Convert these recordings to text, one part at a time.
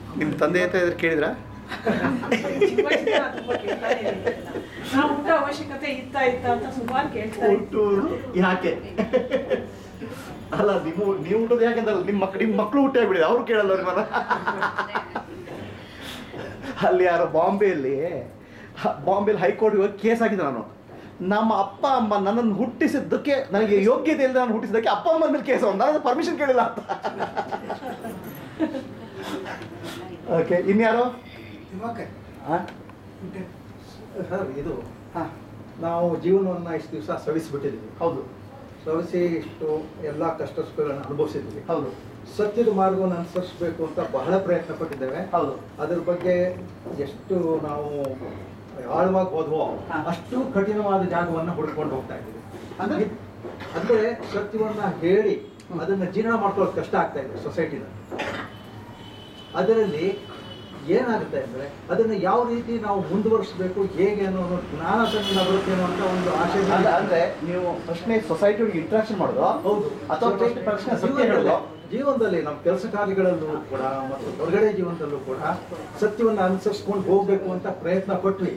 ನಿಮ್ಮ ತಂದೆ ಅಂತ ಇದ್ರೆ ಕೇಳಿದ್ರಾ ಚಿಕ್ಕ ವಯಸ್ಸಿಗೆ ನಾನು ತುಂಬಾ ಕೇಳ್ತಾನೆ ಇರ್ಲಿಲ್ಲ. ನಾವು ಹುಟ್ಟೋ ಅವಶ್ಯಕತೆ ಇತ್ತ ಇತ್ತ ಅಂತ ಸುಮಾರು ಕೇಳ್ತಾರೆ ಹುಟ್ಟುವುದು ಯಾಕೆ ಅಲ್ಲ ನೀವು ನೀವು ಹುಟ್ಟೋದು ಯಾಕೆಂದ್ರೆ ನಿಮ್ಮ ಮಕ್ ನಿಮ್ಮ ಮಕ್ಕಳು ಹುಟ್ಟೇ ಬಿಡಿ ಅವ್ರು ಕೇಳಲ್ಲ ನಿಮ್ಮನ್ನ ಅಲ್ಲಿ ಯಾರೋ ಬಾಂಬೆಯಲ್ಲಿ ಹ- ಬಾಂಬೆಯಲ್ಲಿ ಹೈಕೋರ್ಟ್ಗೆ ಹೋಗಿ ಕೇಸ್ ಹಾಕಿದ್ದೆ ನಾನು ನಮ್ಮ ಅಪ್ಪ ಅಮ್ಮ ನನ್ನನ್ನು ಹುಟ್ಟಿಸಿದ್ದಕ್ಕೆ ನನಗೆ ಯೋಗ್ಯತೆ ಇಲ್ಲದೆ ನಾನು ಹುಟ್ಟಿಸಿದ್ದಕ್ಕೆ ಅಪ್ಪ ಅಮ್ಮನ ಮೇಲೆ ಕೇಸ್ ನಾನು ಪರ್ಮಿಷನ್ ಕೇಳಿಲ್ಲ ಅಂತ ಓಕೆ ಇನ್ಯಾರು ದಿವಾಕರ್ ಹಾಂ ಸರ್ ಇದು ಹಾಂ ನಾವು ಜೀವನವನ್ನ ಇಷ್ಟು ದಿವಸ ಸವಿಸ್ಬಿಟ್ಟಿದ್ದೀವಿ ಹೌದು ಸವಿಸಿ ಇಷ್ಟು ಎಲ್ಲ ಕಷ್ಟ ಸುಖಗಳನ್ನು ಅನುಭವಿಸಿದ್ವಿ ಹೌದು ಸತ್ಯದ ಮಾರ್ಗವನ್ನು ಅನುಸರಿಸಬೇಕು ಅಂತ ಬಹಳ ಪ್ರಯತ್ನ ಪಟ್ಟಿದ್ದೇವೆ ಹೌದು ಅದ್ರ ಬಗ್ಗೆ ಎಷ್ಟು ನಾವು ಆಳವಾಗಿ ಹೋದ್ವೋ ಹಾ. ಅಷ್ಟು ಕಠಿಣವಾದ ಜಾಗವನ್ನ ಹುಡ್ಕೊಂಡು ಹೋಗ್ತಾ ಇದ್ದೀವಿ ಅಂದ್ರೆ? ಅಂದ್ರೆ ಸತ್ಯವನ್ನ ಹೇಳಿ ಅದನ್ನ ಜೀರ್ಣ ಮಾಡ್ಕೊಳ್ಳೋದು ಕಷ್ಟ ಆಗ್ತಾ ಇದೆ ಸೊಸೈಟಿನ ಅದರಲ್ಲಿ ಏನಾಗುತ್ತೆ ಅಂದ್ರೆ ಅದನ್ನ ಯಾವ ರೀತಿ ನಾವು ಮುಂದುವರಿಸಬೇಕು ಹೇಗೆ ಅನ್ನೋ ಒಂದು ಜ್ಞಾನ ತನ್ನ ಬರುತ್ತೇನೋ ಅಂತ ಒಂದು ಆಶೆ ಅಲ್ಲ ಅಂದ್ರೆ ನೀವು ಪ್ರಶ್ನೆ ಸೊಸೈಟಿ ಒಳಗೆ ಇಂಟ್ರಾಕ್ಷನ್ ಮಾಡೋದು ಹೌದು ಅಥವಾ ಪ್ರಶ್ನೆ ಪ್ರಶ್ನೆ ಸತ್ಯ ಜೀವನದಲ್ಲಿ- ಹೇಳೋದು ಜೀವನದಲ್ಲಿ ನಮ್ಮ ಕೆಲಸ ಕಾರ್ಯಗಳಲ್ಲೂ ಕೂಡ ಮತ್ತು ಹೊರಗಡೆ ಜೀವನದಲ್ಲೂ ಕೂಡ ಸತ್ಯವನ್ನ ಅನುಸರಿಸ್ಕೊಂಡು ಹೋಗ್ಬೇಕು ಅಂತ ಪ್ರಯತ್ನ ಪಟ್ವಿ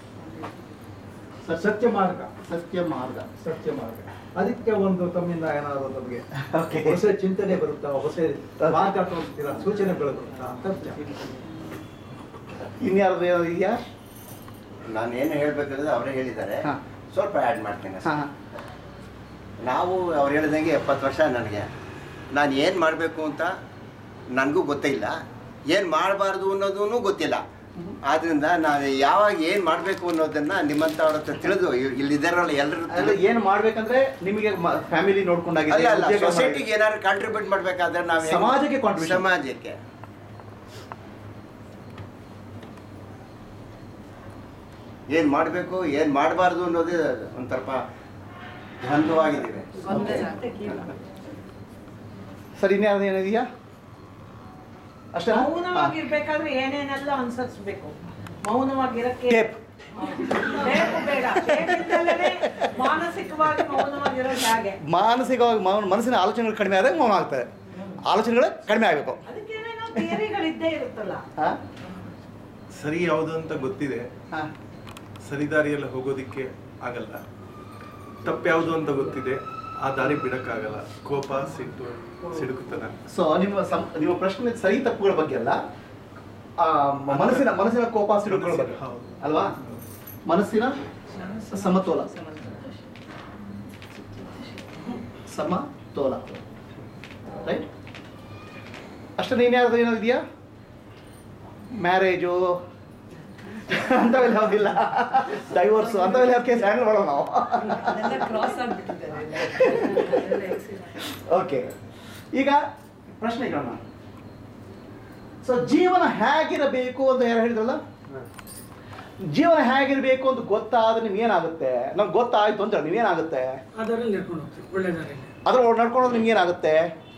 ಸ- ಸತ್ಯ ಮಾರ್ಗ ಸತ್ಯ ಮಾರ್ಗ ಸತ್ಯ ಮಾರ್ಗ ಅದಕ್ಕೆ ಒಂದು ತಮ್ಮಿಂದ ಏನಾದ್ರು ನಮಗೆ Okay. ಹೊಸ ಚಿಂತನೆ ಬರುತ್ತಾ ಹೊಸ ಮಾರ್ಗ ತೋರಿಸ್ತೀರಾ ಸೂಚನೆಗಳು ಬರುತ್ತಾ ಅಂತ ವಿಚಾರ. ಇನ್ಯಾರ್ದು ಏನಾದ್ರು ಇದೆಯಾ ನಾನು ಏನು ಹೇಳ್ಬೇಕಂದ್ರೆ ಅವರೇ ಹೇಳಿದ್ದಾರೆ ಹಾ. ಸ್ವಲ್ಪ ಆ್ಯಡ್ ಮಾಡ್ತೇನೆ ಹಾ ನಾವು ಅವ್ರು ಹೇಳ್ದಂಗೆ ಎಪ್ಪತ್ತು ವರ್ಷ ನನಗೆ ನಾನು ಏನು ಮಾಡಬೇಕು ಅಂತ ನನಗೂ ಗೊತ್ತಿಲ್ಲ ಏನು ಮಾಡಬಾರ್ದು ಅನ್ನೋದೂ ಗೊತ್ತಿಲ್ಲ ಆದ್ರಿಂದ ನಾನು ಯಾವಾಗ ಏನು ಮಾಡಬೇಕು ಅನ್ನೋದನ್ನ ನಿಮ್ಮಂಥವ್ರ ಹತ್ರ ತಿಳಿದು ಇ- ಇಲ್ಲಿದ್ದಾರಲ್ಲ ಎಲ್ಲರೂ ಅಂದ್ರೆ ಏನ್ ಮಾಡ್ಬೇಕಂದ್ರೆ ನಿಮಗೆ ಫ್ಯಾಮಿಲಿ ಅಲ್ಲ ನೋಡ್ಕೊಂಡಾಗಿದೆ ಅಲ್ಲ ಉದ್ಯೋಗ ಸೊಸೈಟಿಗೆ ಏನಾದ್ರು ಕಾಂಟ್ರಿಬ್ಯೂಟ್ ಮಾಡ್ಬೇಕಾದ್ರೆ ನಾವು ಹೆಂಗ್- ಸಮಾಜಕ್ಕೆ contribution. ಸಮಾಜಕ್ಕೆ ಏನ್ ಮಾಡಬೇಕು ಏನ್ ಮಾಡಬಾರ್ದು ಅನ್ನೋದೇ ಒಂದ್ ಸ್ವಲ್ಪ ದ್ವಂದ್ವವಾಗಿದ್ದೀವಿ ಮಾಡಿ. ಸರಿ ಇನ್ಯಾರ್ದು ಏನಿದೆಯಾ ಅಷ್ಟೇ ಮೌನವಾಗಿರ್ಬೇಕಾದ್ರೆ ಏನೇನೆಲ್ಲ ಅನುಸರಿಸ್ಬೇಕು ಮೌನವಾಗಿರಕ್ಕೆ ಟೇಪ್ ಬೇಕು ಬೇಡ ಟೇಪ್ ಇಲ್ದಲೇನೆ ಮಾನಸಿಕವಾಗಿ ಮೌನವಾಗಿರೋದು ಹೇಗೆ ಮಾನಸಿಕವಾಗಿ ಮೌನ ಮನಸ್ಸಿನ ಆಲೋಚನೆಗಳು ಕಡಿಮೆ ಆದಾಗ ಮೌನ ಆಗ್ತದೆ ಆಲೋಚನೆಗಳು ಕಡಿಮೆ ಆಗಬೇಕು ಅದಕ್ಕೇನೇನೋ ಥಿಯರಿಗಳಿದ್ದೇ ಇರುತ್ತಲ್ಲ ಹಾಂ ಸರಿ ಯಾವುದು ಅಂತ ಗೊತ್ತಿದೆ ಹಾಂ ಸರಿದಾರಿಯಲ್ಲಿ ಹೋಗೋದಿಕ್ಕೆ ಆಗಲ್ಲ ತಪ್ಪು ಯಾವುದು ಅಂತ ಗೊತ್ತಿದೆ ಆ ದಾರಿ ಬಿಡಕ್ಕಾಗಲ್ಲ ಕೋಪ ಸಿಟ್ಟು ಸಿಡುಕುತನ ಸೊ ನಿಮ್ಮ ಸಂ- ನಿಮ್ಮ ಪ್ರಶ್ನೆ ಸರಿ ತಪ್ಪುಗಳ ಬಗ್ಗೆ ಅಲ್ಲ ಆ, ಮ- ಮನಸ್ಸಿನ ಮನಸ್ಸಿನ ಕೋಪ ಸಿಡುಗಳ ಬಗ್ಗೆ ಹೌದು. ಅಲ್ವಾ ಮನಸ್ಸಿನ ಸಮತೋಲ ಸಮತೋಲ ರೈಟ್ ಅಷ್ಟೇ ನೀನು ಯಾವ್ದು ಏನಾದ್ರು ಇದೆಯಾ ಮ್ಯಾರೇಜು ಅಂಥವೆಲ್ಲ ಯಾವುದಿಲ್ಲ ಡೈವೋರ್ಸು ಅಂಥವೆಲ್ಲ ಯಾವ ಕೇಸ್ ಹ್ಯಾಂಡಲ್ ಮಾಡೋಣ ನಾವು ಕ್ರಾಸ್ ಓಕೆ ಈಗ ಪ್ರಶ್ನೆ ಕೇಳೋಣ ಸೊ ಜೀವನ ಹೇಗಿರಬೇಕು ಅಂತ ಯಾರು ಹೇಳಿದ್ರಲ್ಲ ಜೀವನ ಹೇಗಿರಬೇಕು ಅಂತ ಗೊತ್ತಾದ್ರೆ ನಿಮ್ಗೆ ಏನಾಗುತ್ತೆ ನಮ್ಗೆ ಗೊತ್ತಾಯ್ತು ಅಂತ ಹೇಳಿ ನೀವೇನಾಗುತ್ತೆ ಅದರಲ್ಲಿ ನಡ್ಕೊಂಡು ಹೋಗ್ತೀವಿ ಒಳ್ಳೆ ದಾರಿಯಲ್ಲಿ ಅದ್ರ ನಡ್ಕೊಳ್ಳೋದು ನಿಮ್ಗೆ ಏನಾಗುತ್ತೆ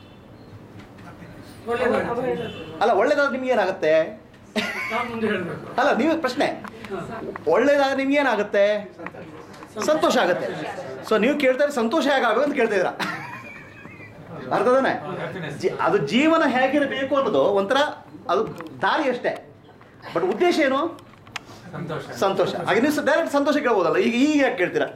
ಒಳ್ಳೆ ದಾರಿ ಅಲ್ಲ ಒಳ್ಳೇದಾದ್ರೆ ನಿಮ್ಗೆ ಏನಾಗುತ್ತೆ ನಾವು ಮುಂದೆ ಹೇಳಬೇಕು ಅಲ್ಲ ನೀವೇ ಪ್ರಶ್ನೆ ಒಳ್ಳೇದಾದ್ರೆ ನಿಮ್ಗೆ ಏನಾಗುತ್ತೆ ಸಂತೋಷ ಆಗುತ್ತೆ ಸೊ ನೀವು ಕೇಳ್ತಾರೆ ಸಂತೋಷ ಹೇಗಾಗಬೇಕು ಅಂತ ಕೇಳ್ತಾ ಇದ್ದೀರಾ ಅರ್ಥದಾನೆ ಜಿ- ಅದು ಜೀವನ ಹೇಗಿರಬೇಕು ಅನ್ನೋದು ಒಂಥರ ಅದು ದಾರಿ ಅಷ್ಟೇ ಬಟ್ ಉದ್ದೇಶ ಏನು ಸಂತೋಷ ಹಾಗೆ ನೀವು ಡೈರೆಕ್ಟ್ ಸಂತೋಷ ಕೇಳ್ಬೋದಲ್ಲ ಈಗ ಈಗ ಯಾಕೆ ಕೇಳ್ತೀರಾ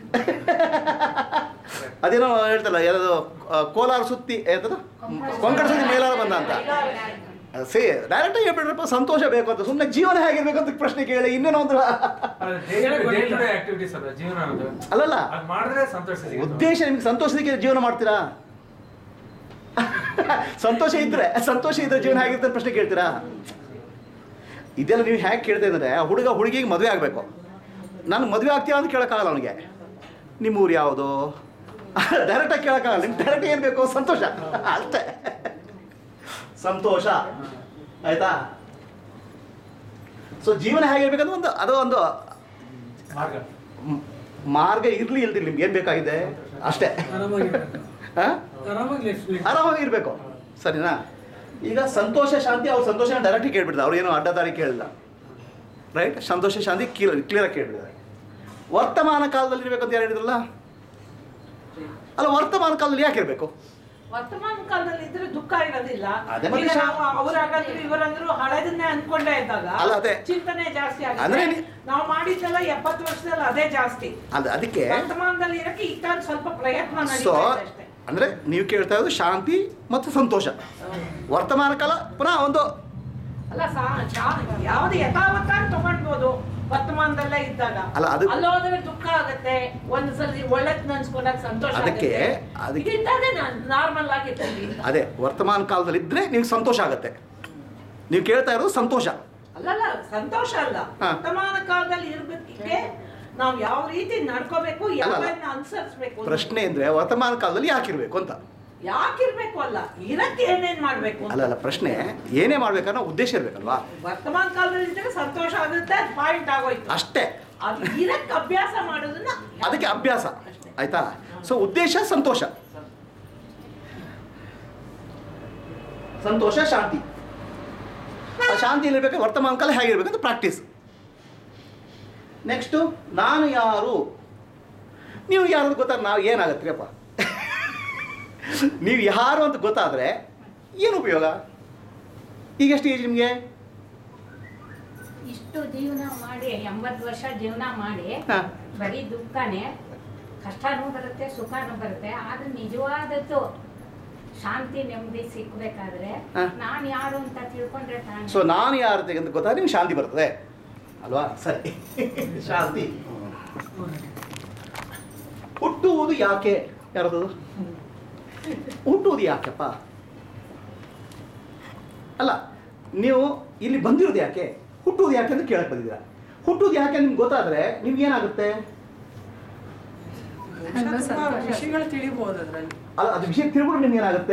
ಅದೇನೋ ಹೇಳ್ತಲ್ಲ ಯಾವುದು ಕೋಲಾರ ಸುತ್ತಿ ಯಾವ್ದು ಕೊಂಕಣ ಸುತ್ತಿ ಮೇಲಾರ ಬಂದ ಅಂತ ಸೇ ಡೈರೆಕ್ಟಾಗಿ ಹೇಳ್ಬಿಡ್ರಪ್ಪ ಸಂತೋಷ ಬೇಕು ಅಂತ ಸುಮ್ಮನೆ ಜೀವನ ಹೇಗಿರ್ಬೇಕು ಅಂತ ಪ್ರಶ್ನೆ ಕೇಳಿ ಇನ್ನೇನೋ ಒಂದು ಆಕ್ಟಿವಿಟೀಸ್ ಅಲ್ಲ ಜೀವನ ಅನ್ನೋದು ಅಲ್ಲಲ್ಲ ಅದ್ ಮಾಡಿದ್ರೆ ಸಂತೋಷ ಸಿಗುತ್ತೆ ಉದ್ದೇಶ ನಿಮ್ಗೆ ಸಂತೋಷದಕ್ಕೆ ಜೀವನ ಮಾಡ್ತೀರಾ ಸಂತೋಷ ಇದ್ರೆ ಸಂತೋಷ ಇದ್ರೆ ಜೀವನ ಹೇಗಿರುತ್ತೆ ಅಂತ ಪ್ರಶ್ನೆ ಕೇಳ್ತೀರಾ ಇದೆಲ್ಲ ನೀವು ಹೇಗೆ ಕೇಳ್ತಾ ಇದ್ರೆ ಆ ಹುಡುಗ ಹುಡುಗಿಗೆ ಮದುವೆ ಆಗಬೇಕು ನಾನು ಮದುವೆ ಆಗ್ತೀಯ ಅಂತ ಕೇಳೋಕ್ಕಾಗಲ್ಲ ಅವನಿಗೆ ನಿಮ್ಮ ಊರು ಯಾವುದು ಡೈರೆಕ್ಟಾಗಿ ಕೇಳೋಕ್ಕಾಗಲ್ಲ ನಿಮ್ಗೆ ಡೈರೆಕ್ಟ್ ಏನು ಬೇಕು ಸಂತೋಷ ಅಷ್ಟೇ ಸಂತೋಷ ಆಯ್ತಾ ಸೊ ಜೀವನ ಹೇಗಿರ್ಬೇಕಂದ್ರೆ ಒಂದು ಅದು ಒಂದು ಮಾರ್ಗ ಮ್- ಮಾರ್ಗ ಇರಲಿ ಇಲ್ದಿಲ್ಲ ನಿಮ್ಗೆ ಏನು ಬೇಕಾಗಿದೆ ಅಷ್ಟೇ ಆರಾಮಾಗಿರ್ಬೇಕು ಹಾಂ ಆರಾಮಾಗಿ ಲೈಫ್ ಆರಾಮಾಗಿರ್ಬೇಕು ಸರಿನಾ ಈಗ ಸಂತೋಷ ಶಾಂತಿ ಅವ್ರು ಸಂತೋಷ ಡೈರೆಕ್ಟ್ ಕೇಳ್ಬಿಡ್ತಾರೆ ಅವ್ರು ಏನೋ ಅಡ್ಡದಾರಿ ಕೇಳಿಲ್ಲ ರೈಟ್ ಸಂತೋಷ ಶಾಂತಿ ಕ್ಲಿಯರ್ ಕ್ಲಿಯರಾಗಿ ಕೇಳ್ಬಿಡ್ತಾರೆ ವರ್ತಮಾನ ಕಾಲದಲ್ಲಿ ಇರ್ಬೇಕು ಅಂತ ಯಾರು ಹೇಳಿದ್ರಲ್ಲ ಅಲ್ಲ ವರ್ತಮಾನ ಕಾಲದಲ್ಲಿ ಯಾಕೆ ಇರಬೇಕು ವರ್ತಮಾನ ಕಾಲದಲ್ಲಿ ಇದ್ರೆ ದುಃಖ ಇರೋದಿಲ್ಲ ಅದೇ ಮತ್ತೆ ಈಗ ಶಾ- ನಾವು ಅವರಾಗಂದ್ರು ಇವರಂದ್ರು ಹಳೆದನ್ನೇ ಅನ್ಕೊಂಡೇ ಇದ್ದಾಗ ಅಲ್ಲ, ಅದೇ. ಚಿಂತನೆ ಜಾಸ್ತಿ ಅಂದ್ರೆ ಆಗುತ್ತೆ ನೀ- ನಾವು ಮಾಡಿದ್ದೆಲ್ಲ ಎಪ್ಪತ್ತು ವರ್ಷದಲ್ಲಿ ಅದೇ ಜಾಸ್ತಿ ಅಲ್ಲ ಅದಕ್ಕೆ ವರ್ತಮಾನದಲ್ಲಿ ಇರಕ್ಕೆ ಈಗ ತಾನು ಸ್ವಲ್ಪ ಪ್ರಯತ್ನ ಸೊ ನಡೀತಾ ಇದೆ ಅಷ್ಟೇ ಅಂದರೆ ನೀವು ಕೇಳ್ತಾ ಇರೋದು ಶಾಂತಿ ಮತ್ತು ಸಂತೋಷ ವರ್ತಮಾನ ಕಾಲ ಪುನಃ ಒಂದು ಅಲ್ಲ ಸಾ- ಶಾ- ಯಾವ್ದು ಯಥಾವತ್ತಾಗಿ ತಗೊಂಡ್ಬೋದು ವರ್ತಮಾನದಲ್ಲೇ ಇದ್ದಾಗ ಅಲ್ಲ, ಅದು- ಅಲ್ಲೋದ್ರೆ ದುಃಖ ಆಗುತ್ತೆ ಒಂದ್ಸಲಿ ಒಳ್ಳೆದ್ ನೆನ್ಸ್ಕೊಂಡಾಗ ಸಂತೋಷ ಅದಕ್ಕೆ- ಆಗುತ್ತೆ. ಅದಕ್ಕೆ- ಇದಿದ್ದಾಗ ನಾನು ನಾರ್ಮಲ್ ಆಗಿರ್ತೀನಿ ಅಂತ. ಅದೇ ವರ್ತಮಾನ ಕಾಲದಲ್ಲಿ ಇದ್ದರೆ ನಿಮ್ಗೆ ಸಂತೋಷ ಆಗುತ್ತೆ ನೀವು ಕೇಳ್ತಾ ಇರೋದು ಸಂತೋಷ ಅಲ್ಲಲ್ಲ ಸಂತೋಷ ಅಲ್ಲ ಹಾ. ವರ್ತಮಾನ ಕಾಲದಲ್ಲಿ ಇರ್ಬೇಕಿಗೆ ನಾವು ಯಾವ ರೀತಿ ನಡ್ಕೋಬೇಕು ಅಲ್ಲ. ಯಾವನ್ನ ಅನುಸರಿಸ್ಬೇಕು ಪ್ರಶ್ನೆ ಅಂದರೆ ವರ್ತಮಾನ ಕಾಲದಲ್ಲಿ ಯಾಕಿರ್ಬೇಕು ಅಂತ ಯಾಕಿರ್ಬೇಕು ಅಲ್ಲ ಇರಕ್ಕೆ ಏನೇನ್ ಮಾಡ್ಬೇಕು ಅಂತ. ಅಲ್ಲ ಅಲ್ಲ ಪ್ರಶ್ನೆ ಏನೇ ಮಾಡ್ಬೇಕನ್ನೋ ಉದ್ದೇಶ ಇರಬೇಕಲ್ವಾ ವರ್ತಮಾನ ಕಾಲದಲ್ಲಿ ಇದ್ರೆ ಸಂತೋಷ ಆಗುತ್ತೆ ಪಾಯಿಂಟ್ ಆಗೋಯ್ತು ಅಷ್ಟೇ ಅದು ಇರಕ್ಕೆ ಅಭ್ಯಾಸ ಮಾಡೋದನ್ನ ಅದಕ್ಕೆ ಅಭ್ಯಾಸ ಅಷ್ಟೇ. ಆಯ್ತಾ ಸೊ ಉದ್ದೇಶ ಸಂತೋಷ ಸಂತೋಷ ಶಾಂತಿ ಆ ಶಾಂತಿ ಇರಬೇಕು ವರ್ತಮಾನ ಕಾಲ ಹೇಗಿರ್ಬೇಕಂತ ಪ್ರಾಕ್ಟೀಸ್ ನೆಕ್ಸ್ಟು ನಾನು ಯಾರು ನೀವು ಯಾರು ಅಂತ ಗೊತ್ತಾಗ ನಾವು ಏನಾಗತ್ತೆ ಅಪ್ಪ ನೀವು ಯಾರು ಅಂತ ಗೊತ್ತಾದರೆ ಏನು ಉಪಯೋಗ ಈಗ ಎಷ್ಟು ಏಜ್ ನಿಮಗೆ ಇಷ್ಟು ಜೀವನ ಮಾಡಿ ಎಂಬತ್ತು ವರ್ಷ ಜೀವನ ಮಾಡಿ ಹಾಂ ಬರೀ ದುಃಖನೇ ಕಷ್ಟನೂ ಬರುತ್ತೆ ಸುಖನೂ ಬರುತ್ತೆ ಆದ್ರೆ ನಿಜವಾದದ್ದು ಶಾಂತಿ ನೆಮ್ಮದಿ ಸಿಕ್ಬೇಕಾದ್ರೆ ಹಾ. ನಾನು ಯಾರು ಅಂತ ತಿಳ್ಕೊಂಡ್ರೆ ತಾನೇ ಸೊ ನಾನು ಯಾರು ಅಂತ ಗೊತ್ತಾದ್ರೆ ನಿಮ್ಗೆ ಶಾಂತಿ ಬರ್ತದೆ ಅಲ್ವಾ ಸರಿ ಶಾಂತಿ ಹುಟ್ಟುವುದು ಯಾಕೆ ಯಾರದು ಹುಟ್ಟುವುದು ಯಾಕೆಪ್ಪ ಅಲ್ಲ ನೀವು ಇಲ್ಲಿ ಬಂದಿರೋದು ಯಾಕೆ ಹುಟ್ಟುವುದು ಯಾಕೆ ಅಂತ ಕೇಳಕ್ ಬಂದಿದ್ದೀರಾ ಹುಟ್ಟುವುದು ಯಾಕೆ ನಿಮ್ಗೆ ಗೊತ್ತಾದ್ರೆ ನಿಮ್ಗೆ ಏನಾಗುತ್ತೆ ತುಂಬಾ ವಿಷಯಗಳು ತಿಳಿಬಹುದು ಅದ್ರಲ್ಲಿ ಅಲ್ಲ ಅದು ವಿಷಯ ತಿಳ್ಬಿಟ್ಟು ನಿಮ್ಗೆ ಏನಾಗುತ್ತೆ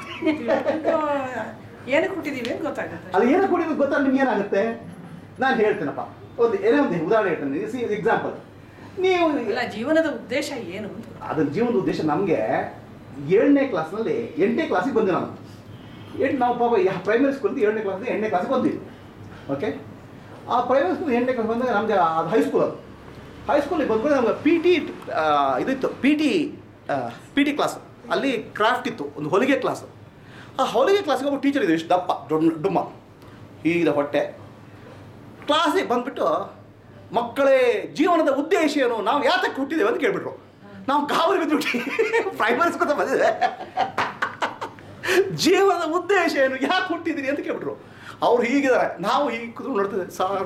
ಏನಕ್ಕೆ ಹುಟ್ಟಿದೀವಿ ಅಂತ ಗೊತ್ತಾಗುತ್ತೆ ಅದು ಏನಕ್ಕೆ ಕೊಡಿರೋದು ಗೊತ್ತಾ ನಿಮ್ಗೆ ಏನಾಗುತ್ತೆ ನಾನು ಹೇಳ್ತೇನಪ್ಪ ಒಂದು ಏನೇ ಒಂದು ಉದಾಹರಣೆ ಹೇಳ್ತೇನೆ ಸಿ ಎಕ್ಸಾಂಪಲ್ ನೀವು ಇಲ್ಲ ಜೀವನದ ಉದ್ದೇಶ ಏನು ಅಂತ ಅದನ್ನ ಜೀವನದ ಉದ್ದೇಶ ನಮಗೆ ಏಳನೇ ಕ್ಲಾಸ್ನಲ್ಲಿ ಎಂಟನೇ ಕ್ಲಾಸಿಗೆ ಬಂದೆ ನಾನು ಎಂಟು ನಾವು ಪಾಪ ಪ್ರೈಮರಿ ಸ್ಕೂಲಿಂದ ಏಳನೇ ಕ್ಲಾಸಿಂದ ಎಂಟನೇ ಕ್ಲಾಸಿಗೆ ಬಂದ್ವಿ ಓಕೆ ಆ ಪ್ರೈಮರಿ ಸ್ಕೂಲ್ ಎಂಟನೇ ಕ್ಲಾಸ್ ಬಂದಾಗ ನಮಗೆ ಅದು ಹೈಸ್ಕೂಲ್ ಅದು ಹೈಸ್ಕೂಲಿಗೆ ಬಂದ್ಮೇಲೆ ನಮ್ಗೆ ಪಿ ಟಿ ಇದಿತ್ತು P T P T class ಅಲ್ಲಿ ಕ್ರಾಫ್ಟ್ ಇತ್ತು ಒಂದು ಹೊಲಿಗೆ ಕ್ಲಾಸ್ ಆ ಹೊಲಿಗೆ ಕ್ಲಾಸಿಗೆ ಒಬ್ಬ ಟೀಚರ್ ಇದ್ರು ಇಷ್ಟು ದಪ್ಪ ದೊಡ್ಡ ಡುಮ್ಮ ಹೀಗಿದೆ ಹೊಟ್ಟೆ ಕ್ಲಾಸಿಗೆ ಬಂದ್ಬಿಟ್ಟು ಮಕ್ಕಳೇ ಜೀವನದ ಉದ್ದೇಶ ಏನು ನಾವು ಯಾತಕ್ಕೆ ಹುಟ್ಟಿದ್ದೇವೆ ಅಂತ ಕೇಳ್ಬಿಟ್ರು ನಾವು ಗಾಬರಿ ಬಿದ್ದುಬಿಟ್ಟು ಪ್ರೈಮರಿ ಸ್ಕೂಲ್ ಬಂದಿದೆ ಜೀವನದ ಉದ್ದೇಶ ಏನು ಯಾಕೆ ಹುಟ್ಟಿದಿರಿ ಅಂತ ಕೇಳ್ಬಿಟ್ರು ಅವ್ರು ಹೀಗಿದ್ದಾರೆ ನಾವು ಹೀಗೆ ಕೂತ್ಕೊಂಡು ನೋಡ್ತಿದ್ದೆ ಸಾರ್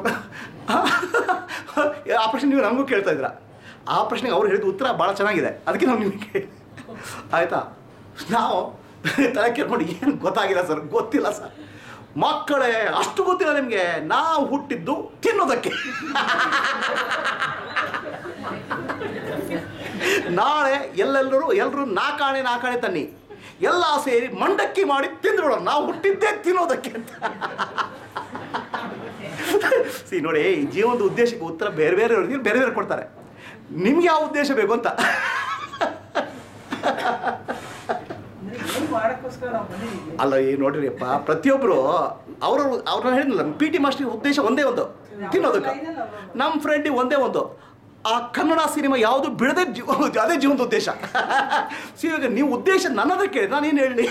ಆ ಪ್ರಶ್ನೆ ನೀವು ನಮಗೂ ಕೇಳ್ತಾ ಇದ್ದೀರಾ ಆ ಪ್ರಶ್ನೆಗೆ ಅವ್ರು ಹೇಳಿದ ಉತ್ತರ ಭಾಳ ಚೆನ್ನಾಗಿದೆ ಅದಕ್ಕೆ ನಾವು ನಿಮಗೆ ಆಯಿತಾ ನಾವು ತಲೆ ಕೇಳ್ಕೊಂಡು ಏನು ಗೊತ್ತಾಗಿಲ್ಲ ಸರ್ ಗೊತ್ತಿಲ್ಲ ಸರ್ ಮಕ್ಕಳೇ ಅಷ್ಟು ಗೊತ್ತಿಲ್ಲ ನಿಮಗೆ ನಾವು ಹುಟ್ಟಿದ್ದು ತಿನ್ನೋದಕ್ಕೆ ನಾಳೆ ಎಲ್ಲೆಲ್ಲರೂ ಎಲ್ಲರೂ ನಾಕಾಣೆ ನಾಕಾಣೆ ತನ್ನಿ ಎಲ್ಲ ಸೇರಿ ಮಂಡಕ್ಕಿ ಮಾಡಿ ತಿಂದ್ಬಿಡೋಣ ನಾವು ಹುಟ್ಟಿದ್ದೇ ತಿನ್ನೋದಕ್ಕೆ ಅಂತ ಸಿ ನೋಡಿ ಈ ಜೀವನದ ಉದ್ದೇಶಕ್ಕೆ ಉತ್ತರ ಬೇರೆ ಬೇರೆ ಅವ್ರಿಗೆ ಬೇರೆ ಬೇರೆ ಕೊಡ್ತಾರೆ ನಿಮ್ಗೆ ಯಾವ ಉದ್ದೇಶ ಬೇಕು ಅಂತ ಅಂದ್ರೆ ಏನ್ ಮಾಡಕ್ಕೋಸ್ಕರ ನಾವು ಬಂದಿದ್ದೀವಿ ಅಲ್ಲ ಈ ನೋಡ್ರಿ ಅಪ್ಪ ಪ್ರತಿಯೊಬ್ಬರು ಅವರು ಅವ್ರನ್ನ ಹೇಳಿದ್ನಲ್ಲ ಪಿ ಟಿ ಮಾಸ್ಟರ್ ಉದ್ದೇಶ ಒಂದೇ ಒಂದು ತಿನ್ನೋದಕ್ಕೆ ನಮ್ಮ ಫ್ರೆಂಡಿಗೆ ಒಂದೇ ಒಂದು ಆ ಕನ್ನಡ ಸಿನಿಮಾ ಯಾವುದು ಬಿಡದೆ ಜೀವ ಅದೇ ಜೀವನದ ಉದ್ದೇಶ ಸೊ ಇವಾಗ ನೀವು ಉದ್ದೇಶ ನನ್ನದೇ ಕೇಳಿ ನಾನೇನು ಹೇಳಲಿ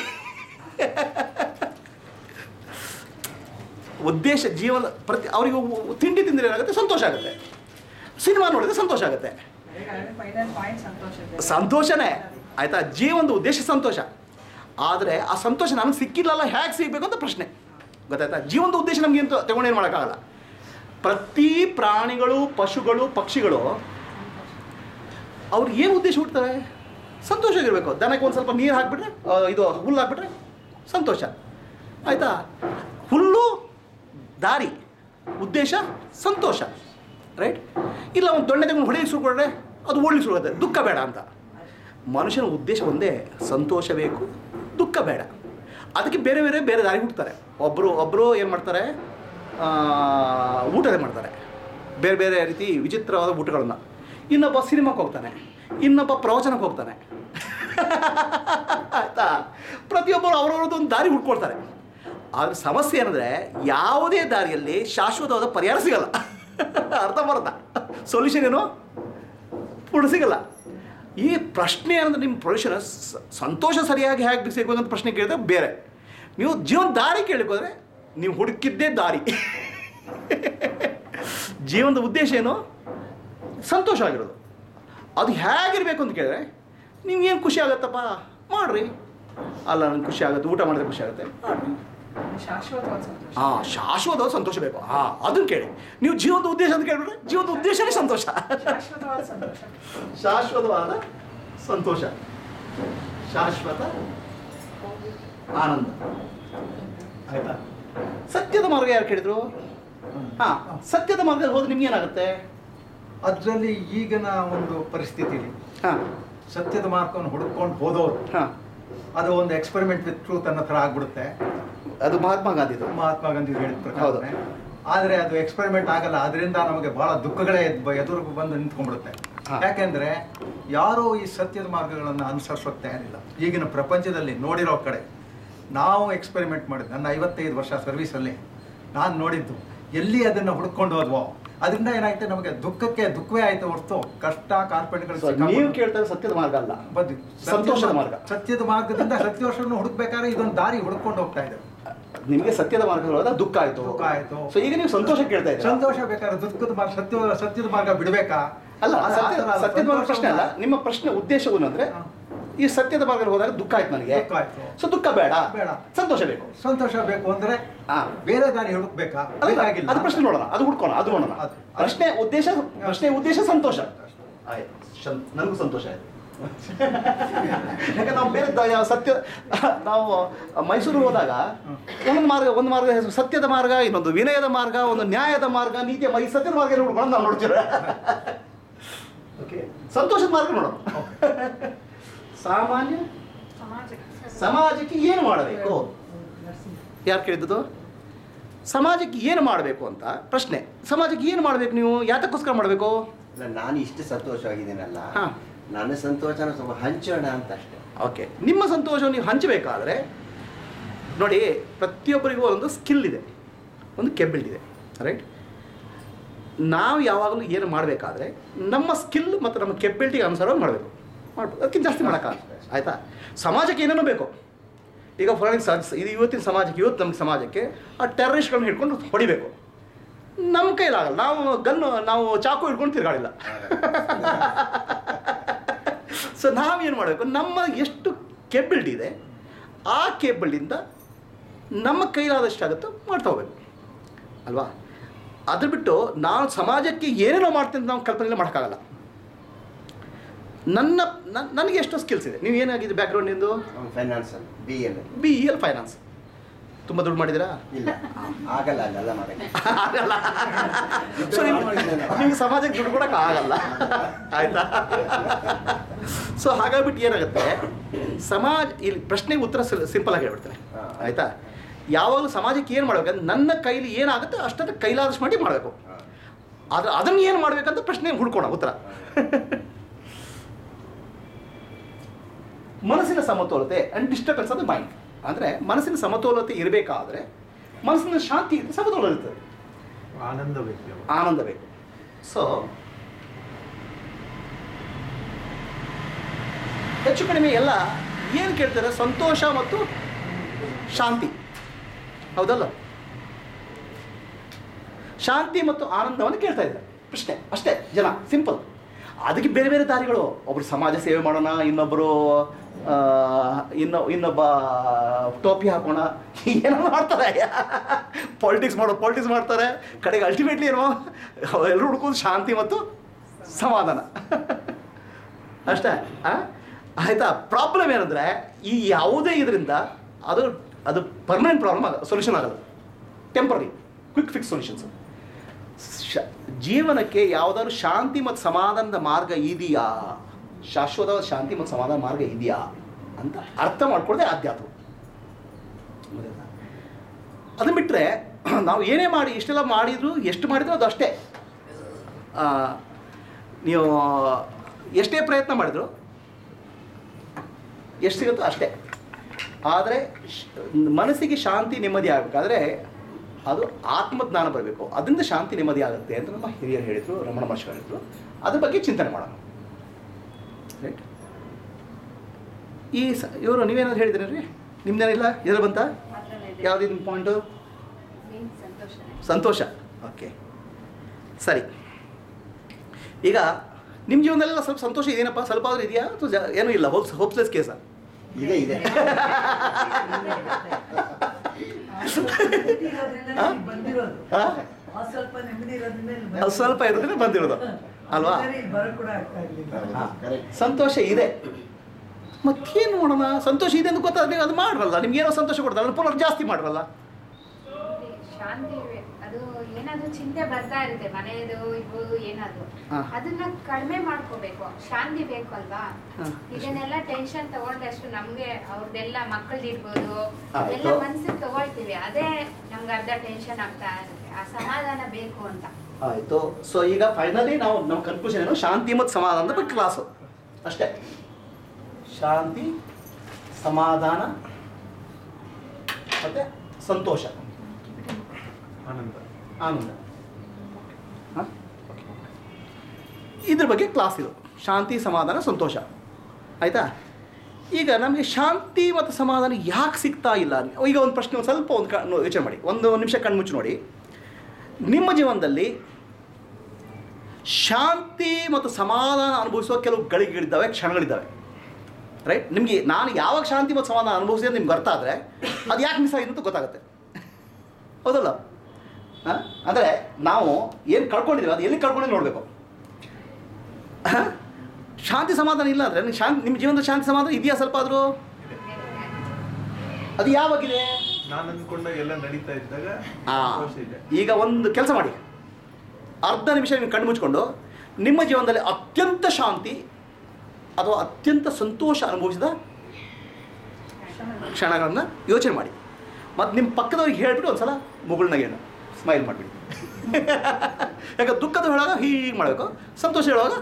ಉದ್ದೇಶ ಜೀವನ ಪ್ರತಿ ಅವರಿಗೆ ತಿಂಡಿ ತಿಂದರೆ ಏನಾಗುತ್ತೆ ಸಂತೋಷ ಆಗುತ್ತೆ ಸಿನಿಮಾ ನೋಡಿದ್ರೆ ಸಂತೋಷ ಆಗುತ್ತೆ ಫೈನಲ್ ಪಾಯಿಂಟ್ ಸಂತೋಷ ಇದೆ. ಸಂತೋಷನೇ ಆಯ್ತಾ ಜೀವನದ ಉದ್ದೇಶ ಸಂತೋಷ ಆದರೆ ಆ ಸಂತೋಷ ನಮಗೆ ಸಿಕ್ಕಿಲ್ಲಲ್ಲ ಹೇಗೆ ಸಿಗಬೇಕು ಅಂತ ಪ್ರಶ್ನೆ ಗೊತ್ತಾಯ್ತಾ ಜೀವನದ ಉದ್ದೇಶ ನಮಗೆ ಅಂತ ತಗೊಂಡೇನು ಮಾಡೋಕ್ಕಾಗಲ್ಲ ಪ್ರತಿ ಪ್ರಾಣಿಗಳು ಪಶುಗಳು ಪಕ್ಷಿಗಳು ಅವ್ರಿಗೆ ಏನು ಉದ್ದೇಶ ಹುಡ್ತವೆ ಸಂತೋಷ ಆಗಿರಬೇಕು ದನಕ್ಕೆ ಒಂದು ಸ್ವಲ್ಪ ನೀರು ಹಾಕ್ಬಿಟ್ರೆ ಆ, ಇದು ಹುಲ್ಲು ಹಾಕ್ಬಿಟ್ರೆ ಸಂತೋಷ ಆಯಿತಾ ಹುಲ್ಲು ದಾರಿ ಉದ್ದೇಶ ಸಂತೋಷ ರೈಟ್ ಇಲ್ಲ ಒಂದು ದೊಣ್ಣೆ ತಗೊಂಡು ಹೊಡೆಯಕ್ಕೆ ಶುರು ಕೊಟ್ಟರೆ ಅದು ಓಡ್ಲಿಕ್ಕೆ ಶುರು ಆಗುತ್ತೆ ದುಃಖ ಬೇಡ ಅಂತ ಮನುಷ್ಯನ ಉದ್ದೇಶ ಒಂದೇ ಸಂತೋಷ ಬೇಕು ದುಃಖ ಬೇಡ ಅದಕ್ಕೆ ಬೇರೆ ಬೇರೆ ಬೇರೆ ದಾರಿ ಹುಡ್ತಾರೆ ಒಬ್ಬರು ಒಬ್ಬರು ಏನು ಮಾಡ್ತಾರೆ ಆ, ಊಟನೇ ಮಾಡ್ತಾರೆ ಬೇರೆ ಬೇರೆ ರೀತಿ ವಿಚಿತ್ರವಾದ ಊಟಗಳನ್ನು ಇನ್ನೊಬ್ಬ ಸಿನಿಮಾಕ್ಕೆ ಹೋಗ್ತಾನೆ ಇನ್ನೊಬ್ಬ ಪ್ರವಚನಕ್ಕೆ ಹೋಗ್ತಾನೆ ಆಯ್ತಾ ಪ್ರತಿಯೊಬ್ಬರು ಅವ್ರವ್ರದ್ದು ಒಂದು ದಾರಿ ಹುಡ್ಕೊಳ್ತಾರೆ ಆದರೆ ಸಮಸ್ಯೆ ಏನಂದರೆ ಯಾವುದೇ ದಾರಿಯಲ್ಲಿ ಶಾಶ್ವತವಾದ ಪರಿಹಾರ ಸಿಗಲ್ಲ ಅರ್ಥ ಬರುತ್ತಾ ಸೊಲ್ಯೂಷನ್ ಏನು ಪೂರ್ಣ ಸಿಗಲ್ಲ ಈ ಪ್ರಶ್ನೆ ಅಂದರೆ ನಿಮ್ಮ ಪ್ರೊಫೆಷನ್ ಸಂತೋಷ ಸರಿಯಾಗಿ ಹೇಗೆ ಸಿಗ್ಬೇಕು ಅಂತ ಪ್ರಶ್ನೆ ಕೇಳಿದ್ರೆ ಬೇರೆ ನೀವು ಜೀವನ ದಾರಿ ಕೇಳಿಕೋದ್ರೆ ನೀವು ಹುಡುಕಿದ್ದೇ ದಾರಿ ಜೀವನದ ಉದ್ದೇಶ ಏನು ಸಂತೋಷ ಆಗಿರೋದು ಅದು ಹೇಗಿರ್ಬೇಕು ಅಂತ ಕೇಳಿದ್ರೆ ನಿಮ್ಗೇನು ಖುಷಿ ಆಗುತ್ತಪ್ಪ ಮಾಡ್ರಿ ಅಲ್ಲ ನಂಗೆ ಖುಷಿ ಆಗುತ್ತೆ ಊಟ ಮಾಡಿದ್ರೆ ಖುಷಿ ಆಗುತ್ತೆ ಮಾಡ್ರಿ ಶಾಶ್ವತವಾದ ಸಂತೋಷ ಹಾಂ ಶಾಶ್ವತವಾದ ಸಂತೋಷ ಬೇಕು ಹಾಂ ಅದನ್ನು ಕೇಳಿ ನೀವು ಜೀವನದ ಉದ್ದೇಶ ಅಂತ ಕೇಳಿಬಿಟ್ರೆ ಜೀವನದ ಉದ್ದೇಶನೇ ಸಂತೋಷ ಶಾಶ್ವತವಾದ ಸಂತೋಷ ಶಾಶ್ವತವಾದ ಸಂತೋಷ ಶಾಶ್ವತ ಆನಂದ ಆಯ್ತಾ ಸತ್ಯದ ಮಾರ್ಗ ಯಾರು ಕೇಳಿದ್ರು ಹಾಂ ಸತ್ಯದ ಮಾರ್ಗದಲ್ಲಿ ಹೋದ್ರೆ ನಿಮ್ಗೆ ಏನಾಗುತ್ತೆ ಅದರಲ್ಲಿ ಈಗಿನ ಒಂದು ಪರಿಸ್ಥಿತಿಲಿ ಹಾಂ ಸತ್ಯದ ಮಾರ್ಗವನ್ನು ಹುಡುಕೊಂಡು ಹೋದವರು ಹಾಂ ಅದು ಒಂದು ಎಕ್ಸ್ಪೆರಿಮೆಂಟ್ ವಿತ್ ಟ್ರೂತ್ ಅನ್ನೋ ಥರ ಆಗ್ಬಿಡುತ್ತೆ ಅದು ಮಹಾತ್ಮ ಗಾಂಧಿದು ಮಹಾತ್ಮ ಗಾಂಧಿ ಹೇಳಿದ ಹೌದು. ಪ್ರಕಾರ ಆದರೆ ಅದು ಎಕ್ಸ್ಪೆರಿಮೆಂಟ್ ಆಗಲ್ಲ ಅದರಿಂದ ನಮಗೆ ಬಹಳ ದುಃಖಗಳೇ ಎದ್- ಎದುರು ಬಂದು ನಿಂತ್ಕೊಂಡ್ಬಿಡುತ್ತೆ ಹಾ. ಯಾಕೆಂದ್ರೆ ಯಾರೂ ಈ ಸತ್ಯದ ಮಾರ್ಗಗಳನ್ನು ಅನುಸರಿಸೋಕೆ ತಯಾರಿಲ್ಲ ಈಗಿನ ಪ್ರಪಂಚದಲ್ಲಿ ನೋಡಿರೋ ಕಡೆ ನಾವು ಎಕ್ಸ್ಪೆರಿಮೆಂಟ್ ಮಾಡಿದ್ದು ನನ್ನ ಐವತ್ತೈದು ವರ್ಷ ಸರ್ವಿಸಲ್ಲಿ ನಾನು ನೋಡಿದ್ದು ಎಲ್ಲಿ ಅದನ್ನು ಹುಡ್ಕೊಂಡು ಹೋದ್ವೋ ಅದರಿಂದ ಏನಾಯ್ತು ನಮಗೆ ದುಃಖಕ್ಕೆ ದುಃಖವೇ ಆಯ್ತು ಹೊರತು ಕಷ್ಟ So, ಕಾರ್ಪೆಟ್ಗಳು ನೀವು ಕೇಳ್ತಾ ಇರೋದು ಸತ್ಯದ ಮಾರ್ಗ ಅಲ್ಲ ಬಂದು ಸಂತೋಷದ ಮಾರ್ಗ. ಸತ್ಯದ ಮಾರ್ಗದಿಂದ ಸತ್ಯವಶವನ್ನು ಹುಡುಕ್ಬೇಕಾದ್ರೆ ಇದೊಂದು ದಾರಿ ಹುಡ್ಕೊಂಡು ಹೋಗ್ತಾ ಇದೆ ನಿಮಗೆ ಸತ್ಯದ ಮಾರ್ಗದೊಳಗ ದುಃಖ ಆಯ್ತು ದುಃಖ ಆಯ್ತು. ಸೊ ಈಗ ನೀವು ಸಂತೋಷ ಕೇಳ್ತಾ ಇದ್ದೀರಾ ಸಂತೋಷ ಬೇಕಾದ್ರೆ ದುಃಖದ ಮಾರ್ಗ ಸತ್ಯ ಸತ್ಯದ ಮಾರ್ಗ ಬಿಡಬೇಕಾ ಅಲ್ಲ ಆ- ಆ ಸತ್ಯ ಥರ ಅಲ್ಲ. ಸತ್ಯದ ಮಾರ್ಗ ಪ್ರಶ್ನೆ ಅಲ್ಲ ನಿಮ್ಮ ಪ್ರಶ್ನೆ ಉದ್ದೇಶವು ಅಂದ್ರೆ ಹಾ. ಈ ಸತ್ಯದ ಮಾರ್ಗದಲ್ಲಿ ಹೋದಾಗ ದುಃಖ ಆಯ್ತು ನನಗೆ ದುಃಖ ಆಯ್ತು. ಸೊ ದುಃಖ ಬೇಡ ಬೇಡ. ಸಂತೋಷ ಬೇಕು ಸಂತೋಷ ಬೇಕು ಅಂದ್ರೆ ಹಾ ಬೇರೆ ದಾರಿ ಹುಡುಕ್ಬೇಕಾ ಅಲ್ಲ, ಬೇಕಾಗಿಲ್ಲ ಅದು ಪ್ರಶ್ನೆ ನೋಡೋಣ ಅದು ಹುಡ್ಕೋಣ ಅದು ನೋಡೋಣ ಅದು- ಪ್ರಶ್ನೆ ಉದ್ದೇಶ ಪ್ರಶ್ನೆ ಉದ್ದೇಶ ಸಂತೋಷ ಆಯ್ತು ಶಂ- ನನಗೂ ಸಂತೋಷ ಆಯ್ತು ಯಾಕಂದ್ರೆ ನಾವು ಬೇರೆ ದ- ಯಾವ ಸತ್ಯ ನಾವು ಮೈಸೂರು ಹೋದಾಗ ಒಂದು ಮಾರ್ಗ ಒಂದು ಮಾರ್ಗ ಹೆಸರು ಸತ್ಯದ ಮಾರ್ಗ ಇನ್ನೊಂದು ವಿನಯದ ಮಾರ್ಗ ಒಂದು ನ್ಯಾಯದ ಮಾರ್ಗ ನೀತಿಯ ಮಾರ್ಗ ಈ ಸತ್ಯದ ಮಾರ್ಗ ಹುಡ್ಕೊಂಡು ನಾವು ನೋಡ್ತೀರ ಓಕೆ ಸಂತೋಷದ ಮಾರ್ಗ ನೋಡೋಣ ಸಾಮಾನ್ಯ ಸಮಾಜಕ್ಕೆ ಸಮಾಜಕ್ಕೆ ಏನು ಮಾಡಬೇಕು ಯಾರು ಕೇಳಿದ್ದು ಸಮಾಜಕ್ಕೆ ಏನು ಮಾಡಬೇಕು ಅಂತ ಪ್ರಶ್ನೆ ಸಮಾಜಕ್ಕೆ ಏನು ಮಾಡಬೇಕು ನೀವು ಯಾತಕ್ಕೋಸ್ಕರ ಮಾಡಬೇಕು ಇಲ್ಲ ನಾನು ಇಷ್ಟು ಸಂತೋಷವಾಗಿದ್ದೀನಲ್ಲ ಹಾ. ನನ್ನ ಸಂತೋಷನ ಸ್ವಲ್ಪ ಹಂಚೋಣ ಅಂತ ಅಷ್ಟೇ ಓಕೆ ನಿಮ್ಮ ಸಂತೋಷವನ್ನು ನೀವು ಹಂಚಬೇಕಾದ್ರೆ ನೋಡಿ ಪ್ರತಿಯೊಬ್ಬರಿಗೂ ಒಂದು ಸ್ಕಿಲ್ ಇದೆ ಒಂದು ಕೆಬಿಲಿಟಿ ಇದೆ ರೈಟ್ ನಾವು ಯಾವಾಗಲೂ ಏನು ಮಾಡಬೇಕಾದ್ರೆ ನಮ್ಮ ಸ್ಕಿಲ್ ಮತ್ತು ನಮ್ಮ ಕೆಬಿಲಿಟಿಗೆ ಅನುಸಾರವಾಗಿ ಮಾಡಬೇಕು ಮಾಡ್ಬೇಕು ಅದಕ್ಕಿಂತ ಜಾಸ್ತಿ ಮಾಡೋಕ್ಕಾಗಲ್ಲ ಆಯಿತಾ ಸಮಾಜಕ್ಕೆ ಏನೇನೋ ಬೇಕು ಈಗ ಫಾರ್ ಎಕ್ಸಾಂಪಲ್ ಇದು ಇವತ್ತಿನ ಸಮಾಜಕ್ಕೆ ಇವತ್ತು ನಮ್ಮ ಸಮಾಜಕ್ಕೆ ಆ ಟೆರರಿಸ್ಟ್ಗಳನ್ನ ಹಿಡ್ಕೊಂಡು ಹೊಡಿಬೇಕು ನಮ್ಮ ಕೈಲಾಗಲ್ಲ ನಾವು ಗನ್ನು ನಾವು ಚಾಕು ಹಿಡ್ಕೊಂಡು ತಿರ್ಗಾಡಿಲ್ಲ ಸೊ ನಾವೇನು ಮಾಡಬೇಕು ನಮ್ಮ ಎಷ್ಟು ಕೆಬಿಲಿಟಿ ಇದೆ ಆ ಕೇಬಲಿಂದ ನಮ್ಮ ಕೈಲಾದಷ್ಟಾಗುತ್ತೋ ಮಾಡ್ತಾ ಹೋಗ್ಬೇಕು ಅಲ್ವಾ ಅದ್ರ ಬಿಟ್ಟು ನಾನು ಸಮಾಜಕ್ಕೆ ಏನೇನೋ ಮಾಡ್ತೀನಿ ಅಂತ ನಾವು ಕಲ್ಪನೆ ಮಾಡೋಕ್ಕಾಗಲ್ಲ ನನ್ನ ನನ್- ನನಗೆ ಎಷ್ಟೋ ಸ್ಕಿಲ್ಸ್ ಇದೆ ನೀವು ಏನಾಗಿದೆ ಬ್ಯಾಕ್ಗ್ರೌಂಡ್ ನಿಂದು ಫೈನಾನ್ಸಲ್ಲಿ B L B E L finance ತುಂಬ ದುಡ್ಡು ಮಾಡಿದ್ದೀರಾ ಇಲ್ಲ ಆಗಲ್ಲ ಅಲ್ಲೆಲ್ಲ ಮಾಡಕ್ಕೆ ಆಗಲ್ಲ ಸೊ ನಿಮ್ಗೆ ಸಮಾಜಕ್ಕೆ ದುಡ್ಡು ಕೊಡಕ್ಕೆ ಆಗಲ್ಲ ಆಯ್ತಾ ಸೊ ಹಾಗಾಗ್ಬಿಟ್ಟು ಏನಾಗುತ್ತೆ ಸಮಾಜ ಇಲ್ಲಿ ಪ್ರಶ್ನೆಗೆ ಉತ್ತರ ಸಿಂಪಲ್ ಆಗಿ ಹೇಳ್ಬಿಡ್ತಾರೆ ಹಾ. ಆಯ್ತಾ ಯಾವಾಗಲೂ ಸಮಾಜಕ್ಕೆ ಏನು ಮಾಡ್ಬೇಕಂದ್ರೆ ನನ್ನ ಕೈಲಿ ಏನಾಗುತ್ತೆ ಅಷ್ಟನ್ನು ಕೈಲಾದಷ್ಟು ಮಾಡಿ ಮಾಡಬೇಕು ಆದ್ರೆ ಅದನ್ನು ಏನು ಮಾಡ್ಬೇಕಂತ ಪ್ರಶ್ನೆ ಹುಡ್ಕೋಣ ಉತ್ತರ ಮನಸ್ಸಿನ ಸಮತೋಲತೆ and disturbance of the mind ಅಂದರೆ ಮನಸ್ಸಿನ ಸಮತೋಲತೆ ಇರಬೇಕಾದ್ರೆ ಮನಸ್ಸಿನ ಶಾಂತಿ ಇರುತ್ತೆ ಸಮತೋಲ ಇರ್ತದೆ ಆನಂದ ಬೇಕು ಆನಂದ ಬೇಕು ಸೊ ಹೆಚ್ಚು ಕಡಿಮೆ ಎಲ್ಲ ಏನು ಕೇಳ್ತಾರೆ ಸಂತೋಷ ಮತ್ತು ಶಾಂತಿ ಹೌದಲ್ಲ ಶಾಂತಿ ಮತ್ತು ಆನಂದವನ್ನು ಕೇಳ್ತಾ ಇದ್ದಾರೆ ಪ್ರಶ್ನೆ ಅಷ್ಟೇ ಜನ ಸಿಂಪಲ್ ಅದಕ್ಕೆ ಬೇರೆ ಬೇರೆ ದಾರಿಗಳು ಒಬ್ರು ಸಮಾಜ ಸೇವೆ ಮಾಡೋಣ ಇನ್ನೊಬ್ಬರು ಆ, ಇನ್ನೊ ಇನ್ನೊಬ್ಬ ಟೋಪಿ ಹಾಕೋಣ ಏನೋ ಮಾಡ್ತಾರೆ ಪಾಲಿಟಿಕ್ಸ್ ಮಾಡೋ ಪಾಲಿಟಿಕ್ಸ್ ಮಾಡ್ತಾರೆ ಕಡೆಗೆ ಅಲ್ಟಿಮೇಟ್ಲಿ ಏನೋ ಎಲ್ಲರೂ ಹುಡ್ಕೋದು ಶಾಂತಿ ಮತ್ತು ಸಮಾಧಾನ ಅಷ್ಟೇ ಆ? ಆಯ್ತಾ ಪ್ರಾಬ್ಲಮ್ ಏನಂದರೆ ಈ ಯಾವುದೇ ಇದರಿಂದ ಅದು ಅದು ಪರ್ಮನೆಂಟ್ ಪ್ರಾಬ್ಲಮ್ ಆಗ ಸೊಲ್ಯೂಷನ್ ಆಗಲ್ಲ ಟೆಂಪರರಿ ಕ್ವಿಕ್ ಫಿಕ್ಸ್ ಸೊಲ್ಯೂಷನ್ಸ್ ಶ ಜೀವನಕ್ಕೆ ಯಾವುದಾದ್ರು ಶಾಂತಿ ಮತ್ತು ಸಮಾಧಾನದ ಮಾರ್ಗ ಇದೆಯಾ ಶಾಶ್ವತವಾದ ಶಾಂತಿ ಮತ್ತು ಸಮಾಧಾನ ಮಾರ್ಗ ಇದೆಯಾ ಅಂತ ಅರ್ಥ ಮಾಡ್ಕೊಳ್ಳದೆ ಆಧ್ಯಾತ್ಮ ಗೊತ್ತಾಯ್ತಾ? ಅದನ್ನ ಬಿಟ್ಟರೆ ನಾವು ಏನೇ ಮಾಡಿ ಇಷ್ಟೆಲ್ಲ ಮಾಡಿದ್ರು ಎಷ್ಟು ಮಾಡಿದ್ರು ಅದು ಅಷ್ಟೇ ಆ, ನೀವು ಎಷ್ಟೇ ಪ್ರಯತ್ನ ಮಾಡಿದ್ರು ಎಷ್ಟು ಸಿಗುತ್ತೋ ಅಷ್ಟೇ ಆದರೆ ಶ್- ಮನಸ್ಸಿಗೆ ಶಾಂತಿ ನೆಮ್ಮದಿ ಆಗಬೇಕಾದ್ರೆ ಅದು ಆತ್ಮಜ್ಞಾನ ಬರಬೇಕು ಅದರಿಂದ ಶಾಂತಿ ನೆಮ್ಮದಿ ಆಗುತ್ತೆ ಅಂತ ನಮ್ಮ ಹಿರಿಯರು ಹೇಳಿದರು ರಮಣ ಮಹರ್ಷಿ ಹೇಳಿದರು ಅದ್ರ ಬಗ್ಗೆ ಚಿಂತನೆ ಮಾಡೋಣ ರೈಟ್ ಈ ಸ ಇವರು ನೀವೇನಾದ್ರು ಹೇಳಿದ್ರಿ ರೀ ನಿಮ್ದೇನಿಲ್ಲ ಇದ್ರಲ್ಲಿ ಬಂತ ಯಾವುದು ನಿಮ್ಮ ಪಾಯಿಂಟು ಸಂತೋಷ ಓಕೆ ಸರಿ ಈಗ ನಿಮ್ಮ ಜೀವನದಲ್ಲೆಲ್ಲ ಸ್ವಲ್ಪ ಸಂತೋಷ ಇದೆಯೇನಪ್ಪ ಸ್ವಲ್ಪ ಆದರೂ ಇದೆಯಾ ಅಥವಾ ಜ- ಏನೂ ಇಲ್ಲ ಹೋಪ್ಸ್ ಹೋಪ್ಸ್ಲೆಸ್ ಕೇಸ ಇದೆ ಇದೆ ಹಾ? ಬಂದಿರೋದು ಹಾ? ಆ ಸ್ವಲ್ಪ ನೆಮ್ಮದಿ ಇರೋದ್ರಿಂದ ಇಲ್ಲಿ ಅದು ಸ್ವಲ್ಪ ಇರೋದ್ರೆ ಬಂದಿರೋದು ಅಲ್ವಾ ಸರಿ, ಬರೋ ಕೂಡ ಆಗ್ತಾ ಇರ್ಲಿಲ್ಲ ಹಾ. ಸಂತೋಷ ಇದೆ ಮತ್ತೇನು ಮಾಡೋಣ ಸಂತೋಷ ಇದೆ ಅಂತ ಗೊತ್ತಾದ್ರೆ ನೀವು ಅದು ಮಾಡ್ರಲ್ಲ ನಿಮ್ಗೆ ಏನೋ ಸಂತೋಷ ಕೊಡ್ತಾರೆ ಅದನ್ನು ಪುನರ್ ಜಾಸ್ತಿ ಮಾಡ್ರಲ್ಲ ಶಾಂತಿ ಇವೆ. ಅದು ಏನಾದ್ರು ಚಿಂತೆ ಬರ್ತಾ ಇರುತ್ತೆ ಮನೆಯದು ಇವು ಏನಾದ್ರು ಹಾ. ಅದನ್ನ ಕಡಿಮೆ ಮಾಡ್ಕೋಬೇಕು ಶಾಂತಿ ಬೇಕು ಅಲ್ವಾ ಹಾ. ಇದನ್ನೆಲ್ಲ ಟೆನ್ಷನ್ ತಗೊಂಡಷ್ಟು ನಮ್ಗೆ ಅವ್ರದ್ದೆಲ್ಲ ಮಕ್ಕಳದಿರ್ಬೋದು ಆಯ್ತು. ಎಲ್ಲ ಮನ್ಸಿಗೆ ತಗೊಳ್ತೀವಿ ಅದೇ ನಮ್ಗೆ ಅರ್ಧ ಟೆನ್ಷನ್ ಆಗ್ತಾ ಇರುತ್ತೆ ಆ ಸಮಾಧಾನ ಬೇಕು ಅಂತ ಆಯಿತು ಸೊ ಈಗ ಫೈನಲಿ ನಾವು ನಮ್ಮ ಕನ್ಕ್ಲೂಷನ್ ಏನು ಶಾಂತಿ ಮತ್ತು ಸಮಾಧಾನದ ಬಗ್ಗೆ ಕ್ಲಾಸು ಅಷ್ಟೇ ಶಾಂತಿ ಸಮಾಧಾನ ಮತ್ತು ಸಂತೋಷ ಆನಂದ ಆನಂದ ಹ? ಇದ್ರ ಬಗ್ಗೆ ಕ್ಲಾಸ್ ಇದು ಶಾಂತಿ ಸಮಾಧಾನ ಸಂತೋಷ ಆಯಿತಾ ಈಗ ನಮಗೆ ಶಾಂತಿ ಮತ್ತು ಸಮಾಧಾನ ಯಾಕೆ ಸಿಗ್ತಾ ಇಲ್ಲ ಈಗ ಒಂದು ಪ್ರಶ್ನೆ ಒಂದು ಸ್ವಲ್ಪ ಒಂದು ಕಣ್ಣು ಯೋಚನೆ ಮಾಡಿ ಒಂದು ನಿಮಿಷ ಕಣ್ಮುಚ್ಚಿ ನೋಡಿ ನಿಮ್ಮ ಜೀವನದಲ್ಲಿ ಶಾಂತಿ ಮತ್ತು ಸಮಾಧಾನ ಅನುಭವಿಸುವ ಕೆಲವು ಗಳಿಗಳಿದ್ದಾವೆ ಕ್ಷಣಗಳಿದ್ದಾವೆ ರೈಟ್ ನಿಮಗೆ ನಾನು ಯಾವಾಗ ಶಾಂತಿ ಮತ್ತು ಸಮಾಧಾನ ಅನುಭವಿಸಿದೆ ಅಂತ ನಿಮ್ಗೆ ಅರ್ಥ ಆದರೆ ಅದು ಯಾಕೆ ಮಿಸ್ ಆಗಿದೆ ಅಂತ ಗೊತ್ತಾಗುತ್ತೆ ಹೌದಲ್ಲ ಹಾಂ ಅಂದರೆ ನಾವು ಏನು ಕಳ್ಕೊಂಡಿದ್ದೀವಿ ಅದು ಎಲ್ಲಿ ಕಳ್ಕೊಂಡಿದ್ದು ನೋಡಬೇಕು ಶಾಂತಿ ಸಮಾಧಾನ ಇಲ್ಲ ಅಂದರೆ ನೀವು ಶಾಂತಿ ನಿಮ್ಮ ಜೀವನದ ಶಾಂತಿ ಸಮಾಧಾನ ಇದೆಯಾ ಸ್ವಲ್ಪ ಆದರೂ ಅದು ಯಾವಾಗಿದೆ ನಾನು ಅಂದ್ಕೊಂಡಾಗ ಎಲ್ಲ ನಡೀತಾ ಇದ್ದಾಗ ಆ, ಸಂತೋಷ ಇದೆ ಈಗ ಒಂದು ಕೆಲಸ ಮಾಡಿ ಅರ್ಧ ನಿಮಿಷ ನೀವು ಕಣ್ಣು ಮುಚ್ಕೊಂಡು ನಿಮ್ಮ ಜೀವನದಲ್ಲಿ ಅತ್ಯಂತ ಶಾಂತಿ ಅಥವಾ ಅತ್ಯಂತ ಸಂತೋಷ ಅನುಭವಿಸಿದ ಕ್ಷಣಗಳನ್ನು ಯೋಚನೆ ಮಾಡಿ ಮತ್ತು ನಿಮ್ಮ ಪಕ್ಕದವ್ರಿಗೆ ಹೇಳ್ಬಿಟ್ಟು ಒಂದ್ಸಲ ಮುಗುಳ್ನಗೇನು ಸ್ಮೈಲ್ ಮಾಡಿಬಿಡಿ ಯಾಕೆ ದುಃಖದ ಹೇಳುವಾಗ ಹೀಗೆ ಮಾಡಬೇಕು ಸಂತೋಷ ಹೇಳುವಾಗ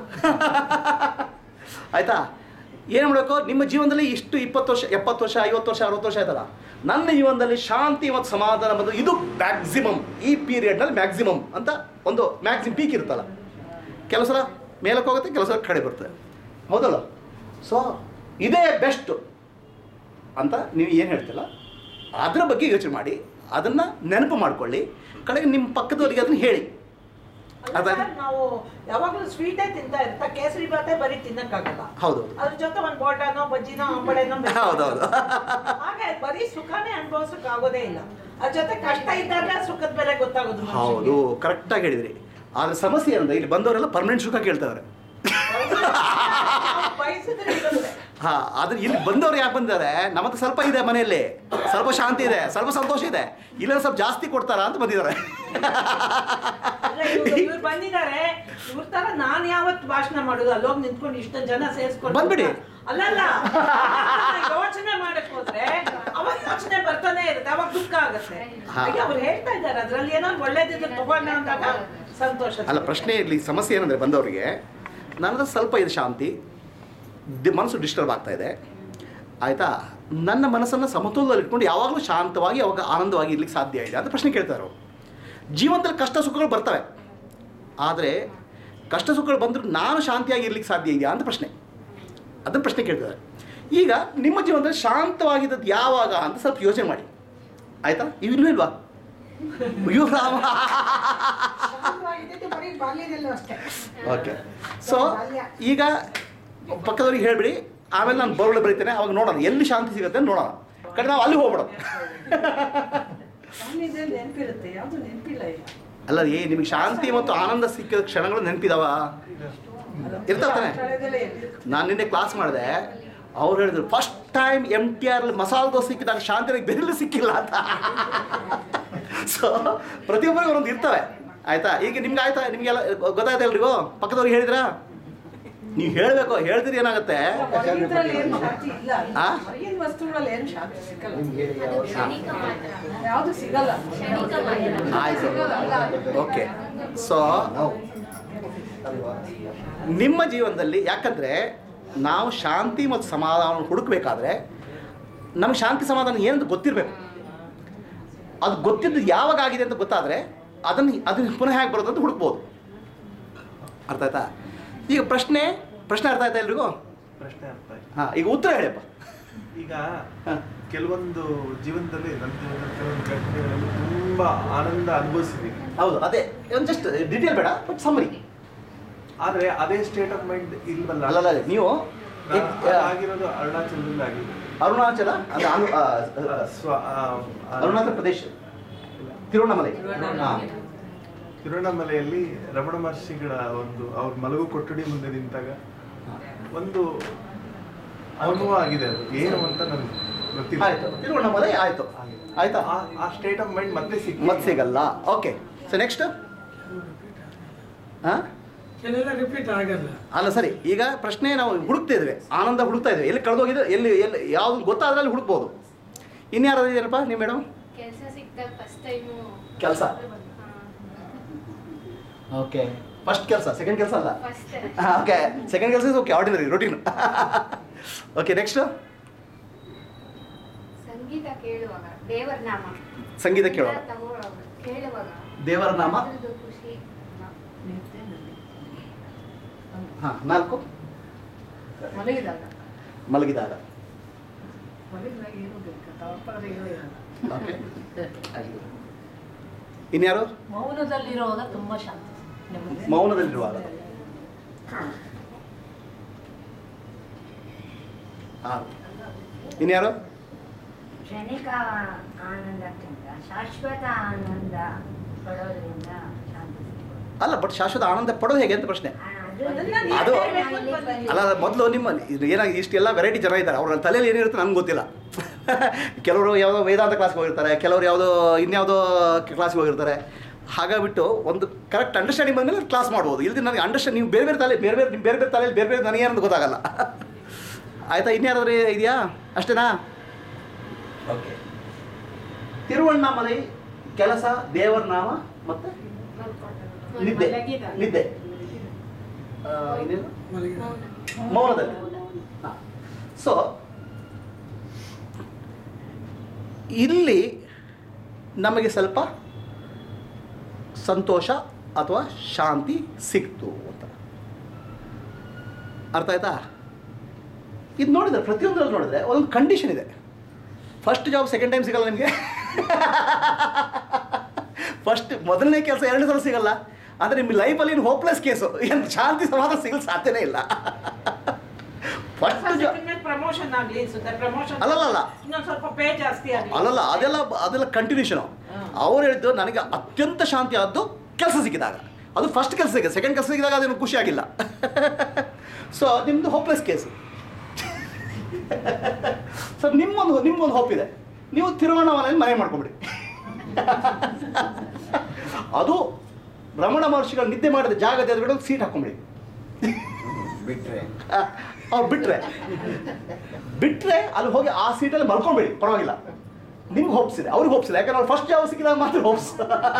ಆಯಿತಾ ಏನು ಮಾಡಬೇಕು ನಿಮ್ಮ ಜೀವನದಲ್ಲಿ ಇಷ್ಟು ಇಪ್ಪತ್ತು ವರ್ಷ ಎಪ್ಪತ್ತು ವರ್ಷ ಐವತ್ತು ವರ್ಷ ಅರವತ್ತು ವರ್ಷ ಆಯ್ತಲ್ಲ ನನ್ನ ಜೀವನದಲ್ಲಿ ಶಾಂತಿ ಮತ್ತು ಸಮಾಧಾನ ಬಂದು ಇದು ಮ್ಯಾಕ್ಸಿಮಮ್ ಈ ಪೀರಿಯಡ್ನಲ್ಲಿ ಮ್ಯಾಕ್ಸಿಮಮ್ ಅಂತ ಒಂದು ಮ್ಯಾಕ್ಸಿಮಮ್ ಪೀಕ್ ಇರುತ್ತಲ್ಲ ಕೆಲವು ಸಲ ಮೇಲಕ್ಕೆ ಹೋಗುತ್ತೆ ಕೆಲವು ಸಲ ಕಡೆ ಬರ್ತದೆ ಹೌದಲ್ಲ ಸೊ ಇದೇ ಬೆಸ್ಟು ಅಂತ ನೀವು ಏನು ಹೇಳ್ತಿಲ್ಲ ಅದರ ಬಗ್ಗೆ ಯೋಚನೆ ಮಾಡಿ ಅದನ್ನು ನೆನಪು ಮಾಡ್ಕೊಳ್ಳಿ ಕಡೆಗೆ ನಿಮ್ಮ ಪಕ್ಕದವರಿಗೆ ಅದನ್ನು ಹೇಳಿ ಅಲ್ಲ ಅದಾಗಿ- ಸರ್, ನಾವು ಯಾವಾಗಲೂ ಸ್ವೀಟೇ ತಿಂತಾ ಇರ್ತಾ ಕೇಸರಿ ಬಾತೆ ಬರೀ ತಿನ್ನಕ್ಕಾಗಲ್ಲ ಹೌದು ಅದ್ರ ಜೊತೆ ಒಂದ್ ಬೋಟಾನೋ ಬಜ್ಜಿನೋ ಅಂಬಳೆನೋ ಬೇಕು. ಹೌದೌದು. ಹಾಗೆ ಬರೀ ಸುಖನೇ ಅನುಭವಿಸಕ್ ಆಗೋದೇ ಇಲ್ಲ ಅದ್ರ ಜೊತೆ ಕಷ್ಟ ಇದ್ದಾಗ ಸುಖದ ಬೆಲೆ ಗೊತ್ತಾಗೋದು ಮನುಷ್ಯನಿಗೆ. ಹೌದು ಕರೆಕ್ಟಾಗಿ ಹೇಳಿದ್ರಿ ಆದರೆ ಸಮಸ್ಯೆ ಏನಂದ್ರೆ ಇಲ್ಲಿ ಬಂದವರೆಲ್ಲ ಪರ್ಮನೆಂಟ್ ಸುಖ ಕೇಳ್ತಾರೆ ನಾವು ಬಯಸಿದ್ರೆ ಇರುತ್ತೆ. ಹಾ ಆದ್ರೆ ಇಲ್ಲಿ ಬಂದವ್ರು ಯಾಕೆ ಬಂದಿದ್ದಾರೆ ನಮ್ಮ ಹತ್ರ ಸ್ವಲ್ಪ ಇದೆ ಮನೆಯಲ್ಲಿ ಸ್ವಲ್ಪ ಶಾಂತಿ ಇದೆ ಸ್ವಲ್ಪ ಸಂತೋಷ ಇದೆ ಇಲ್ಲ ಸ್ವಲ್ಪ ಜಾಸ್ತಿ ಕೊಡ್ತಾರಾ ಅಂತ ಬಂದಿದ್ದಾರೆ ಅಲ್ಲ, ಇವ್ರು ಇವ್ರು ಬಂದಿದ್ದಾರೆ ಇವ್ರ ತರ ನಾನ್ ಯಾವತ್ ಭಾಷಣ ಮಾಡುದು ಅಲ್ಲೋಗಿ ನಿಂತ್ಕೊಂಡು ಇಷ್ಟೊಂದು ಜನ ಸೇರ್ಸ್ಕೊಂಡು ಬಂದ್ಬಿಡಿ. ಅಲ್ಲಲ್ಲ ಯೋಚನೆ ಮಾಡಕ್ ಹೋದ್ರೆ ಅವಾಗ ಯೋಚನೆ ಬರ್ತಾನೆ ಇರುತ್ತೆ ಅವಾಗ ದುಃಖ ಆಗುತ್ತೆ ಹಾ. ಹಾಗೆ ಅವ್ರು ಹೇಳ್ತಾ ಇದ್ದಾರೆ ಅದ್ರಲ್ಲಿ ಏನೋ ಒಳ್ಳೇದಿದ್ರೆ ತಗೊಂಡ ಅಂದಾಗ ಸಂತೋಷ ಅಲ್ಲ ಪ್ರಶ್ನೆ ಇರಲಿ ಸಮಸ್ಯೆ ಏನಂದರೆ ಬಂದವರಿಗೆ ನನ್ನ ಹತ್ರ ಸ್ವಲ್ಪ ಇದೆ ಶಾಂತಿ ದಿ ಮನಸ್ಸು ಡಿಸ್ಟರ್ಬ್ ಆಗ್ತಾ ಇದೆ ಆಯಿತಾ ನನ್ನ ಮನಸ್ಸನ್ನು ಸಮತೋಲದಲ್ಲಿ ಇಟ್ಕೊಂಡು ಯಾವಾಗಲೂ ಶಾಂತವಾಗಿ ಅವಾಗ ಆನಂದವಾಗಿ ಇರ್ಲಿಕ್ಕೆ ಸಾಧ್ಯ ಇದೆ ಅಂತ ಪ್ರಶ್ನೆ ಕೇಳ್ತಾರೆ ಅವರು ಜೀವನದಲ್ಲಿ ಕಷ್ಟ ಸುಖಗಳು ಬರ್ತವೆ ಆದರೆ ಕಷ್ಟ ಸುಖಗಳು ಬಂದರೂ ನಾನು ಶಾಂತಿಯಾಗಿ ಇರ್ಲಿಕ್ಕೆ ಸಾಧ್ಯ ಇದೆಯಾ ಅಂತ ಪ್ರಶ್ನೆ ಅದನ್ನು ಪ್ರಶ್ನೆ ಕೇಳ್ತಾರೆ ಈಗ ನಿಮ್ಮ ಜೀವನದಲ್ಲಿ ಶಾಂತವಾಗಿದ್ದದ್ದು ಯಾವಾಗ ಅಂತ ಸ್ವಲ್ಪ ಯೋಚನೆ ಮಾಡಿ ಆಯಿತಾ ಇವಿಲ್ವ ಇಲ್ವಾ ಅಯ್ಯೋ ರಾಮ ಶಾಂತವಾಗಿದ್ದಿದ್ದು ಬರೀ ಬಾಲ್ಯದಲ್ಲೂ ಅಷ್ಟೇ ಓಕೆ ಸೊ ಈಗ ಪಕ್ಕದವ್ರಿಗೆ ಹೇಳ್ಬಿಡಿ ಆಮೇಲೆ ನಾನು ಬರೋಳು ಬರೀತೇನೆ ಅವಾಗ ನೋಡೋಣ ಎಲ್ಲಿ ಶಾಂತಿ ಸಿಗುತ್ತೆ ಅಂತ ನೋಡೋಣ ಕಡೆ ನಾವು ಅಲ್ಲಿ ಹೋಗ್ಬಿಡೋಣ ನಮ್ಮಿದ್ರೆ ನೆನಪಿರುತ್ತೆ ಯಾವ್ದು ನೆನಪಿಲ್ಲ ಈಗ ಅಲ್ಲ ಏ ನಿಮಗೆ ಶಾಂತಿ ಮತ್ತು ಆನಂದ ಸಿಕ್ಕಿದ ಕ್ಷಣಗಳು ನೆನಪಿದಾವ ಇರ್ತಾವ ತಾನೆ ಕಳೆದಲ್ಲೇ ಎಲ್ಲಿ? ನಾನು ನಿನ್ನೆ ಕ್ಲಾಸ್ ಮಾಡಿದೆ ಅವ್ರು ಹೇಳಿದ್ರು first time M T R masala dosa ಸಿಕ್ಕಿದಾಗ ಶಾಂತಿ ನನಗೆ ಬೆರಳು ಸಿಕ್ಕಿಲ್ಲ ಅಂತ ಸೊ ಪ್ರತಿಯೊಬ್ಬರಿಗೂ ಒಂದೊಂದು ಇರ್ತವೆ ಆಯ್ತಾ ಈಗ ನಿಮ್ಗೆ ಆಯ್ತಾ ನಿಮಗೆಲ್ಲ ಗೊತ್ತಾಯ್ತಾ ಎಲ್ರಿಗೂ ಪಕ್ಕದವ್ರಿಗೆ ಹೇಳಿದ್ರಾ ನೀವು ಹೇಳಬೇಕು ಹೇಳ್ತೀರಿ ಏನಾಗುತ್ತೆ ಹೊರಗಿದ್ರಲ್ಲಿ ಏನು ಶಾಂತಿ ಇಲ್ಲ ಆ? ಹೊರಗಿನ ವಸ್ತುಗಳಲ್ಲಿ ಏನು ಶಾಂತಿ ಸಿಕ್ಕಲ್ಲ ಅದು ಕ್ಷಣಿಕ ಮಾತ್ರ ಯಾವ್ದು ಸಿಗಲ್ಲ ಕ್ಷಣಿಕ ಮಾತ್ರ ಆಯ್ತು ಓಕೆ ಸೊ ನಿಮ್ಮ ಜೀವನದಲ್ಲಿ ಯಾಕಂದರೆ ನಾವು ಶಾಂತಿ ಮತ್ತು ಸಮಾಧಾನ ಹುಡುಕಬೇಕಾದ್ರೆ ನಮಗೆ ಶಾಂತಿ ಸಮಾಧಾನ ಏನಂತ ಗೊತ್ತಿರಬೇಕು ಅದು ಗೊತ್ತಿದ್ದು ಯಾವಾಗ ಆಗಿದೆ ಅಂತ ಗೊತ್ತಾದರೆ ಅದನ್ನು ಅದನ್ನು ಪುನಃ ಹೇಗೆ ಬರೋದು ಅಂತ ಹುಡುಕ್ಬೋದು ಅರ್ಥ ಆಯ್ತಾ ಈಗ ಪ್ರಶ್ನೆ ಪ್ರಶ್ನೆ ಅರ್ಥ ಆಯ್ತಾ ಎಲ್ರಿಗೂ ಪ್ರಶ್ನೆ ಅರ್ಥ ಆಯ್ತು ಹಾ ಈಗ ಉತ್ತರ ಹೇಳಿಯಪ್ಪ ಈಗ ಹಾ. ಕೆಲವೊಂದು ಜೀವನದಲ್ಲಿ ನನ್ನ ಜೀವನದಲ್ಲಿ ಕೆಲವೊಂದು ಘಟನೆಗಳಲ್ಲಿ ತುಂಬಾ ಆನಂದ ಅನುಭವಿಸಿದ್ದೀನಿ ಹೌದು ಅದೇ ಒಂದು ಜಸ್ಟ್ ಡೀಟೇಲ್ ಬೇಡ ಬಟ್ ಸಮ್ಮರಿ ಆದ್ರೆ ಅದೇ ಸ್ಟೇಟ್ ಆಫ್ ಮೈಂಡ್ ಇಲ್ವಲ್ಲ ಅಲ್ಲಲ್ಲ ನೀವು ನಾ- ಈಗ, ಅದು ಆ, ಆಗಿರೋದು ಅರುಣಾಚಲದಲ್ಲಿ ಆಗಿದೆ ಅರುಣಾಚಲ ಅಂದ್ರೆ ಅನು- ಆ, ಆ, ಸ್ವ- ಆ, ಆ, ಅರುಣಾಚಲ ಪ್ರದೇಶ ತಿರುವಣ್ಣಾಮಲೈ ಹಾ. ತಿರುವಣ್ಣಾಮಲೆಯಲ್ಲಿ ರಮಣ ಮಹರ್ಷಿಗಳ ಒಂದು ಅವ್ರ ಮಲಗು ಕೊಠಡಿ ಮುಂದೆ ನಿಂತಾಗ ಒಂದು ಅನುಭವ ಆಗಿದೆ ಅದು ಏನು ಅಂತ ನನ್ಗೆ ಗೊತ್ತಿಲ್ಲ ಆಯ್ತು ತಿರುವಣ್ಣಾಮಲೈ ಆಯ್ತು ಆಯ್ತಾ ಆ- ಆ ಸ್ಟೇಟ್ ಆಫ್ ಮೈಂಡ್ ಮತ್ತೆ ಸಿಕ್ಕಿ ಮತ್ತೆ ಸಿಗಲ್ಲ ಓಕೆ ಸೊ ನೆಕ್ಸ್ಟ್ ಹಾಂ ಕೆಲವೆಲ್ಲ ರಿಪೀಟ್ ಆಗಲ್ಲ ಅಲ್ಲ ಸರಿ ಈಗ ಪ್ರಶ್ನೆ ನಾವು ಹುಡುಕ್ತಾ ಇದ್ವಿ ಆನಂದ ಹುಡುಕ್ತಾ ಇದ್ವಿ ಎಲ್ಲಿ ಕಳೆದೋಗಿದೆ ಎಲ್ಲಿ ಎಲ್ಲಿ ಯಾವ್ದು ಗೊತ್ತಾದ್ರಲ್ಲಿ ಹುಡುಕ್ಬೋದು ಇನ್ಯಾರು ಇದ್ದೀರಪ್ಪ ನೀವು ಮೇಡಮ್ ಕೆಲಸ ಸಿಕ್ದಾಗ ಫಸ್ಟ್ ಟೈಮು ಕೆಲ್ಸ? ಓಕೆ ಫಸ್ಟ್ ಕೆಲಸ ಸೆಕೆಂಡ್ ಕೆಲಸ ಅಲ್ಲ ಫಸ್ಟ್ ಓಕೆ ಸೆಕೆಂಡ್ ಕೆಲಸ is okay ordinary routine okay next ಸಂಗೀತ ಕೇಳುವಾಗ ದೇವರ ನಾಮ ಸಂಗೀತ ಕೇಳುವಾಗ ತಗೊಳ್ಳುವಾಗ ಕೇಳುವಾಗ ದೇವರ ನಾಮ ಅದ್ರದ್ದು ಖುಷಿ ಹಾಂ ನಾಲ್ಕು ಮಲಗಿದಾಗ ಮಲಗಿದಾಗ ಮಲಗಿದಾಗ ಏನು ಬೇಕು ತವಪಾದ ಇರೋಲ್ಲ ಓಕೆ ಇನ್ಯಾರು ಮೌನದಲ್ಲಿರುವಾಗ ತುಂಬಾ ಶಾಂತಿ ನೆಮ್ಮದಿ. ಮೌನದಲ್ಲಿರುವಾಗ ಹಾಂ ಇನ್ಯಾರು ಕ್ಷಣಿಕ ಆನಂದಕ್ಕಿಂತ ಶಾಶ್ವತ ಆನಂದ ಪಡೋದ್ರಿಂದ ಶಾಂತಿ ಸಿಗ್ಬೋದು. ಅಲ್ಲ ಬಟ್ ಶಾಶ್ವತ ಆನಂದ ಪಡೋದು ಹೇಗೆ ಅಂತ ಪ್ರಶ್ನೆ ಆ, ಅದು ಅದನ್ನ ಇಲ್ಲಿ ಅದು- ಹೇಳ್ಬೇಕು ಅಂತ ಬಂದಿಲ್ಲ. ಅಲ್ಲ ಮೊದಲು ನಿಮ್ಮ ಇದು ಏನಾಗಿ ಇಷ್ಟೆಲ್ಲ ವೆರೈಟಿ ಜನ ಇದ್ದಾರೆ ಅವ್ರ ತಲೆಯಲ್ಲಿ ಏನಿರುತ್ತೆ ನಂಗೆ ಗೊತ್ತಿಲ್ಲ ಕೆಲವರು ಯಾವುದೋ ವೇದಾಂತ ಕ್ಲಾಸ್ಗೆ ಹೋಗಿರ್ತಾರೆ ಕೆಲವರು ಯಾವುದೋ ಇನ್ಯಾವುದೋ ಕ್ಲಾಸ್ಗೆ ಹೋಗಿರ್ತಾರೆ ಹಾಗಾಗ್ಬಿಟ್ಟು ಒಂದು ಕರೆಕ್ಟ್ ಅಂಡರ್ಸ್ಟ್ಯಾಂಡಿಂಗ್ ಬಂದಮೇಲೆ ಕ್ಲಾಸ್ ಮಾಡ್ಬೋದು ಇಲ್ಲದೆ ನನಗೆ ಅಂಡರ್ಸ್ಟ್ಯಾಂಡ್ ನೀವು ಬೇರೆ ಬೇರೆ ತಲೆ ಬೇರೆ ಬೇರೆ ನಿಮ್ಮ ಬೇರೆ ಬೇರೆ ತಲೆಯಲ್ಲಿ ಬೇರೆ ಬೇರೆ ನನಗೆ ಏನಂತ ಗೊತ್ತಾಗಲ್ಲ ಆಯಿತಾ ಇನ್ಯಾರಾದ್ರೂ ಇದೆಯಾ ಅಷ್ಟೇನಾ ಓಕೆ ತಿರುವಣ್ಣಾಮಲೈ ಕೆಲಸ ದೇವರ ನಾಮ ಮತ್ತು ನಿದ್ದೆ ನಿದ್ದೆ ಆ, ಇನ್ನೇನು ಮಲಗಿ ಮೌನದಲ್ಲಿ ಸೊ ಇಲ್ಲಿ ನಮಗೆ ಸ್ವಲ್ಪ ಸಂತೋಷ ಅಥವಾ ಶಾಂತಿ ಸಿಕ್ತು ಅಂತ ಅರ್ಥ ಆಯ್ತಾ ಇದು ನೋಡಿದ್ರೆ ಪ್ರತಿಯೊಂದರಲ್ಲಿ ನೋಡಿದ್ರೆ ಒಂದೊಂದು ಕಂಡೀಷನ್ ಇದೆ ಫಸ್ಟ್ ಜಾಬ್ ಸೆಕೆಂಡ್ ಟೈಮ್ ಸಿಗಲ್ಲ ನಿಮಗೆ ಫಸ್ಟ್ ಮೊದಲನೇ ಕೆಲಸ ಎರಡನೇ ಸಲ ಸಿಗಲ್ಲ ಅಂದರೆ ನಿಮ್ಮ ಲೈಫಲ್ಲಿ ಏನು ಹೋಪ್ಲೆಸ್ ಕೇಸು ಏನು ಶಾಂತಿ ಸಮಾಧಾನ ಸಿಗಲು ಸಾಧ್ಯನೇ ಇಲ್ಲ ಫಸ್ಟ್ ಜಾಬ್ ಪ್ರಮೋಷನ್ ಆಗ್ಲಿ ಸುತ್ತ ಪ್ರಮೋಷನ್ ಅಲ್ಲಲ್ಲ. ಇನ್ನೊಂದ್ ಸ್ವಲ್ಪ ಪೇ ಜಾಸ್ತಿ ಆಗ್ಲಿ ಅಲ್ಲಲ್ಲ ಅದೆಲ್ಲ ಅದೆಲ್ಲ ಕಂಟಿನ್ಯೂಷನು ಅವ್ರು ಹೇಳಿದ್ದು ನನಗೆ ಅತ್ಯಂತ ಶಾಂತಿ ಆದ್ದು ಕೆಲಸ ಸಿಕ್ಕಿದಾಗ ಅದು ಫಸ್ಟ್ ಕೆಲಸ ಸಿಕ್ಕಿದೆ ಸೆಕೆಂಡ್ ಕೆಲಸ ಸಿಕ್ಕಿದಾಗ ಅದೇನು ಖುಷಿ ಆಗಿಲ್ಲ ಸೊ ನಿಮ್ಮದು ಹೋಪ್ಲೆಸ್ ಕೇಸು ಸೊ ನಿಮ್ಮೊಂದು ನಿಮ್ಗೊಂದು ಹೋಪ್ ಇದೆ ನೀವು ತಿರುವಣ್ಣಾಮಲೆಯಲ್ಲಿ ಮನೆ ಮಾಡ್ಕೊಂಬಿಡಿ ಅದು ರಮಣ ಮಹರ್ಷಿಗಳು ನಿದ್ದೆ ಮಾಡಿದ ಜಾಗದ ಎದುರುಗಡೆ ಒಂದು ಸೀಟ್ ಹಾಕೊಂಬಿಡಿ ಬಿಟ್ರೆ ಅವ್ರು ಬಿಟ್ರೆ ಬಿಟ್ರೆ ಅಲ್ಲಿ ಹೋಗಿ ಆ ಸೀಟಲ್ಲಿ ಮಲ್ಕೊಂಬೇಡಿ ಪರವಾಗಿಲ್ಲ ನಿಮ್ಗೆ ಹೋಪ್ಸಿದೆ ಅವ್ರಿಗೆ ಹೋಪ್ಸಿಲ್ಲ ಯಾಕಂದ್ರೆ ಅವ್ರು ಫಸ್ಟ್ ಜಾಬ್ ಸಿಕ್ಕಿದಾಗ ಮಾತ್ರ ಹೋಪ್ಸ್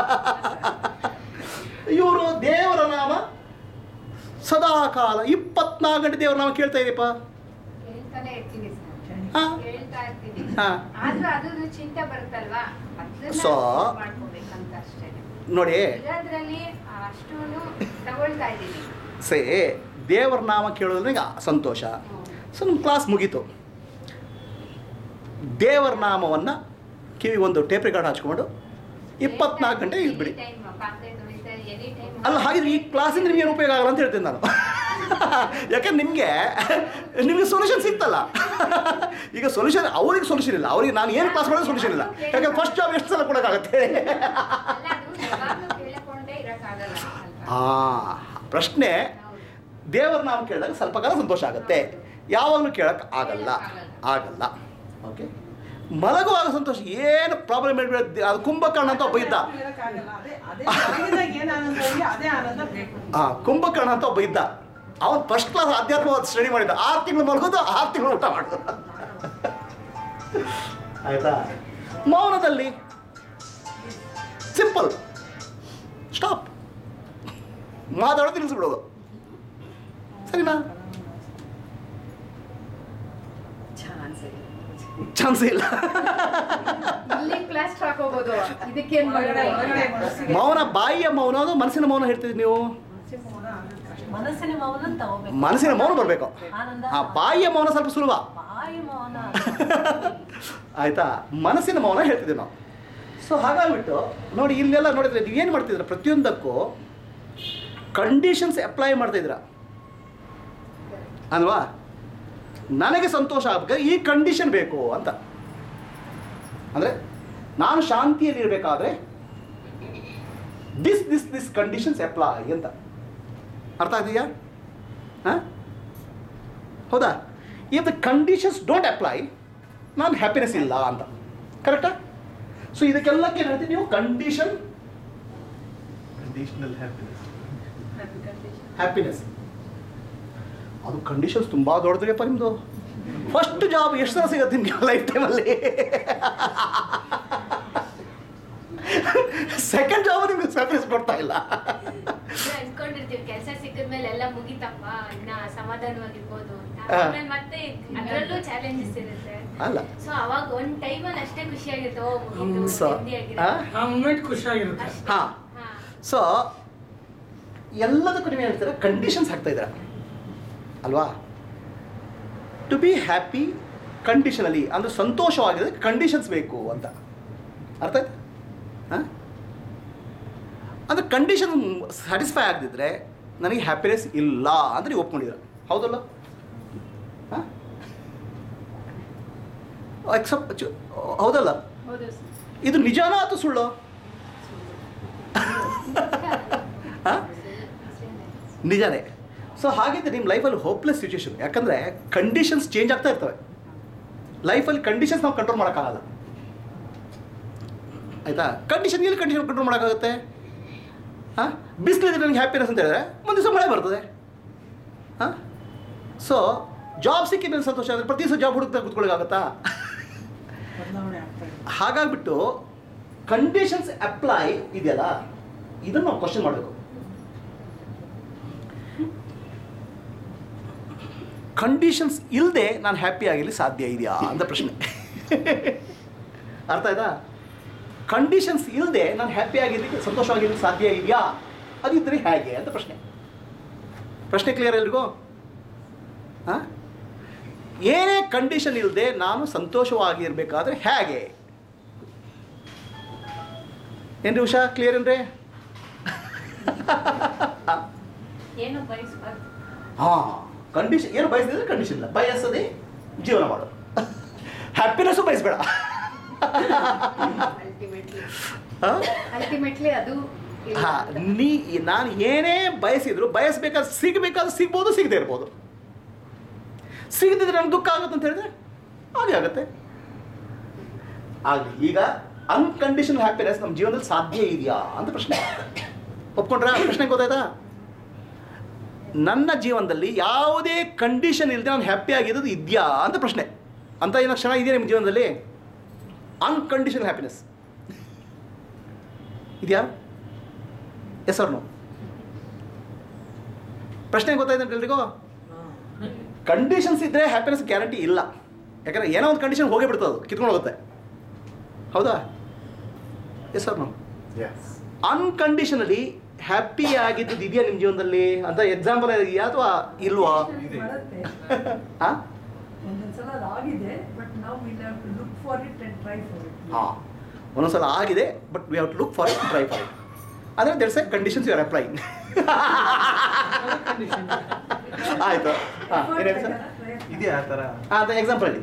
ಇವರು ದೇವರ ನಾಮ ಸದಾ ಕಾಲ ಇಪ್ಪತ್ನಾಲ್ಕು ಗಂಟೆ ದೇವರ ನಾಮ ಕೇಳ್ತಾ ಇದೀಪ ಕೇಳ್ತಾನೆ ಇರ್ತೀನಿ ಸರ್ ಹಾ ಕೇಳ್ತಾ ಇರ್ತೀನಿ ಹಾ. ಆದ್ರೂ ಅದು ಚಿಂತೆ ಬರುತ್ತಲ್ವಾ ಅದನ್ನ So- ಮಾಡ್ಕೋಬೇಕಂತ ಅಷ್ಟೇ ನೋಡಿ ಇರೋದ್ರಲ್ಲಿ ಅಷ್ಟೂನು ತಗೊಳ್ತಾ ಇದ್ದೀನಿ ಸೇ ದೇವರ ನಾಮ ಕೇಳೋದ್ರೆ ಈಗ ಸಂತೋಷ ಸೊ ನಮ್ಮ ಕ್ಲಾಸ್ ಮುಗೀತು ದೇವರ ನಾಮವನ್ನು ಕಿವಿಗೆ ಒಂದು ಟೇಪ್ ರೆಕಾರ್ಡ್ ಹಚ್ಕೊಂಡು ಇಪ್ಪತ್ನಾಲ್ಕು ಗಂಟೆ ಇದ್ಬಿಡಿ ಟೈಮ್ ಪಾತ್ರೆ ತೊಳಿತಾ ಎನಿ ಟೈಮ್ ಅಲ್ಲ ಹಾಗಿದ್ರೆ ಈ ಕ್ಲಾಸಿಂದ ನಿಮ್ಗೆ ಏನು ಉಪಯೋಗ ಆಗಲ್ಲ ಅಂತ ಹೇಳ್ತೀನಿ ನಾನು ಯಾಕಂದ್ರೆ ನಿಮಗೆ ನಿಮಗೆ ಸೊಲ್ಯೂಷನ್ ಸಿಗ್ತಲ್ಲ ಈಗ ಸೊಲ್ಯೂಷನ್ ಅವ್ರಿಗೆ ಸೊಲ್ಯೂಷನ್ ಇಲ್ಲ ಅವ್ರಿಗೆ ನಾನು ಏನು ಕ್ಲಾಸ್ ಮಾಡೋದು ಸೊಲ್ಯೂಷನ್ ಇಲ್ಲ ಯಾಕಂದ್ರೆ ಫಸ್ಟ್ ಜಾಬ್ ಎಷ್ಟು ಸಲ ಕೊಡೋಕ್ಕಾಗತ್ತೆ ಅಲ್ಲ ಅದು ಯಾವಾಗ್ಲೂ ಕೇಳಿಕೊಂಡೇ ಇರಕ್ಕಾಗಲ್ಲ ಅಲ್ವಾ ಆ ಪ್ರಶ್ನೆ ದೇವರ ನಾಮ ಕೇಳಿದಾಗ ಸ್ವಲ್ಪ ಕಾಲ ಸಂತೋಷ ಆಗುತ್ತೆ ಯಾವಾಗಲೂ ಕೇಳಕ್ಕೆ ಆಗಲ್ಲ ಆಗಲ್ಲ ಓಕೆ ಮಲಗುವಾಗ ಸಂತೋಷ ಏನು ಪ್ರಾಬ್ಲಮ್ ಹೇಳ್ಬಿಡ ಅದು ಕುಂಭಕರ್ಣ ಅಂತ ಒಬ್ಬ ಇದ್ದ ಇರಕ್ಕಾಗಲ್ಲ. ಅದೇ ಅದೇ ಮಲಗಿದಾಗ ಏನ್ ಆನಂದ ಇದೆಯೋ ಅದೇ ಆನಂದ ಬೇಕು ಆ ಕುಂಭಕರ್ಣ ಅಂತ ಒಬ್ಬ ಇದ್ದ ಅವನು ಫಸ್ಟ್ ಕ್ಲಾಸ್ ಅಧ್ಯಾತ್ಮವಾದ ಸ್ಟಡಿ ಮಾಡಿದ್ದ ಆರು ತಿಂಗಳು ಮಲಗೋದು ಆರು ತಿಂಗಳು ಊಟ ಮಾಡೋದು ಆಯ್ತಾ ಮೌನದಲ್ಲಿ ಸಿಂಪಲ್ ಸ್ಟಾಪ್ ಮಾತಾಡೋದು ನಿಲ್ಲಿಸ್ಬಿಡೋದು ಸರಿನಾ ಚಾನ್ಸ್ ಇಲ್ಲ ಇಲ್ಲಿ ಕ್ಲಾಸ್ ಹಾಕೋಬಹುದು ಇದಕ್ಕೇನ್ ಹೊರಗಡೆ ಹೊರಗಡೆ ಮನಸ್ಸಿಗೆ ಮೌನ ಬಾಯಿಯ ಮೌನ ಅದು ಮನಸ್ಸಿನ ಮೌನ ಹೇಳ್ತಿದ್ರಿ ನೀವು ಮನಸ್ಸಿನ ಮೌನ ಆಗುತ್ತೆ ಅಷ್ಟೇ. ಮನಸ್ಸಿನ ಮೌನ ತಗೋಬೇಕು ಮನಸ್ಸಿನ ಮೌನ ಬರಬೇಕು ಆನಂದ ಆ ಬಾಯಿಯ ಮೌನ ಸ್ವಲ್ಪ ಸುಲಭ ಬಾಯಿ ಮೌನ ಆಯ್ತಾ ಮನಸ್ಸಿನ ಮೌನ ಹೇಳ್ತಿದ್ದೀವಿ ನಾವು ಸೊ ಹಾಗಾಗ್ಬಿಟ್ಟು ನೋಡಿ ಇಲ್ಲೆಲ್ಲ ನೋಡಿದ್ರೆ ನೀವು ಏನು ಮಾಡ್ತಿದ್ದೀರ ಪ್ರತಿಯೊಂದಕ್ಕೂ ಕಂಡೀಷನ್ಸ್ ಅಪ್ಲೈ ಮಾಡ್ತಿದ್ದೀರ ಅಲ್ವಾ ನನಗೆ ಸಂತೋಷ ಆಗ್ಬೇಕಾದ್ರೆ ಈ ಕಂಡೀಷನ್ ಬೇಕು ಅಂತ ಅಂದರೆ ನಾನು ಶಾಂತಿಯಲ್ಲಿ ಇರಬೇಕಾದ್ರೆ this this this conditions apply ಅಂತ ಅರ್ಥ ಆಗ್ತೀಯಾ ಹಾಂ ಹೌದಾ if the conditions don't apply ನಾನು ಹ್ಯಾಪಿನೆಸ್ ಇಲ್ಲ ಅಂತ ಕರೆಕ್ಟಾ ಸೊ ಇದಕ್ಕೆಲ್ಲಕ್ಕೆ ಏನು ಹೇಳ್ತೀವಿ ನೀವು ಕಂಡೀಷನ್ ಕಂಡೀಷನಲ್ ಹ್ಯಾಪಿನೆಸ್ ಹ್ಯಾಪಿನೆಸ್ ಅದು ಕಂಡೀಷನ್ಸ್ ತುಂಬ ದೊಡ್ಡದ್ರಿಯಪ್ಪ ನಿಮ್ಮದು ಫಸ್ಟ್ ಜಾಬ್ ಎಷ್ಟು ಸಲ ಸಿಗುತ್ತೆ ನಿಮಗೆ ಲೈಫ್ ಟೈಮಲ್ಲಿ ಸೆಕೆಂಡ್ ಜಾಬ್ ನಿಮ್ಗೆ ಹ್ಯಾಪಿನೆಸ್ ಕೊಡ್ತಾ ಇಲ್ಲ ಇದು ಅನ್ಕೊಂಡಿರ್ತೀವಿ ಕೆಲಸ ಸಿಕ್ಕಿದ್ಮೇಲೆ ಎಲ್ಲ ಮುಗಿತಪ್ಪ ಇನ್ನ ಸಮಾಧಾನವಾಗಿರ್ಬೋದು ಅಂತ ಹಾ. ಆಮೇಲೆ ಮತ್ತೆ ಅದ್ರಲ್ಲೂ ಚಾಲೆಂಜಸ್ ಇರುತ್ತೆ ಅಲ್ಲ ಸೊ ಅವಾಗ ಒಂದ್ ಟೈಮಲ್ಲಿ ಅಷ್ಟೇ ಖುಷಿಯಾಗಿರುತ್ತೆ ಓ ಮುಗೀತು ಸೊ ನೆಮ್ಮದಿಯಾಗಿರುತ್ತೆ. ಆ ಮೂಮೆಂಟ್ ಖುಷಿಯಾಗಿರುತ್ತೆ ಅಷ್ಟೇ. ಹಾ ಹಾ. ಸೊ ಎಲ್ಲದಕ್ಕೂ ನೀವು ಹೇಳ್ತೀರ ಕಂಡೀಷನ್ಸ್ ಹಾಕ್ತಾ ಇದ್ದೀರ ಅಲ್ವಾ ಟು ಬಿ ಹ್ಯಾಪಿ ಕಂಡೀಷನಲ್ಲಿ ಅಂದರೆ ಸಂತೋಷವಾಗಿದ್ರೆ ಕಂಡೀಷನ್ಸ್ ಬೇಕು ಅಂತ ಅರ್ಥ ಆಯ್ತಾ ಹಾಂ ಅಂದರೆ ಕಂಡೀಷನ್ ಸ್ಯಾಟಿಸ್ಫೈ ಆಗದಿದ್ರೆ ನನಗೆ ಹ್ಯಾಪಿನೆಸ್ ಇಲ್ಲ ಅಂತ ನೀವು ಒಪ್ಕೊಂಡಿದ್ದೀರ ಹೌದಲ್ಲ ಹಾಂ ಎಕ್ಸೆಪ್ಟ್ ಹೌದಲ್ಲ ಹೌದು ಸರ್. ಇದು ನಿಜಾನ ಅಥವಾ ಸುಳ್ಳು ಹಾಂ ನಿಜಾನೇ ಸೊ ಹಾಗಿದ್ರೆ ನಿಮ್ಮ ಲೈಫಲ್ಲಿ ಹೋಪ್ಲೆಸ್ ಸಿಚುವೇಶನ್ ಯಾಕಂದರೆ ಕಂಡೀಷನ್ಸ್ ಚೇಂಜ್ ಆಗ್ತಾ ಇರ್ತವೆ ಲೈಫಲ್ಲಿ ಕಂಡೀಷನ್ಸ್ ನಾವು ಕಂಟ್ರೋಲ್ ಮಾಡೋಕ್ಕಾಗಲ್ಲ ಆಯಿತಾ ಕಂಡೀಷನ್ ಎಲ್ಲಿ ಕಂಡೀಷನ್ ಕಂಟ್ರೋಲ್ ಮಾಡೋಕ್ಕಾಗುತ್ತೆ ಹಾಂ ಬಿಸಿಲಿದ್ರೆ ನನಗೆ ಹ್ಯಾಪಿನೆಸ್ ಅಂತ ಹೇಳಿದ್ರೆ ಮುಂದೆ ದಿವಸ ಮಳೆ ಬರ್ತದೆ ಹಾಂ ಸೊ ಜಾಬ್ ಸಿಕ್ಕಿದ ಮೇಲೆ ಸಂತೋಷ ಆದರೆ ಪ್ರತಿ ದಿವಸ ಜಾಬ್ ಹುಡುಕ್ತಾ ಕೂತ್ಕೊಳ್ಳೋಕ್ಕಾಗತ್ತಾ ಬದಲಾವಣೆ ಆಗ್ತಾ ಇದೆ ಹಾಗಾಗ್ಬಿಟ್ಟು ಕಂಡೀಷನ್ಸ್ ಅಪ್ಲೈ ಇದೆಯಲ್ಲ ಇದನ್ನು ನಾವು ಕ್ವಶನ್ ಮಾಡಬೇಕು ಕಂಡೀಷನ್ಸ್ ಇಲ್ಲದೆ ನಾನು ಹ್ಯಾಪಿ ಆಗಿರಲಿ ಸಾಧ್ಯ ಇದೆಯಾ ಅಂತ ಪ್ರಶ್ನೆ ಅರ್ಥ ಆಯ್ತಾ ಕಂಡೀಷನ್ಸ್ ಇಲ್ಲದೆ ನಾನು ಹ್ಯಾಪಿ ಆಗಿರ್ಲಿಕ್ಕೆ ಸಂತೋಷವಾಗಿರ್ಲಿಕ್ಕೆ ಸಾಧ್ಯ ಇದೆಯಾ ಅದಿದ್ದರೆ ಹೇಗೆ ಅಂತ ಪ್ರಶ್ನೆ ಪ್ರಶ್ನೆ ಕ್ಲಿಯರ್ ಎಲ್ರಿಗೂ ಹಾಂ ಏನೇ ಕಂಡೀಷನ್ ಇಲ್ಲದೆ ನಾನು ಸಂತೋಷವಾಗಿರ್ಬೇಕಾದ್ರೆ ಹೇಗೆ ಏನ್ರಿ ಉಷಾ ಕ್ಲಿಯರ್ ಏನ್ರಿ ಏನು ಬಯಸ್ಬಾರ್ದು ಹಾಂ ಕಂಡೀಷನ್ ಏನು ಬಯಸಿದ್ರೆ ಕಂಡೀಷನ್ ಇಲ್ಲ ಬಯಸದೆ ಜೀವನ ಮಾಡು ಹ್ಯಾಪಿನೆಸ್ಸು ಬಯಸ್ಬೇಡ ಅಲ್ಟಿಮೇಟ್ಲಿ ಹಾಂ ಅಲ್ಟಿಮೇಟ್ಲಿ ಅದು ಇಲ್ಲ ಹಾ ಅಂತ. ನೀ ನಾನು ಏನೇ ಬಯಸಿದ್ರು ಬಯಸ್ಬೇಕಾದ್ರೆ ಸಿಗಬೇಕಾದ್ರೆ ಸಿಗ್ಬೋದು ಸಿಗದೆ ಇರ್ಬೋದು ಸಿಗದಿದ್ರೆ ನನಗೆ ದುಃಖ ಆಗುತ್ತೆ ಅಂತ ಹೇಳಿದ್ರೆ ಹಾಗೆ ಆಗುತ್ತೆ ಆಗಲಿ ಈಗ ಅನ್ಕಂಡೀಷನಲ್ ಹ್ಯಾಪಿನೆಸ್ ನಮ್ಮ ಜೀವನದಲ್ಲಿ ಸಾಧ್ಯ ಇದೆಯಾ ಅಂತ ಪ್ರಶ್ನೆ ಒಪ್ಕೊಂಡ್ರ ಪ್ರಶ್ನೆ ಗೊತ್ತಾಯ್ತಾ ನನ್ನ ಜೀವನದಲ್ಲಿ ಯಾವುದೇ ಕಂಡೀಷನ್ ಇಲ್ಲದೆ ನಾನು ಹ್ಯಾಪಿ ಆಗಿರೋದು ಇದೆಯಾ ಅಂತ ಪ್ರಶ್ನೆ ಅಂತ ಏನೋ ಕ್ಷಣ ಇದೆಯಾ ನಿಮ್ಮ ಜೀವನದಲ್ಲಿ ಅನ್ಕಂಡೀಷನಲ್ ಹ್ಯಾಪಿನೆಸ್ ಇದೆಯಾ ಎಸ್ ಅವ್ರನು ಪ್ರಶ್ನೆ ಗೊತ್ತಾಯ್ತು ಎಲ್ರಿಗೂ ಕಂಡೀಷನ್ಸ್ ಇದ್ದರೆ ಹ್ಯಾಪಿನೆಸ್ ಗ್ಯಾರಂಟಿ ಇಲ್ಲ ಯಾಕಂದ್ರೆ ಏನೋ ಒಂದು ಕಂಡೀಷನ್ ಹೋಗೇ ಬಿಡ್ತದೆ ಅದು ಕಿತ್ಕೊಂಡು ಹೋಗುತ್ತೆ ಹೌದಾ ಎಸ್ ಅವ್ರನು ಅನ್ಕಂಡೀಷನಲಿ ಹ್ಯಾಪಿ ಆಗಿದ್ದು ಇದೆಯಾ ನಿಮ್ಮ ಜೀವನದಲ್ಲಿ ಅಂತ ಎಕ್ಸಾಂಪಲ್ ಇದೆಯಾ ಅಥವಾ ಇಲ್ವಾ ಬರುತ್ತೆ ಹಾಂ ಒಂದೊಂದ್ಸಲ ಅದಾಗಿದೆ ಬಟ್ ನಾವು will have to look for it and try for it ಹಾಂ ಒಂದೊಂದ್ಸಲ ಆಗಿದೆ but we have to look for it try for it ಅಂದರೆ that's a conditions you are applying ಆಯಿತು ಹಾಂ ಏನು ಹೇಳಿ ಸರ್ ಇದೆಯಾ ಆ ಥರ ಹಾಂ ಅದು ಎಕ್ಸಾಂಪಲ್ ಹೇಳಿ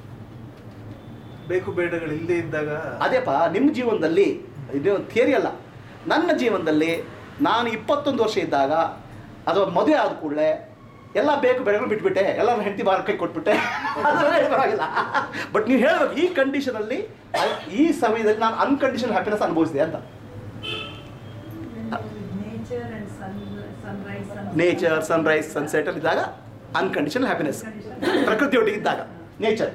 ಬೇಕು ಬೇಡಗಳು ಇಲ್ಲದೆ ಇದ್ದಾಗ ಅದೇಪ್ಪ ನಿಮ್ಮ ಜೀವನದಲ್ಲಿ ಇದು ಥಿಯರಿ ಅಲ್ಲ ನನ್ನ ಜೀವನದಲ್ಲಿ ನಾನು ಇಪ್ಪತ್ತೊಂದು ವರ್ಷ ಇದ್ದಾಗ ಅಥವಾ ಮದುವೆ ಆದ ಕೂಡಲೇ ಎಲ್ಲ ಬೇಕು ಬೆಳೆಗಳು ಬಿಟ್ಬಿಟ್ಟೆ ಎಲ್ಲ ಹೆಂಡತಿ ಬಾರ ಕೈ ಕೊಟ್ಬಿಟ್ಟೆ ಅದೆಲ್ಲ ಹೇಳ್ಬರಾಗಿಲ್ಲ ಬಟ್ ನೀವು ಹೇಳ್ಬೇಕು ಈ ಕಂಡೀಷನಲ್ಲಿ ಈ ಸಮಯದಲ್ಲಿ ನಾನು ಅನ್ಕಂಡೀಷನ್ ಹ್ಯಾಪಿನೆಸ್ ಅನುಭವಿಸಿದೆ ಅಂತ nature and sun sunrise nature sunrise ಸನ್ಸೆಟಲ್ಲಿ ಇದ್ದಾಗ ಅನ್ಕಂಡೀಷನಲ್ ಹ್ಯಾಪಿನೆಸ್ ಪ್ರಕೃತಿಯೊಟ್ಟಿಗೆ ಇದ್ದಾಗ ನೇಚರ್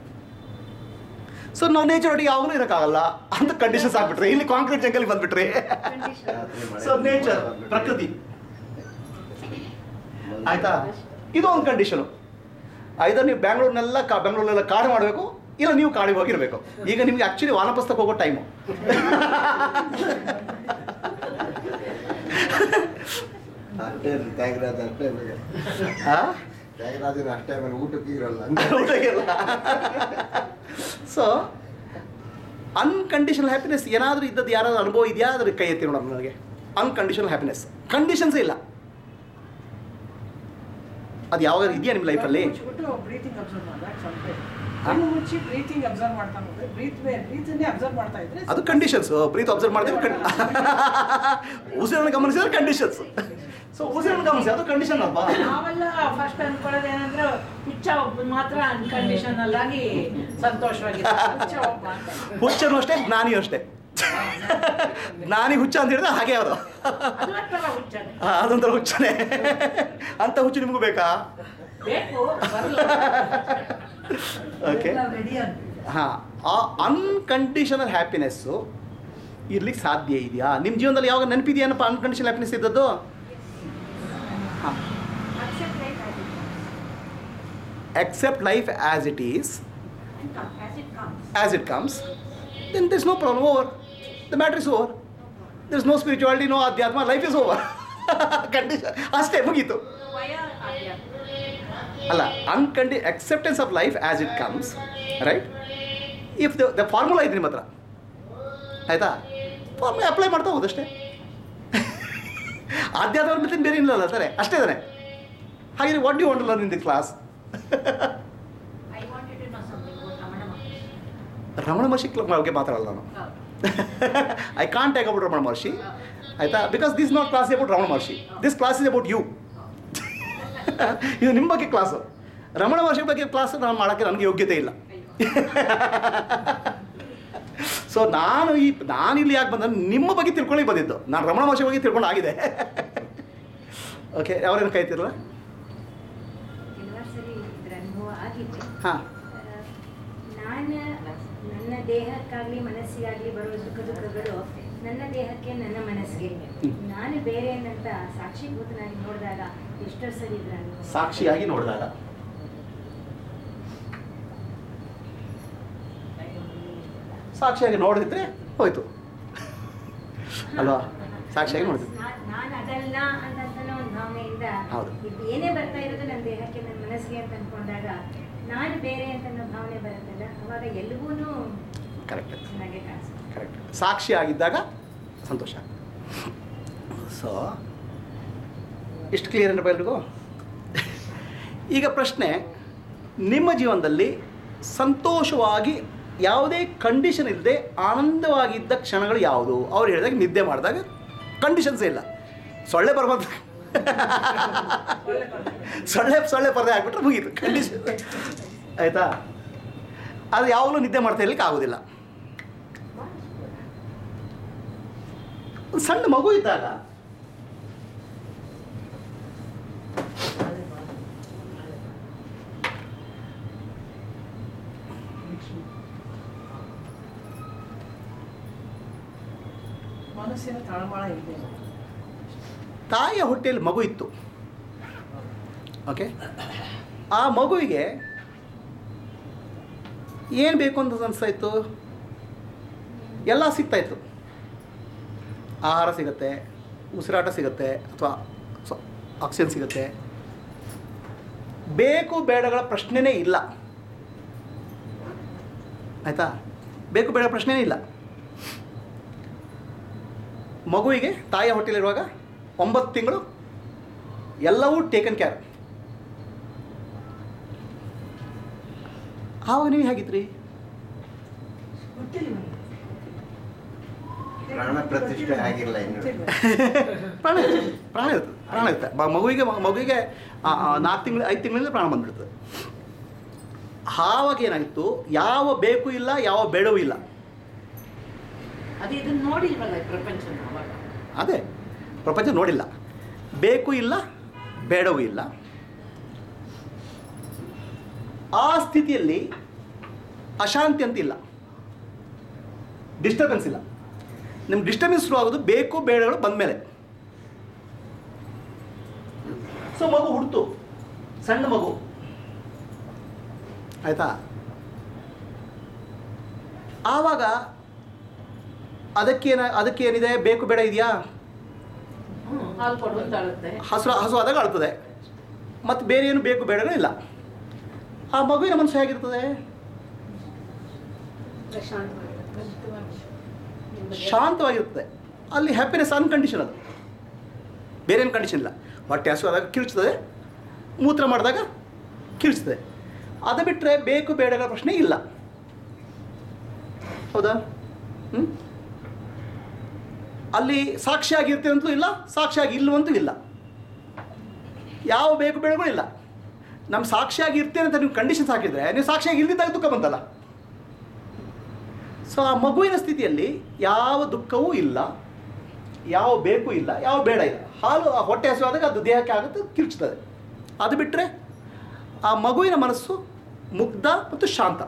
ಸೊ ನಾವು ನೇಚರ್ ಒಟ್ಟಿಗೆ ಯಾವಾಗಲೂ ಇರೋಕ್ಕಾಗಲ್ಲ ಅಂತ ಕಂಡೀಷನ್ಸ್ ಆಗ್ಬಿಟ್ರೆ ಇಲ್ಲಿ ಕಾಂಕ್ರೀಟ್ ಜಂಗಲ್ ಬಂದ್ಬಿಟ್ರೆ ಸೊ ನೇಚರ್ ಪ್ರಕೃತಿ ಆಯ್ತಾ ಇದು ಒಂದು ಕಂಡೀಷನು ಐದರ್ ನೀವು ಬ್ಯಾಂಗ್ಳೂರ್ನೆಲ್ಲ ಕಾ ಬೆಂಗಳೂರನ್ನೆಲ್ಲ ಕಾಡು ಮಾಡಬೇಕು ಇಲ್ಲ ನೀವು ಕಾಡಿಗೆ ಹೋಗಿರ್ಬೇಕು ಈಗ ನಿಮ್ಗೆ ಆ್ಯಕ್ಚುಲಿ ವಾನಪ್ರಸ್ಥಕ್ಕೆ ಹೋಗೋ ಟೈಮು ಹೊಟ್ಟೆ ತ್ಯಾಗರಾಜ ಅಷ್ಟೇ ಮೇಲೆ ಹಾ ತ್ಯಾಗರಾಜನ ಅಷ್ಟೇ ಮೇಲೆ ಊಟಕ್ಕೆ ಇರಲ್ಲ ಸೊ ಅನ್ಕಂಡೀಷನಲ್ ಹ್ಯಾಪಿನೆಸ್ ಏನಾದರೂ ಇದ್ದದ್ದು ಯಾರಾದ್ರೂ ಅನುಭವ ಇದೆಯಾ ಅದ್ರ ಕೈ ಎತ್ತಿ ನೋಡೋಣ ನನಗೆ ಅನ್ಕಂಡೀಷನಲ್ ಹ್ಯಾಪಿನೆಸ್ ಕಂಡೀಷನ್ಸೇ ಇಲ್ಲ ಅದು ಯಾವಾಗ ಇದೆಯಾ ನಿಮ್ಮ ಲೈಫಲ್ಲಿ ಮುಚ್ಚಿಬಿಟ್ಟು ಬ್ರೀತಿಂಗ್ ಅಬ್ಸರ್ವ್ ಮಾಡಿದಾಗ ಸ್ವಲ್ಪ ಹಾ? ಕಣ್ಣು ಮುಚ್ಚಿ ಬ್ರೀತಿಂಗ್ ಅಬ್ಸರ್ವ್ ಮಾಡ್ತಾ ಹೋದ್ರೆ ಬ್ರೀತ್ ಬ್ರೀತನ್ನೇ ಅಬ್ಸರ್ವ್ ಮಾಡ್ತಾ ಇದ್ರೆ ಅದು ಕಂಡೀಷನ್ಸ್ ಬ್ರೀತ್ ಅಬ್ಸರ್ವ್ ಮಾಡಿದ್ರೆ ಕಣ್ ಉಸಿರನ್ನು ಗಮನಿಸಿದ್ರೆ ಕಂಡೀಷನ್ಸ್ ಸೊ ಉಸಿರನ್ನು ಗಮನಿಸಿ ಅದು ಕಂಡೀಷನ್ ಅಲ್ವಾ ನಾವೆಲ್ಲ ಫಸ್ಟ್ ಅನ್ಕೊಳ್ಳೋದು ಏನಂದ್ರೆ ಹುಚ್ಚ ಒಬ್ಬ ಮಾತ್ರ ಅನ್ಕಂಡೀಷನಲ್ ಆಗಿ ಸಂತೋಷವಾಗಿದೆ ಹುಚ್ಚ ಒಬ್ಬ ಅಂತ ಹುಚ್ಚನು ಅಷ್ಟೇ ಜ್ಞಾನಿಯೂ ಅಷ್ಟೇ ಜ್ಞಾನಿ ಹುಚ್ಚ ಅಂತ ಹೇಳಿದ್ರೆ ಹಾಗೆ ಅವರು ಅದು ಒಂಥರ ಹುಚ್ಚನೆ ಆ, ಅದೊಂಥರ ಹುಚ್ಚನೆ ಅಂತ ಹುಚ್ಚು ನಿಮಗೂ ಬೇಕಾ ಬೇಕು ಬರಲ್ಲ ಓಕೆ ರೆಡಿ ಅಂತ ಹಾಂ ಆ ಅನ್ಕಂಡೀಷನಲ್ ಹ್ಯಾಪಿನೆಸ್ಸು ಇರ್ಲಿಕ್ಕೆ ಸಾಧ್ಯ ಇದೆಯಾ ನಿಮ್ಮ ಜೀವನದಲ್ಲಿ ಯಾವಾಗ ನೆನಪಿದೆಯೇನಪ್ಪ ಅನ್ಕಂಡೀಷನಲ್ ಹ್ಯಾಪಿನೆಸ್ ಇದ್ದದ್ದು ಹಾಂ accept life as it accept life as it is, and come as it comes. as it comes, then there's no problem. Over. The matter is over. There's no spirituality, no adhyatma. Life is over. Condition. ಅಷ್ಟೇ ಮುಗೀತು So why are adhyatma? ಅಲ್ಲ ಅನ್ಕಂಡಿ acceptance of life as it comes right if the the formula ಇದೆ ನಿಮ್ಮ ಹತ್ರ ಆಯ್ತಾ formula apply ಮಾಡ್ತಾ ಹೋದಷ್ಟೇ ಆಧ್ಯಾತ್ಮ ಮತ್ತೆ ಬೇರೆ ಇಲ್ಲಲ್ಲ ಸರಿ ಅಷ್ಟೇ ತಾನೆ ಹಾಗೆ what do want learn in the class I wanted to know something about Ramana Maharshi. Ramana Maharshi ಕ್ಲ- ಬಗ್ಗೆ ಮಾತಾಡಲ್ಲ ನಾನು I can't talk about Ramana Maharshi ಆಯ್ತಾ because this not class about Ramana Maharshi this class is about you ಇದು ನಿಮ್ಮ ಬಗ್ಗೆ ಕ್ಲಾಸು ರಮಣ ಮಹರ್ಷಿ ಬಗ್ಗೆ ಕ್ಲಾಸ್ ನಾನು ಮಾಡೋಕ್ಕೆ ನನಗೆ ಯೋಗ್ಯತೆ ಇಲ್ಲ ಸೊ ನಾನು ಈ ನಾನು ಇಲ್ಲಿ ಯಾಕೆ ಬಂದ ನಿಮ್ಮ ಬಗ್ಗೆ ತಿಳ್ಕೊಳ್ಳಿ ಬಂದಿದ್ದು ನಾನು ರಮಣ ಮಹರ್ಷಿ ಬಗ್ಗೆ ತಿಳ್ಕೊಂಡು ಆಗಿದೆ ಓಕೆ ಅವ್ರೇನು ಕೈತಿರಲ್ಲ ಕೆಲವು ಸರಿ ಇದ್ರ ಅನುಭವ ಆಗಿದೆ ಹಾಂ ನಾನು ನನ್ನ ದೇಹಕ್ಕಾಗ್ಲಿ ಮನಸ್ಸಿಗಾಗ್ಲಿ ಬರುವ ಸುಖ ದುಃಖಗಳು ನನ್ನ ದೇಹಕ್ಕೆ ನನ್ನ ಮನಸ್ಸಿಗೆ ನಾನು ಬೇರೆ ಅನ್ನಂತ ಸಾಕ್ಷೀಭೂತನಾಗಿ ನೋಡಿದಾಗ ಎಷ್ಟೋ ಸರಿ ಇದ್ರ ಅನುಭವ ಸಾಕ್ಷಿಯಾಗಿ ನೋಡಿದಾಗ ಸಾಕ್ಷಿಯಾಗಿ ನೋಡಿದ್ರೆ ಹೋಯ್ತು ಅಲ್ವಾ ಸಾಕ್ಷಿಯಾಗಿ ನೋಡಿದ್ವಿ ನಾ- ನಾನು ಅದಲ್ಲ ಅಂತ ಒಂದು ಭಾವನೆಯಿಂದ ಹೌದು. ಇದು ಏನೇ ಬರ್ತಾ ಇರೋದು ನನ್ನ ದೇಹಕ್ಕೆ ನನ್ನ ಮನಸ್ಸಿಗೆ ಅಂತ ಅನ್ಕೊಂಡಾಗ ನಾನು ಬೇರೆ ಅಂತ ಅನ್ನೋ ಭಾವನೆ ಬರುತ್ತಲ್ಲ ಅವಾಗ ಎಲ್ರಿಗೂ ಕರೆಕ್ಟ್ ಚೆನ್ನಾಗೆ ಕಾಣಿಸುತ್ತೆ ಕರೆಕ್ಟ್ ಸಾಕ್ಷಿಯಾಗಿದ್ದಾಗ ಸಂತೋಷ ಸೊ ಇಷ್ಟು ಕ್ಲಿಯರ್ ಏನಪ್ಪ ಎಲ್ರಿಗೂ ಈಗ ಪ್ರಶ್ನೆ ನಿಮ್ಮ ಜೀವನದಲ್ಲಿ ಸಂತೋಷವಾಗಿ ಯಾವುದೇ ಕಂಡೀಷನ್ ಇಲ್ಲದೆ ಆನಂದವಾಗಿದ್ದ ಕ್ಷಣಗಳು ಯಾವುದು ಅವ್ರು ಹೇಳಿದಾಗ ನಿದ್ದೆ ಮಾಡಿದಾಗ ಕಂಡೀಷನ್ಸೇ ಇಲ್ಲ ಸೊಳ್ಳೆ ಬರ್ಬಂದು ಸೊಳ್ಳೆ ಸೊಳ್ಳೆ ಪರದೆ ಹಾಕ್ಬಿಟ್ರೆ ಮುಗೀತು ಕಂಡೀಷನ್ ಆಯಿತಾ ಅದು ಯಾವಾಗಲೂ ನಿದ್ದೆ ಮಾಡ್ತಾ ಇರ್ಲಿಕ್ಕೆ ಆಗೋದಿಲ್ಲ ಒಂದು ಸಣ್ಣ ಮಗು ಇದ್ದಾಗ ಮನಸ್ಸಿನ ತಳಮಳ ಇದೆ ತಾಯಿಯ ಹೊಟ್ಟೆಯಲ್ಲಿ ಮಗು ಇತ್ತು ಓಕೆ ಆ ಮಗುವಿಗೆ ಏನು ಬೇಕು ಅಂತ ಅನಿಸ್ತಾ ಇತ್ತು ಎಲ್ಲ ಸಿಗ್ತಾ ಇತ್ತು ಆಹಾರ ಸಿಗುತ್ತೆ ಉಸಿರಾಟ ಸಿಗುತ್ತೆ ಅಥವಾ ಆಕ್ಸಿಜನ್ ಸಿಗುತ್ತೆ ಬೇಕು ಬೇಡಗಳ ಪ್ರಶ್ನೆನೇ ಇಲ್ಲ ಆಯಿತಾ ಬೇಕು ಬೇಡ ಪ್ರಶ್ನೆನೇ ಇಲ್ಲ ಮಗುವಿಗೆ ತಾಯಿಯ ಹೊಟ್ಟೆಲಿರುವಾಗ ಒಂಬತ್ತು ತಿಂಗಳು ಎಲ್ಲವೂ ಟೇಕನ್ ಕೇರ್ ಆವಾಗ ನೀವು ಹೇಗಿದ್ರಿ ಗೊತ್ತಿಲ್ಲ ಪ್ರಾಣ ಪ್ರತಿಷ್ಠೆ ಆಗಿಲ್ಲ ಇನ್ನು ಪ್ರಾಣ ಇರುತ್ತೆ ಪ್ರಾಣ ಇರ್ತದೆ ಪ್ರಾಣ ಇರುತ್ತೆ ಮ- ಮಗುವಿಗೆ ಮ- ಮಗುವಿಗೆ ನಾಲ್ಕು ತಿಂಗಳು ಐದು ತಿಂಗಳಿಂದ ಪ್ರಾಣ ಬಂದ್ಬಿಡ್ತದೆ ಆವಾಗ ಏನಾಗಿತ್ತು ಯಾವ ಬೇಕು ಇಲ್ಲ ಯಾವ ಬೇಡವೂ ಇಲ್ಲ ಅದು ಇದನ್ನ ನೋಡಿಲ್ವಲ್ಲ ಈ ಪ್ರಪಂಚ ಅವಾಗ ಅದೇ ಪ್ರಪಂಚ ನೋಡಿಲ್ಲ ಬೇಕು ಇಲ್ಲ ಬೇಡವೂ ಇಲ್ಲ ಆ ಸ್ಥಿತಿಯಲ್ಲಿ ಅಶಾಂತಿ ಅಂತ ಇಲ್ಲ ಡಿಸ್ಟರ್ಬೆನ್ಸ್ ಇಲ್ಲ ನಿಮ್ಗೆ ಡಿಸ್ಟರ್ಬೆನ್ಸ್ ಶುರು ಆಗೋದು ಬೇಕು ಬೇಡಗಳು ಬಂದಮೇಲೆ ಸೊ ಮಗು ಹುಡ್ತು ಸಣ್ಣ ಮಗು ಆಯ್ತಾ ಆವಾಗ ಅದಕ್ಕೇನ ಅದಕ್ಕೇನಿದೆ ಬೇಕು ಬೇಡ ಇದೆಯಾ ಹ್ಮ್ ಹಾಲು ಕೊಡುವಂತ ಅಳುತ್ತೆ ಹಸು ಹಸು ಆದಾಗ ಅಳ್ತದೆ ಮತ್ತು ಬೇರೆ ಏನು ಬೇಕು ಬೇಡನೇ ಇಲ್ಲ ಆ ಮಗುವಿನ ಮನಸ್ಸು ಹೇಗಿರ್ತದೆ ಶಾಂತವಾಗಿರ್ತದೆ ಅಲ್ಲಿ ಹ್ಯಾಪಿನೆಸ್ ಅನ್ಕಂಡೀಷನ್ ಅದು ಬೇರೆ ಏನು ಕಂಡೀಷನ್ ಇಲ್ಲ ಹೊಟ್ಟೆ ಹಸು ಆದಾಗ ಕಿರುಚ್ತದೆ ಮೂತ್ರ ಮಾಡಿದಾಗ ಕಿರುಚ್ತದೆ ಅದು ಬಿಟ್ಟರೆ ಬೇಕು ಬೇಡಗಳ ಪ್ರಶ್ನೆ ಇಲ್ಲ ಹೌದಾ ಹ್ಞೂ ಅಲ್ಲಿ ಸಾಕ್ಷಿಯಾಗಿರ್ತೀವಿ ಅಂತಲೂ ಇಲ್ಲ ಸಾಕ್ಷಿಯಾಗಿ ಇಲ್ಲವಂತೂ ಇಲ್ಲ ಯಾವ ಬೇಕು ಬೇಡಗಳು ಇಲ್ಲ ನಮ್ಮ ಸಾಕ್ಷಿಯಾಗಿ ಇರ್ತೇನೆ ಅಂತ ನೀವು ಕಂಡೀಷನ್ಸ್ ಹಾಕಿದರೆ ನೀವು ಸಾಕ್ಷಿಯಾಗಿ ಇಲ್ದಿದ್ದಾಗ ದುಃಖ ಬಂತಲ್ಲ ಸೊ ಆ ಮಗುವಿನ ಸ್ಥಿತಿಯಲ್ಲಿ ಯಾವ ದುಃಖವೂ ಇಲ್ಲ ಯಾವ ಬೇಕು ಇಲ್ಲ ಯಾವ ಬೇಡ ಇಲ್ಲ ಹಾಲು ಆ ಹೊಟ್ಟೆ ಹಸುವಾದಾಗ ಅದು ದೇಹಕ್ಕೆ ಆಗುತ್ತೆ ಕಿರ್ಚ್ತದೆ ಅದು ಬಿಟ್ಟರೆ ಆ ಮಗುವಿನ ಮನಸ್ಸು ಮುಗ್ಧ ಮತ್ತು ಶಾಂತ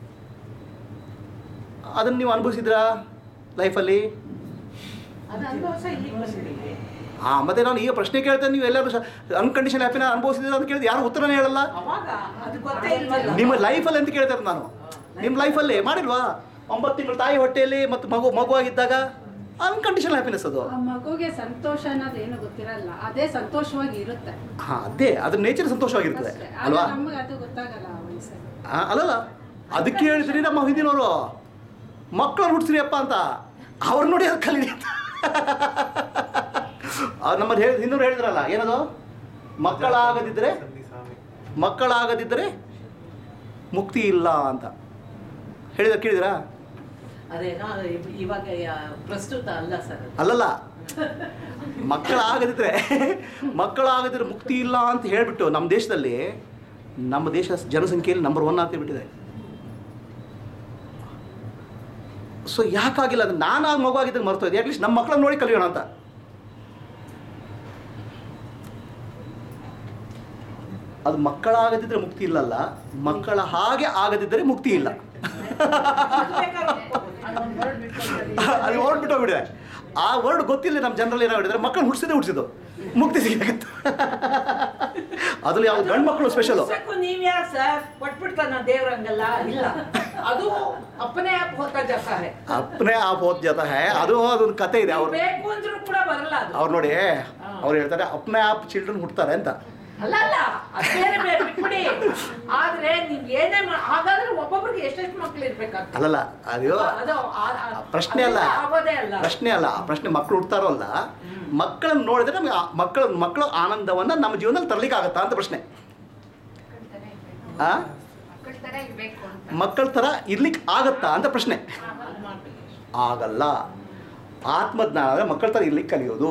ಅದನ್ನು ನೀವು ಅನುಭವಿಸಿದ್ರಾ ಲೈಫಲ್ಲಿ ಅದು ಅನುಭವಿಸ ಇಲ್ಲಿ ಬಂದಿದೆ ಹಾಂ ಮತ್ತೆ ನಾನು ಈಗ ಪ್ರಶ್ನೆ ಕೇಳ್ತೇನೆ ನೀವು ಎಲ್ಲರೂ ಅನ್ಕಂಡೀಷನ್ ಹ್ಯಾಪಿನ ಅನುಭವಿಸಿದ್ರೆ ಅಂತ ಕೇಳಿದ್ರೆ ಯಾರು ಉತ್ತರನೇ ಹೇಳಲ್ಲ ಅವಾಗ ಅದು ಗೊತ್ತೇ ಇಲ್ವಲ್ಲ ನಿಮ್ಮ ಲೈಫಲ್ಲಿ ಅಂತ ಕೇಳ್ತಾರೆ ನಾನು ನಿಮ್ಮ ಲೈಫಲ್ಲಿ ಮಾಡಿಲ್ವಾ ಒಂಬತ್ತು ತಿಂಗಳು ತಾಯಿ ಹೊಟ್ಟೆಯಲ್ಲಿ ಮತ್ತು ಮಗು ಮಗುವಾಗಿದ್ದಾಗ ಅನ್ಕಂಡೀಷನ್ ಹ್ಯಾಪಿನೆಸ್ ಅದು ಆ ಮಗುಗೆ ಸಂತೋಷ ಅನ್ನೋದು ಏನು ಗೊತ್ತಿರಲ್ಲ ಅದೇ ಸಂತೋಷವಾಗಿ ಇರುತ್ತೆ ಹಾಂ ಅದೇ ಅದ್ರ ನೇಚರ್ ಸಂತೋಷವಾಗಿರ್ತದೆ ಅಷ್ಟೇ. ಆದ್ರೆ ಅಲ್ವಾ ನಮ್ಗೆ ಅದು ಗೊತ್ತಾಗಲ್ಲ ಆ ವಯಸ್ಸಲ್ಲಿ ಆ, ಅಲ್ಲಲ್ಲ ಅದಕ್ಕೆ ಹೇಳಿದ್ರಿ ನಮ್ಮ ಹಿಂದಿನವರು ಮಕ್ಕಳನ್ನ ಹುಟ್ಟಿಸ್ರಿ ಅಪ್ಪ ಅಂತ ಅವ್ರು ನೋಡಿ ಅದು ಕಲೀರಿ ಅಂತ ಅವ್ರು ನಮ್ಮಲ್ಲಿ ಹೇಳಿ ಹಿಂದೂರು ಹೇಳಿದ್ರಲ್ಲ ಏನದು ಮಕ್ಕಳಾಗದಿದ್ದರೆ ಸನ್ನಿ ಸ್ವಾಮಿ ಮಕ್ಕಳಾಗದಿದ್ದರೆ ಮುಕ್ತಿ ಇಲ್ಲ ಅಂತ ಹೇಳಿದ ಕೇಳಿದ್ರಾ ಅದೇನೋ ಇವಾಗ ಯಾ- ಪ್ರಸ್ತುತ ಅಲ್ಲ ಸರ್ ಅದು. ಅಲ್ಲಲ್ಲ ಮಕ್ಕಳಾಗದಿದ್ರೆ ಮಕ್ಕಳಾಗದಿದ್ರೆ ಮುಕ್ತಿ ಇಲ್ಲ ಅಂತ ಹೇಳಿಬಿಟ್ಟು ನಮ್ಮ ದೇಶದಲ್ಲಿ ನಮ್ಮ ದೇಶ ಜನಸಂಖ್ಯೆಯಲ್ಲಿ ನಂಬರ್ ಒನ್ ಅಂತ ಬಿಟ್ಟಿದೆ ಸೊ ಯಾಕಾಗಿಲ್ಲ ಅದು ನಾನು ಆ ಮಗು ಆಗಿದ್ದಾಗ ಮರ್ತೋಯ್ತು ಅಟ್ಲೀಸ್ಟ್ ನಮ್ಮ ಮಕ್ಕಳನ್ನ ನೋಡಿ ಕಲಿಯೋಣ ಅಂತ ಅದು ಮಕ್ಕಳಾಗದಿದ್ರೆ ಮುಕ್ತಿ ಇಲ್ಲಲ್ಲ ಮಕ್ಕಳ ಹಾಗೆ ಆಗದಿದ್ದರೆ ಮುಕ್ತಿ ಇಲ್ಲ ಅದು ಬೇಕಾದ್ರೆ ಒಪ್ಕೋಬೋದು. ಅದು ಹೊರಡ್ಬಿಟ್ಟು ಹೋಗ್ಬಿಡಿದೆ ಆ ವರ್ಡ್ ಗೊತ್ತಿಲ್ಲ ನಮ್ಮ ಜನರಲ್ಲಿ ಏನೋ ಹೇಳಿದ್ರೆ ಮಕ್ಕಳು ಹುಟ್ಟಿಸಿದೆ ಹುಟ್ಟಿಸಿದ್ದು ಮುಕ್ತಿ ಸಿಗತ್ತೆ ಅದ್ರಲ್ಲಿ ಯಾವ್ದು ಗಂಡು ಮಕ್ಕಳು ಸ್ಪೆಷಲು ಹುಡ್ಸಕ್ಕೂ ನೀವ್ ಯಾರು ಸರ್ ಕೊಟ್ಬಿಡ್ತಾನ ದೇವ್ರಂಗಲ್ಲ ಇಲ್ಲ ಅದು ಅಪ್ಪನೇ ಆಪ್ ಹೋಗ್ತಾ ಜಾತಾರೆ ಅಪ್ಪನೇ ಆ ಹೋದ್ ಜತ ಹೇ ಅದು ಅದೊಂದು ಕತೆ ಇದೆ ಅವ್ರು ಬೇಕು ಅಂದ್ರೂ ಕೂಡ ಬರಲ್ಲ ಅದು ಅವ್ರು ನೋಡಿ ಅವ್ರು ಹೇಳ್ತಾರೆ ಅಪ್ಪನೇ ಆಪ್ ಚಿಲ್ಡ್ರನ್ ಹುಡ್ತಾರೆ ಅಂತ ಅಲ್ಲ ಅಲ್ಲ ಅದ್ ಬೇರೆ ಬೇರೆ ಬಿಟ್ಬಿಡಿ ಆದ್ರೆ ನೀವ್ ಏನೇ ಮಾ- ಹಾಗಾದ್ರೆ ಒಬ್ಬೊಬ್ರಿಗೆ ಎಷ್ಟೆಷ್ಟು ಮಕ್ಳು ಇರ್ಬೇಕಾಗ್ತದೆ ಅಲ್ಲಲ್ಲ ಅದು ಅದು ಆ- ಆ- ಪ್ರಶ್ನೆ ಅಲ್ಲ ಅದೆಲ್ಲ ಆಗೋದೇ ಅಲ್ಲ ಪ್ರಶ್ನೆ ಅಲ್ಲ ಆ ಪ್ರಶ್ನೆ ಮಕ್ಕಳು ಹುಡ್ತಾರೋ ಅಲ್ಲ ಮಕ್ಕಳನ್ನ ನೋಡಿದ್ರೆ ನಮಗೆ ಆ ಮಕ್ಕಳ ಮಕ್ಕಳ ಆನಂದವನ್ನ ನಮ್ಮ ಜೀವನದಲ್ಲಿ ತರ್ಲಿಕ್ಕೆ ಆಗತ್ತಾ ಅಂತ ಪ್ರಶ್ನೆ ಆ ಮಕ್ಕಳ ತರ ಇರ್ಬೇಕು ಅಂತ ಮಕ್ಕಳ ಥರ ಇರ್ಲಿಕ್ಕೆ ಆಗತ್ತಾ ಅಂತ ಪ್ರಶ್ನೆ ಅದ್ ಮಾಡ್ಬೇಕು. ಆಗಲ್ಲ ಆತ್ಮಜ್ಞಾನ ಅಂದರೆ ಮಕ್ಕಳ ಥರ ಇರ್ಲಿಕ್ಕೆ ಕಲಿಯೋದು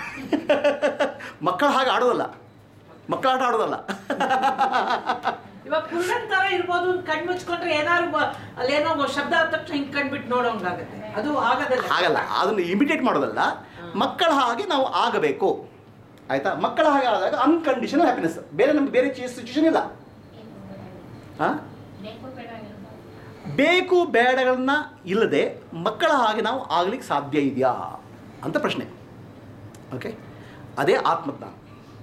ಮಕ್ಕಳ ಹಾಗೆ ಆಡೋದಲ್ಲ ಮಕ್ಕಳ ಆಟ ಆಡೋದಲ್ಲ ಇವಾಗ ಪುರುಷನ್ ತರ ಇರ್ಬೋದು ಅಂತ ಕಣ್ ಮುಚ್ಕೊಂಡ್ರೆ ಏನಾದ್ರು ಬ- ಅಲ್ಲೇನೋ ಒಂದ್ ಶಬ್ದ ಆದ ತಕ್ಷಣ ಹಿಂಗ್ ಕಣ್ಬಿಟ್ಟು ನೋಡೋಂಗಾಗತ್ತೆ ಅದು ಆಗೋದಲ್ಲ ಆಗಲ್ಲ ಅದನ್ನು ಇಮಿಟೇಟ್ ಮಾಡೋದಲ್ಲ ಮಕ್ಕಳ ಹಾಗೆ ನಾವು ಆಗಬೇಕು ಆಯ್ತಾ ಮಕ್ಕಳ ಹಾಗೆ ಆದಾಗ ಅನ್ಕಂಡೀಷನಲ್ ಹ್ಯಾಪಿನೆಸ್ ಬೇರೆ ನಮ್ಗೆ ಬೇರೆ ಸಿಚುವೇಶನ್ ಇಲ್ಲ ಹಾಂ ಬೇಕು ಬೇಡಗಳನ್ನ ಇಲ್ಲದೆ ಮಕ್ಕಳ ಹಾಗೆ ನಾವು ಆಗ್ಲಿಕ್ಕೆ ಸಾಧ್ಯ ಇದೆಯಾ ಅಂತ ಪ್ರಶ್ನೆ ಓಕೆ ಅದೇ ಆತ್ಮಜ್ಞಾನ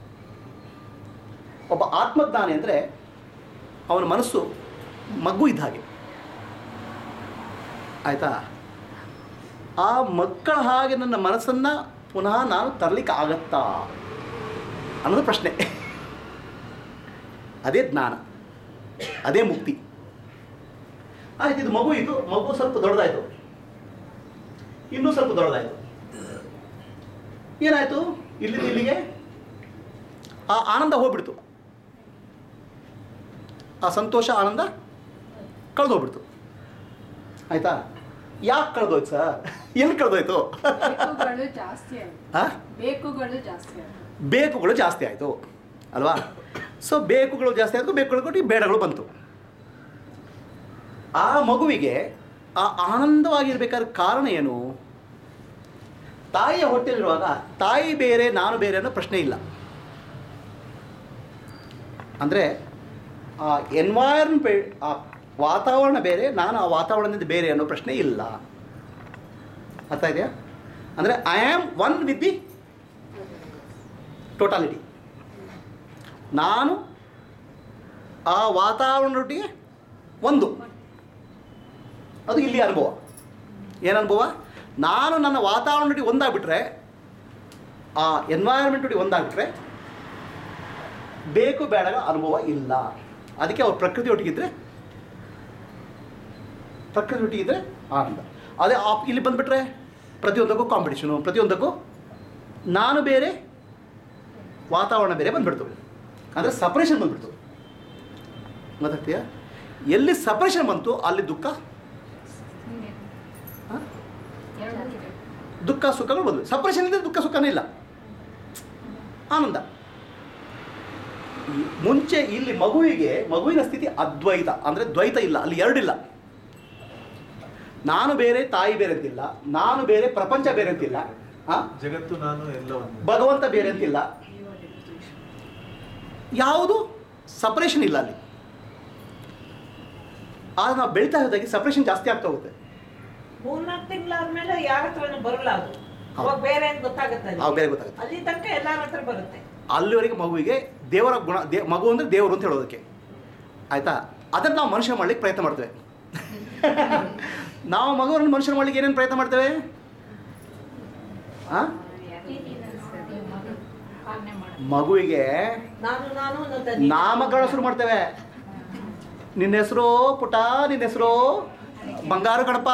ಒಬ್ಬ ಆತ್ಮಜ್ಞಾನಿ ಅಂದರೆ ಅವನ ಮನಸ್ಸು ಮಗು ಇದ್ದ ಹಾಗೆ ಆಯಿತಾ ಆ ಮಕ್ಕಳ ಹಾಗೆ ನನ್ನ ಮನಸ್ಸನ್ನು ಪುನಃ ನಾನು ತರಲಿಕ್ಕೆ ಆಗತ್ತಾ ಅನ್ನೋದು ಪ್ರಶ್ನೆ ಅದೇ ಜ್ಞಾನ ಅದೇ ಮುಕ್ತಿ ಆಯ್ತು ಇದು ಮಗು ಇದು ಮಗು ಸ್ವಲ್ಪ ದೊಡ್ಡದಾಯ್ತು ಇನ್ನೂ ಸ್ವಲ್ಪ ದೊಡ್ಡದಾಯ್ತು ಏನಾಯ್ತು ಇಲ್ಲಿಂದ ಇಲ್ಲಿಗೆ ಆ ಆನಂದ ಹೋಗ್ಬಿಡ್ತು ಆ ಸಂತೋಷ ಆನಂದ ಕಳೆದು ಹೋಗ್ಬಿಡ್ತು ಆಯ್ತಾ ಯಾಕೆ ಕಳೆದೋಯ್ತು ಸರ್ ಎಲ್ಲಿ ಕಳೆದೋಯ್ತು ಬೇಕುಗಳು ಜಾಸ್ತಿ ಆಯ್ತು ಆ ಬೇಕುಗಳು ಜಾಸ್ತಿ ಆಯ್ತು ಬೇಕುಗಳು ಜಾಸ್ತಿ ಆಯಿತು ಅಲ್ವಾ ಸೊ ಬೇಕುಗಳು ಜಾಸ್ತಿ ಆಯಿತು ಬೇಕುಗಳು ಕೊಟ್ಟು ಬೇಡಗಳು ಬಂತು ಆ ಮಗುವಿಗೆ ಆ ಆನಂದವಾಗಿರ್ಬೇಕಾದ್ರೆ ಕಾರಣ ಏನು ತಾಯಿಯ ಹೊಟ್ಟೆಲಿರುವಾಗ ತಾಯಿ ಬೇರೆ ನಾನು ಬೇರೆ ಅನ್ನೋ ಪ್ರಶ್ನೆ ಇಲ್ಲ ಅಂದರೆ ಆ ಎನ್ವೈರನ್ಮೆ ಆ ವಾತಾವರಣ ಬೇರೆ ನಾನು ಆ ವಾತಾವರಣದಿಂದ ಬೇರೆ ಅನ್ನೋ ಪ್ರಶ್ನೆ ಇಲ್ಲ ಅರ್ಥ ಇದೆಯಾ ಅಂದರೆ I am one with the totality ನಾನು ಆ ವಾತಾವರಣದೊಟ್ಟಿಗೆ ಒಂದು ಅದು ಇಲ್ಲಿ ಅನುಭವ ಏನು ಅನುಭವ ನಾನು ನನ್ನ ವಾತಾವರಣದೊಟ್ಟಿಗೆ ಒಂದಾಗ್ಬಿಟ್ರೆ ಆ ಎನ್ವೈರನ್ಮೆಂಟ್ ಒಟ್ಟಿಗೆ ಒಂದಾಗ್ಬಿಟ್ರೆ ಬೇಕು ಬೇಡಗಳ ಅನುಭವ ಇಲ್ಲ ಅದಕ್ಕೆ ಅವ್ರು ಪ್ರಕೃತಿ ಒಟ್ಟಿಗಿದ್ರೆ ಪ್ರಕೃತಿ ಒಟ್ಟಿಗಿದ್ರೆ ಆನಂದ ಅದೇ ಆ ಇಲ್ಲಿ ಬಂದುಬಿಟ್ರೆ ಪ್ರತಿಯೊಂದಕ್ಕೂ ಕಾಂಪಿಟೇಷನು ಪ್ರತಿಯೊಂದಕ್ಕೂ ನಾನು ಬೇರೆ ವಾತಾವರಣ ಬೇರೆ ಬಂದ್ಬಿಡ್ತು ಅಂದರೆ ಸಪ್ರೇಷನ್ ಬಂದ್ಬಿಡ್ತು ಗೊತ್ತಾಗ್ತೀಯಾ ಎಲ್ಲಿ ಸಪ್ರೇಷನ್ ಬಂತು ಅಲ್ಲಿ ದುಃಖ ಹ? ದುಃಖ ಸುಖಗಳು ಬಂದ್ವು ಸಪ್ರೇಷನ್ ಇಲ್ಲದೆ ದುಃಖ ಸುಖನೇ ಇಲ್ಲ ಆನಂದ ಈ ಮುಂಚೆ ಇಲ್ಲಿ ಮಗುವಿಗೆ ಮಗುವಿನ ಸ್ಥಿತಿ ಅದ್ವೈತ ಅಂದರೆ ದ್ವೈತ ಇಲ್ಲ ಅಲ್ಲಿ ಎರಡಿಲ್ಲ ನಾನು ಬೇರೆ ತಾಯಿ ಬೇರೆ ಅಂತಿಲ್ಲ ನಾನು ಬೇರೆ ಪ್ರಪಂಚ ಬೇರೆ ಅಂತಿಲ್ಲ ಆ? ಜಗತ್ತು ನಾನು ಎಲ್ಲ ಒಂದು ಭಗವಂತ ಬೇರೆ ಅಂತಿಲ್ಲ ಯಾವುದು ಸಪ್ರೇಷನ್ ಇಲ್ಲ ಅಲ್ಲಿ ಆಗ ನಾವು ಬೆಳೀತಾ ಹೋದಾಗೆ ಸಪ್ರೇಷನ್ ಜಾಸ್ತಿ ಆಗ್ತಾ ಹೋಗುತ್ತೆ ಮೂರ್ನಾಲ್ಕು ತಿಂಗಳಾದ್ಮೇಲೆ ಯಾರ ಹತ್ರನೂ ಬರಲ್ಲ ಅದು ಹೌದು. ಅವಾಗ ಬೇರೆ ಅಂತ ಗೊತ್ತಾಗುತ್ತೆ ಆವಾಗ ಬೇರೆ ಗೊತ್ತಾಗುತ್ತೆ ಅಲ್ಲಿ ತನಕ ಎಲ್ಲಾರ ಹತ್ರ ಬರುತ್ತೆ ಅಲ್ಲಿವರೆಗೆ ಮಗುವಿಗೆ ದೇವರ ಗುಣ ದೇ ಮಗು ಅಂದರೆ ದೇವರು ಅಂತ ಹೇಳೋದಕ್ಕೆ ಆಯಿತಾ ಅದನ್ನು ನಾವು ಮನುಷ್ಯ ಮಾಡ್ಲಿಕ್ಕೆ ಪ್ರಯತ್ನ ಮಾಡ್ತೇವೆ ನಾವು ಮಗುವನ್ನು ಮನುಷ್ಯನ ಮಾಡ್ಲಿಕ್ಕೆ ಏನೇನು ಪ್ರಯತ್ನ ಮಾಡ್ತೇವೆ ಆ? ಮಗುವಿಗೆ ನಾನು ನಾನು ಅನ್ನೋದನ್ನ ನಾಮಕರಣ ಶುರು ಮಾಡ್ತೇವೆ ನಿನ್ನ ಹೆಸರು ಪುಟ ನಿನ್ನ ಹೆಸರು ಬಂಗಾರ ಕಣಪ್ಪ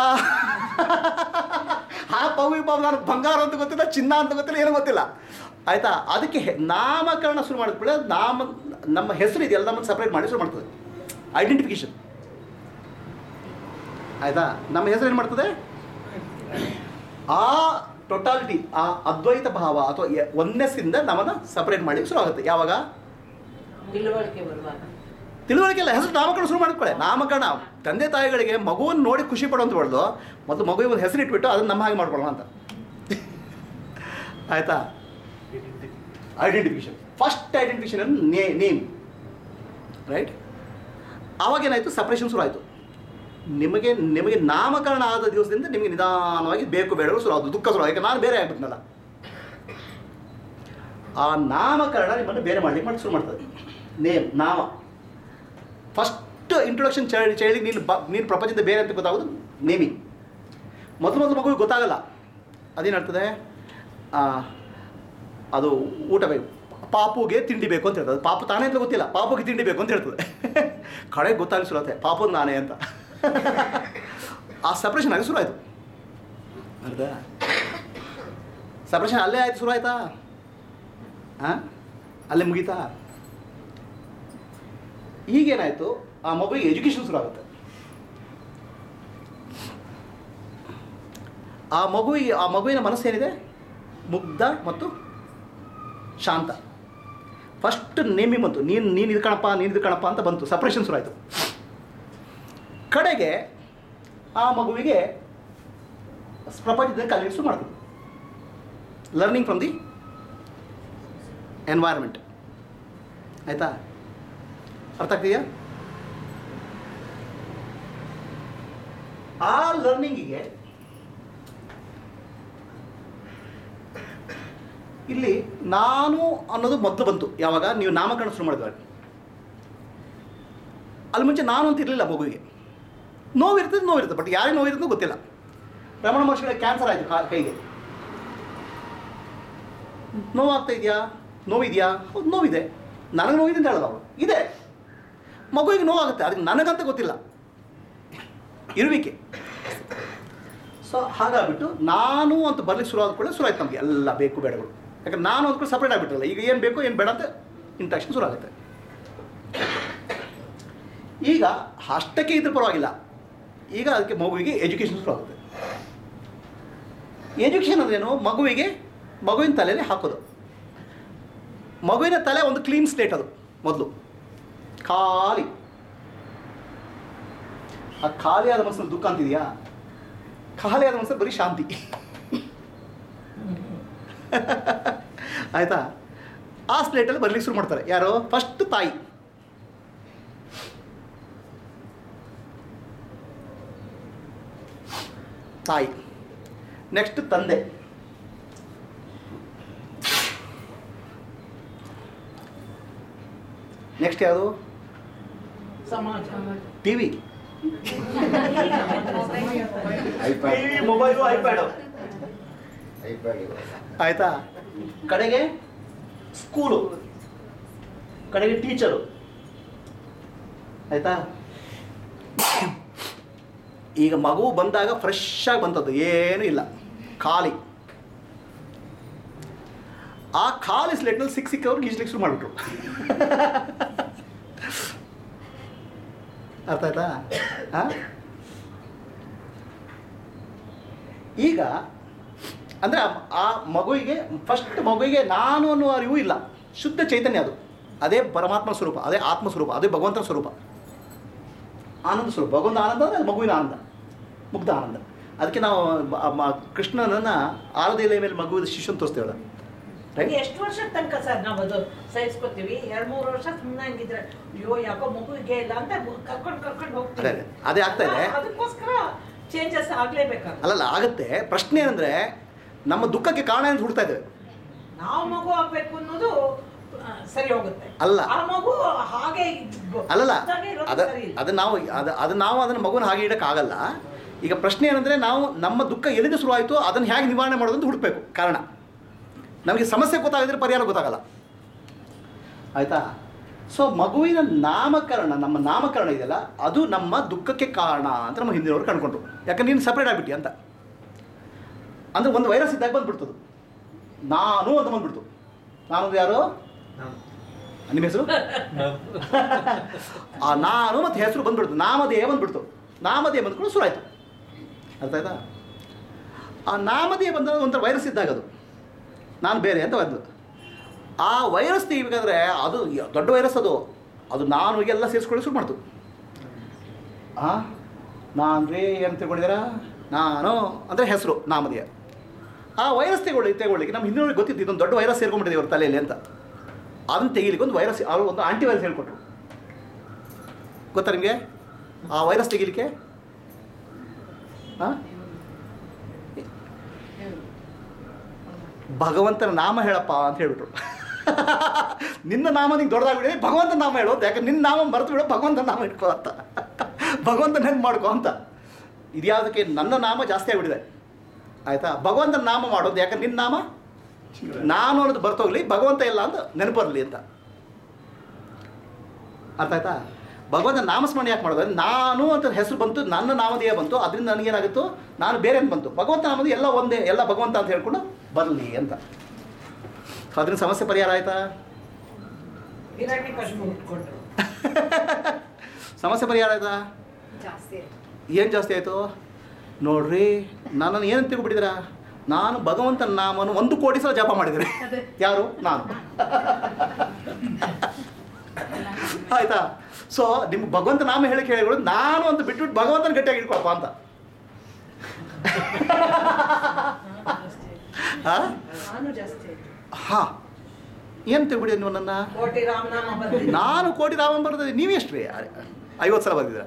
ಆ ಪವಿ ಪಾಪ ನಾನು ಬಂಗಾರ ಅಂತ ಗೊತ್ತಿಲ್ಲ ಚಿನ್ನ ಅಂತ ಗೊತ್ತಿಲ್ಲ ಏನೂ ಗೊತ್ತಿಲ್ಲ ಆಯ್ತಾ ಅದಕ್ಕೆ ಹೆ- ನಾಮಕರಣ ಶುರು ಮಾಡಿದ್ಮೇಲೆ ನಾಮ ನಮ್ಮ ಹೆಸರು ಇದೆಯಲ್ಲ ನಮ್ಮನ್ನು ಸಪ್ರೇಟ್ ಮಾಡಿ ಶುರು ಮಾಡ್ತದೆ ಐಡೆಂಟಿಫಿಕೇಶನ್ ಆಯ್ತಾ ನಮ್ಮ ಹೆಸರು ಏನು ಮಾಡ್ತದೆ ಆ ಟೊಟಾಲಿಟಿ ಆ ಅದ್ವೈತ ಭಾವ ಅಥವಾ ಒನ್ನೆಸ್ಸಿಂದ ನಮ್ಮನ್ನು ಸಪ್ರೇಟ್ ಮಾಡಿ ಶುರು ಆಗುತ್ತೆ ಯಾವಾಗ ತಿಳುವಳಿಕೆ ಬರುವಾಗ ತಿಳುವಳಿಕೆ ಇಲ್ಲ ಹೆಸರು ನಾಮಕರಣ ಶುರು ಮಾಡ್ಕೊಳ್ಳೆ ನಾಮಕರಣ ತಂದೆ ತಾಯಿಗಳಿಗೆ ಮಗುವನ್ನು ನೋಡಿ ಖುಷಿ ಪಡುವಂತ ಹೊಡೆದು ಮತ್ತು ಮಗುವಿಗೆ ಒಂದು ಹೆಸರು ಇಟ್ಬಿಟ್ಟು ಅದನ್ನು ನಮ್ಮ ಹಾಗೆ ಮಾಡ್ಕೊಳ್ಳೋಣ ಅಂತ ಆಯ್ತಾ ಐಡೆಂಟಿಫಿಕೇಶನ್ ಫಸ್ಟ್ ಐಡೆಂಟಿಫಿಕೇಶನ್ ನೇ ನೇಮ್ ರೈಟ್ ಆವಾಗೇನಾಯಿತು ಸಪ್ರೇಷನ್ ಶುರು ಆಯಿತು ನಿಮಗೆ ನಿಮಗೆ ನಾಮಕರಣ ಆದ ದಿವಸದಿಂದ ನಿಮಗೆ ನಿಧಾನವಾಗಿ ಬೇಕು ಬೇಡಗಳು ಶುರು ಆದವು ದುಃಖ ಶುರು ಯಾಕೆ ನಾನು ಬೇರೆ ಆಗ್ಬಿಟ್ನಲ್ಲ ಆ ನಾಮಕರಣ ನಿಮ್ಮನ್ನು ಬೇರೆ ಮಾಡ್ಲಿಕ್ಕೆ ಮಾಡಿ ಶುರು ಮಾಡ್ತದೆ ನೇಮ್ ನಾಮ ಫಸ್ಟ್ ಇಂಟ್ರೊಡಕ್ಷನ್ ಚೈಲ್ಡ್ ಚೈಲ್ಡಿಗೆ ನೀನು ಬ ನೀನು ಪ್ರಪಂಚದ ಬೇರೆ ಅಂತ ಗೊತ್ತಾಗೋದು ನೇಮಿಂಗ್ ಮೊದಲು ಮೊದಲು ಮಗುವಿಗೆ ಗೊತ್ತಾಗಲ್ಲ ಅದೇನಾಗ್ತದೆ ಆ, ಅದು ಊಟ ಬೇಕು ಪಾಪುಗೆ ತಿಂಡಿ ಬೇಕು ಅಂತ ಹೇಳ್ತದೆ ಪಾಪು ತಾನೇ ಅಂತ ಗೊತ್ತಿಲ್ಲ ಪಾಪುಗೆ ತಿಂಡಿ ಬೇಕು ಅಂತ ಹೇಳ್ತದೆ ಕಡೆಗೆ ಗೊತ್ತಾಗಲಿ ಶುರು ಆಗುತ್ತೆ ಪಾಪು ನಾನೇ ಅಂತ ಆ ಸಪ್ರೇಷನ್ ಆಗಿ ಶುರು ಆಯಿತು ಅರ್ಧ ಸಪ್ರೇಷನ್ ಅಲ್ಲೇ ಆಯ್ತು ಶುರು ಆಯ್ತಾ ಹಾಂ ಅಲ್ಲೇ ಮುಗೀತಾ ಈಗೇನಾಯಿತು ಆ ಮಗುವಿಗೆ ಎಜುಕೇಷನ್ ಶುರು ಆಗುತ್ತೆ ಆ ಮಗುವಿಗೆ ಆ ಮಗುವಿನ ಮನಸ್ಸೇನಿದೆ ಮುಗ್ಧ ಮತ್ತು ಶಾಂತ ಫಸ್ಟ್ ನೇಮಿಂಗ್ ಬಂತು ನೀನು ನೀನು ಇದು ಕಣಪ್ಪ ನೀನು ಇದು ಕಣಪ್ಪ ಅಂತ ಬಂತು ಸಪ್ರೇಷನ್ ಶುರು ಆಯಿತು ಕಡೆಗೆ ಆ ಮಗುವಿಗೆ ಪ್ರಪಂಚದಲ್ಲಿ ಕಲಿಯಲು ಶುರು ಮಾಡ್ತದೆ ಲರ್ನಿಂಗ್ ಫ್ರಮ್ ದಿ ಎನ್ವೈರ್ಮೆಂಟ್ ಆಯಿತಾ ಅರ್ಥ ಆಗ್ತಿದೆಯಾ ಆ ಲರ್ನಿಂಗಿಗೆ ಇಲ್ಲಿ ನಾನು ಅನ್ನೋದು ಮೊದಲು ಬಂತು ಯಾವಾಗ ನೀವು ನಾಮಕರಣ ಶುರು ಮಾಡಿದ್ವಾಗ ಅಲ್ಲಿ ಮುಂಚೆ ನಾನು ಅಂತ ಇರಲಿಲ್ಲ ಮಗುವಿಗೆ ನೋವಿರ್ತದೆ ನೋವಿರ್ತದೆ ಬಟ್ ಯಾರಿಗೆ ನೋವಿರ್ತದೆ ಗೊತ್ತಿಲ್ಲ ರಮಣ ಮಹರ್ಷಿಗಳ ಕ್ಯಾನ್ಸರ್ ಆಯಿತು ಕಾ ಕೈಗೆ ನೋವಾಗ್ತಾ ಇದೆಯಾ ನೋವಿದೆಯಾ ಹೌದು ನೋವಿದೆ ನನಗೆ ನೋವಿದೆ ಅಂತ ಹೇಳೋದು ಅವಳು ಇದೆ ಮಗುವಿಗೆ ನೋವಾಗುತ್ತೆ ಅದಕ್ಕೆ ನನಗಂತ ಗೊತ್ತಿಲ್ಲ ಇರುವಿಕೆ ಸೊ ಹಾಗಾಗ್ಬಿಟ್ಟು ನಾನು ಅಂತ ಬರ್ಲಿಕ್ಕೆ ಶುರು ಆದ ಕೂಡಲೇ ಶುರು ಆಯ್ತು ನಮಗೆ ಎಲ್ಲ ಬೇಕು ಬೇಡಗಳು ಯಾಕಂದ್ರೆ ನಾನು ಅಂದ್ಕೊಂಡು ಸಪ್ರೇಟ್ ಆಗಿಬಿಟ್ರಲ್ಲ ಈಗ ಏನು ಬೇಕು ಏನು ಬೇಡ ಅಂತ ಇಂಟ್ರಾಕ್ಷನ್ ಶುರು ಆಗುತ್ತೆ ಈಗ ಅಷ್ಟಕ್ಕೆ ಇದ್ರ ಪರವಾಗಿಲ್ಲ ಈಗ ಅದಕ್ಕೆ ಮಗುವಿಗೆ ಎಜುಕೇಷನ್ ಶುರು ಆಗುತ್ತೆ ಎಜುಕೇಷನ್ ಅಂದ್ರೇನು ಮಗುವಿಗೆ ಮಗುವಿನ ತಲೆಯಲ್ಲಿ ಹಾಕೋದು ಮಗುವಿನ ತಲೆ ಒಂದು ಕ್ಲೀನ್ ಸ್ಲೇಟ್ ಅದು ಮೊದಲು ಖಾಲಿ ಆ ಖಾಲಿಯಾದ ಮನಸ್ಸಲ್ಲಿ ದುಃಖ ಅಂತಿದೆಯಾ ಖಾಲಿಯಾದ ಮನಸ್ಸಲ್ಲಿ ಬರೀ ಶಾಂತಿ ಆಯ್ತಾ ಆ ಸ್ಲೇಟಲ್ಲಿ ಬರ್ಲಿಕ್ಕೆ ಶುರು ಮಾಡ್ತಾರೆ ಯಾರು ಫಸ್ಟ್ ತಾಯಿ ತಾಯಿ ನೆಕ್ಸ್ಟ್ ತಂದೆ ನೆಕ್ಸ್ಟ್ ಯಾವುದು ಸಮಾಜ T V iPad mobile iPad ಆಯ್ತಾ ಕಡೆಗೆ ಸ್ಕೂಲು ಕಡೆಗೆ ಟೀಚರು ಆಯ್ತಾ ಈಗ ಮಗು ಬಂದಾಗ ಫ್ರೆಶ್ ಆಗಿ ಬಂತದ್ದು ಏನೂ ಇಲ್ಲ ಖಾಲಿ ಆ ಖಾಲಿ ಸ್ಲೇಟ್ನಲ್ಲಿ ಸಿಕ್ ಸಿಕ್ಕವ್ರಿಗೆ ಈಜ್ಲಿಕ್ಕೆ ಶುರು ಮಾಡಿಬಿಟ್ರು ಅರ್ಥ ಆಯ್ತಾ ಆ? ಈಗ ಅಂದರೆ ಆ ಮಗುವಿಗೆ ಫಸ್ಟ್ ಮಗುವಿಗೆ ನಾನು ಅನ್ನುವ ಅರಿವು ಇಲ್ಲ ಶುದ್ಧ ಚೈತನ್ಯ ಅದು ಅದೇ ಪರಮಾತ್ಮ ಸ್ವರೂಪ ಅದೇ ಆತ್ಮ ಸ್ವರೂಪ ಅದೇ ಭಗವಂತನ ಸ್ವರೂಪ ಆನಂದ ಸ್ವರೂಪ ಭಗವಂತ ಆನಂದ ಅಂದರೆ ಅದು ಮಗುವಿನ ಆನಂದ ಮುಗ್ಧ ಆನಂದ ಅದಕ್ಕೆ ನಾವು ಬ- ಮ- ಕೃಷ್ಣನನ್ನು ಆರದ ಎಲೆ ಮೇಲೆ ಮಗುವಿನ ಶಿಷ್ಯನ್ ತೋರಿಸ್ತೇವಲ್ಲ ಅದು ಎಷ್ಟು ವರ್ಷದ ತನಕ ಸರ್ ನಾವು ಅದು ಸಹಿಸ್ಕೊತೀವಿ ಎರಡ್ ಮೂರು ವರ್ಷ ಸುಮ್ಮನೆ ಹಂಗಿದ್ರೆ ಅಯ್ಯೋ ಯಾಕೋ ಮಗುವಿಗೆ ಇಲ್ಲ ಅಂತ ಕರ್ಕೊಂಡು ಕರ್ಕೊಂಡು ಹೋಗ್ತೀವಿ ಅದೇ, ಅದೇ ಆಗ್ತಾ ಇದೆ. ಆ, ಅದಕ್ಕೋಸ್ಕರ ಚೇಂಜಸ್ ಆಗ್ಲೇಬೇಕಾಗ ಅಲ್ಲಲ್ಲ ಆಗುತ್ತೆ ಪ್ರಶ್ನೆ ಏನಂದರೆ ನಮ್ಮ ದುಃಖಕ್ಕೆ ಕಾರಣ ಅಂತ ಹುಡ್ತಾ ಇದ್ದೇವೆ ನಾವು ಮಗು ಆಗ್ಬೇಕು ಅನ್ನೋದು ಆ, ಸರಿ ಹೋಗುತ್ತೆ ಅಲ್ಲ. ಆ ಮಗು ಹಾಗೆ ಇದ್- ಅಲ್ಲಲ್ಲ ಇದ್ದಾಗೆ ಇರೋದು ಅದ ಸರಿ ಇಲ್ಲ. ಅದು ನಾವು ಅದು ಅದು ನಾವು ಅದನ್ನು ಮಗುನ ಹಾಗೆ ಇಡೋಕ್ಕಾಗಲ್ಲ ಈಗ ಪ್ರಶ್ನೆ ಏನಂದರೆ ನಾವು ನಮ್ಮ ದುಃಖ ಎಲ್ಲಿಂದ ಶುರುವಾಯಿತು ಅದನ್ನು ಹೇಗೆ ನಿವಾರಣೆ ಮಾಡೋದು ಅಂತ ಹುಡುಕಬೇಕು ಕಾರಣ ನಮಗೆ ಸಮಸ್ಯೆ ಗೊತ್ತಾಗಿದ್ರೆ ಪರಿಹಾರ ಗೊತ್ತಾಗಲ್ಲ ಆಯಿತಾ ಸೊ ಮಗುವಿನ ನಾಮಕರಣ ನಮ್ಮ ನಾಮಕರಣ ಇದೆಯಲ್ಲ ಅದು ನಮ್ಮ ದುಃಖಕ್ಕೆ ಕಾರಣ ಅಂತ ನಮ್ಮ ಹಿಂದಿನವರು ಕಂಡ್ಕೊಂಡ್ರು ಯಾಕಂದ್ರೆ ನೀನು ಸಪ್ರೇಟ್ ಆಗಿಬಿಟ್ಟಿ ಅಂತ ಅಂದರೆ ಒಂದು ವೈರಸ್ ಇದ್ದಾಗ ಬಂದ್ಬಿಡ್ತದು ನಾನು ಅಂತ ಬಂದ್ಬಿಡ್ತು ನಾನೊಂದು ಯಾರು ನಿಮ್ಮ ಹೆಸರು ಆ ನಾನು ಮತ್ತು ಹೆಸರು ಬಂದ್ಬಿಡ್ತು ನಾಮಧೇಯ ಬಂದ್ಬಿಡ್ತು ನಾಮಧೇಯ ಬಂದ್ಕೊಂಡು ಶುರು ಆಯಿತು ಅರ್ಥ ಆಯ್ತಾ ಆ ನಾಮಧೇಯ ಬಂದ ಒಂಥರ ವೈರಸ್ ಇದ್ದಾಗ ಅದು ನಾನು ಬೇರೆ ಅಂತ ಬಂದು ಆ ವೈರಸ್ ತೆಗಿಬೇಕಾದ್ರೆ ಅದು ಯ- ದೊಡ್ಡ ವೈರಸ್ ಅದು ಅದು ನಾನು ಎಲ್ಲ ಸೇರಿಸ್ಕೊಳ್ಳಿ ಶುರು ಮಾಡ್ತು ಆ ನಾನು ರೇ ಏನು ತಿಳ್ಕೊಂಡಿದ್ದೀರಾ ನಾನು ಅಂದರೆ ಹೆಸರು ನಾಮಧೇಯ ಆ ವೈರಸ್ ತೆಗೊಳ್ಳಿ ತೆಗೊಳ್ಳಿಕ್ಕೆ ನಮ್ಮ ಹಿಂದಿನವ್ರಿಗೆ ಗೊತ್ತಿತ್ತು ಇದೊಂದು ದೊಡ್ಡ ವೈರಸ್ ಸೇರ್ಕೊಂಡ್ಬಿಟ್ಟಿದೆ ಇವ್ರ ತಲೆಯಲ್ಲಿ ಅಂತ ಅದನ್ನು ತೆಗಿಲಿಕ್ಕೆ ಒಂದು ವೈರಸ್ ಅವರು ಒಂದು ಆಂಟಿ ವೈರಸ್ ಹೇಳ್ಕೊಟ್ರು ಗೊತ್ತಾ ನಿಮಗೆ ಆ ವೈರಸ್ ತೆಗಿಲಿಕ್ಕೆ ಹಾಂ ಭಗವಂತನ ನಾಮ ಹೇಳಪ್ಪ ಅಂತ ಹೇಳ್ಬಿಟ್ರು ನಿನ್ನ ನಾಮ ನಿಂಗೆ ದೊಡ್ಡದಾಗ್ಬಿಡಿ ಭಗವಂತನ ನಾಮ ಹೇಳು ಅಂತ ಯಾಕಂದ್ರೆ ನಿನ್ನ ನಾಮ ಮರೆತು ಬಿಡು ಭಗವಂತನ ನಾಮ ಇಟ್ಕೋ ಅಂತ ಭಗವಂತನ ಹೆಂಗೆ ಮಾಡ್ಕೋ ಅಂತ ಇದ್ಯಾವುದಕ್ಕೆ ನನ್ನ ನಾಮ ಜಾಸ್ತಿ ಆಗಿಬಿಟ್ಟಿದೆ ಆಯಿತಾ ಭಗವಂತನ ನಾಮ ಮಾಡೋದು ಯಾಕಂದ್ರೆ ನಿನ್ನ ನಾಮ ನಾನು ಅನ್ನೋದು ಬರ್ತೋಗ್ಲಿ ಭಗವಂತ ಇಲ್ಲ ಅಂತ ನೆನಪರ್ಲಿ ಅಂತ ಅರ್ಥ ಆಯ್ತಾ ಭಗವಂತ ನಾಮಸ್ಮರಣೆ ಯಾಕೆ ಮಾಡೋದು ಅಂದ್ರೆ ನಾನು ಅಂತ ಹೆಸರು ಬಂತು ನನ್ನ ನಾಮಧೇಯ ಬಂತು ಅದರಿಂದ ನನಗೇನಾಗುತ್ತೋ ನಾನು ಬೇರೆ ಅಂತ ಬಂತು ಭಗವಂತ ನಾಮದ ಎಲ್ಲ ಒಂದೇ ಎಲ್ಲ ಭಗವಂತ ಅಂತ ಹೇಳ್ಕೊಂಡು ಬರಲಿ ಅಂತ ಸೊ ಅದರಿಂದ ಸಮಸ್ಯೆ ಪರಿಹಾರ ಆಯ್ತಾ ಹಿರಣ್ಯ ಕಶ್ಮೀರ ಉಟ್ಕೊಂಡ್ರು ಸಮಸ್ಯೆ ಪರಿಹಾರ ಆಯ್ತಾ ಜಾಸ್ತಿ ಏನು ಜಾಸ್ತಿ ಆಯಿತು ನೋಡ್ರಿ ನನ್ನನ್ನು ಏನು ತಿಳ್ಕೊಬಿಟ್ಟಿದ್ದೀರಾ ನಾನು ಭಗವಂತನ ನಾಮವನ್ನು ಒಂದು ಕೋಟಿ ಸಲ ಜಪ ಮಾಡಿದ್ದೇನೆ ಯಾರು ನಾನು ಆಯ್ತಾ ಸೊ ನಿಮ್ಗೆ ಭಗವಂತ ನಾಮ ಹೇಳಿಕೆ ಹೇಳಿಗಳು ನಾನು ಅಂತ ಬಿಟ್ಬಿಟ್ಟು ಭಗವಂತನ ಗಟ್ಟಿಯಾಗಿ ಇಟ್ಕೊಳಪ್ಪ ಅಂತ ನಾನು ಜಾಸ್ತಿ ಆಯ್ತು. ಹಾಂ ಏನು ತಿಳ್ಬಿಡಿ ನೀವು ನನ್ನ ಕೋಟಿ ರಾಮನಾಮ ಬಂದಿದೆ ನಾನು ಕೋಟಿ ರಾಮ ಬರ್ತದೆ ನೀವು ಎಷ್ಟು ರೀ ಐವತ್ತು ಸಲ ಬಂದಿದ್ದೀರ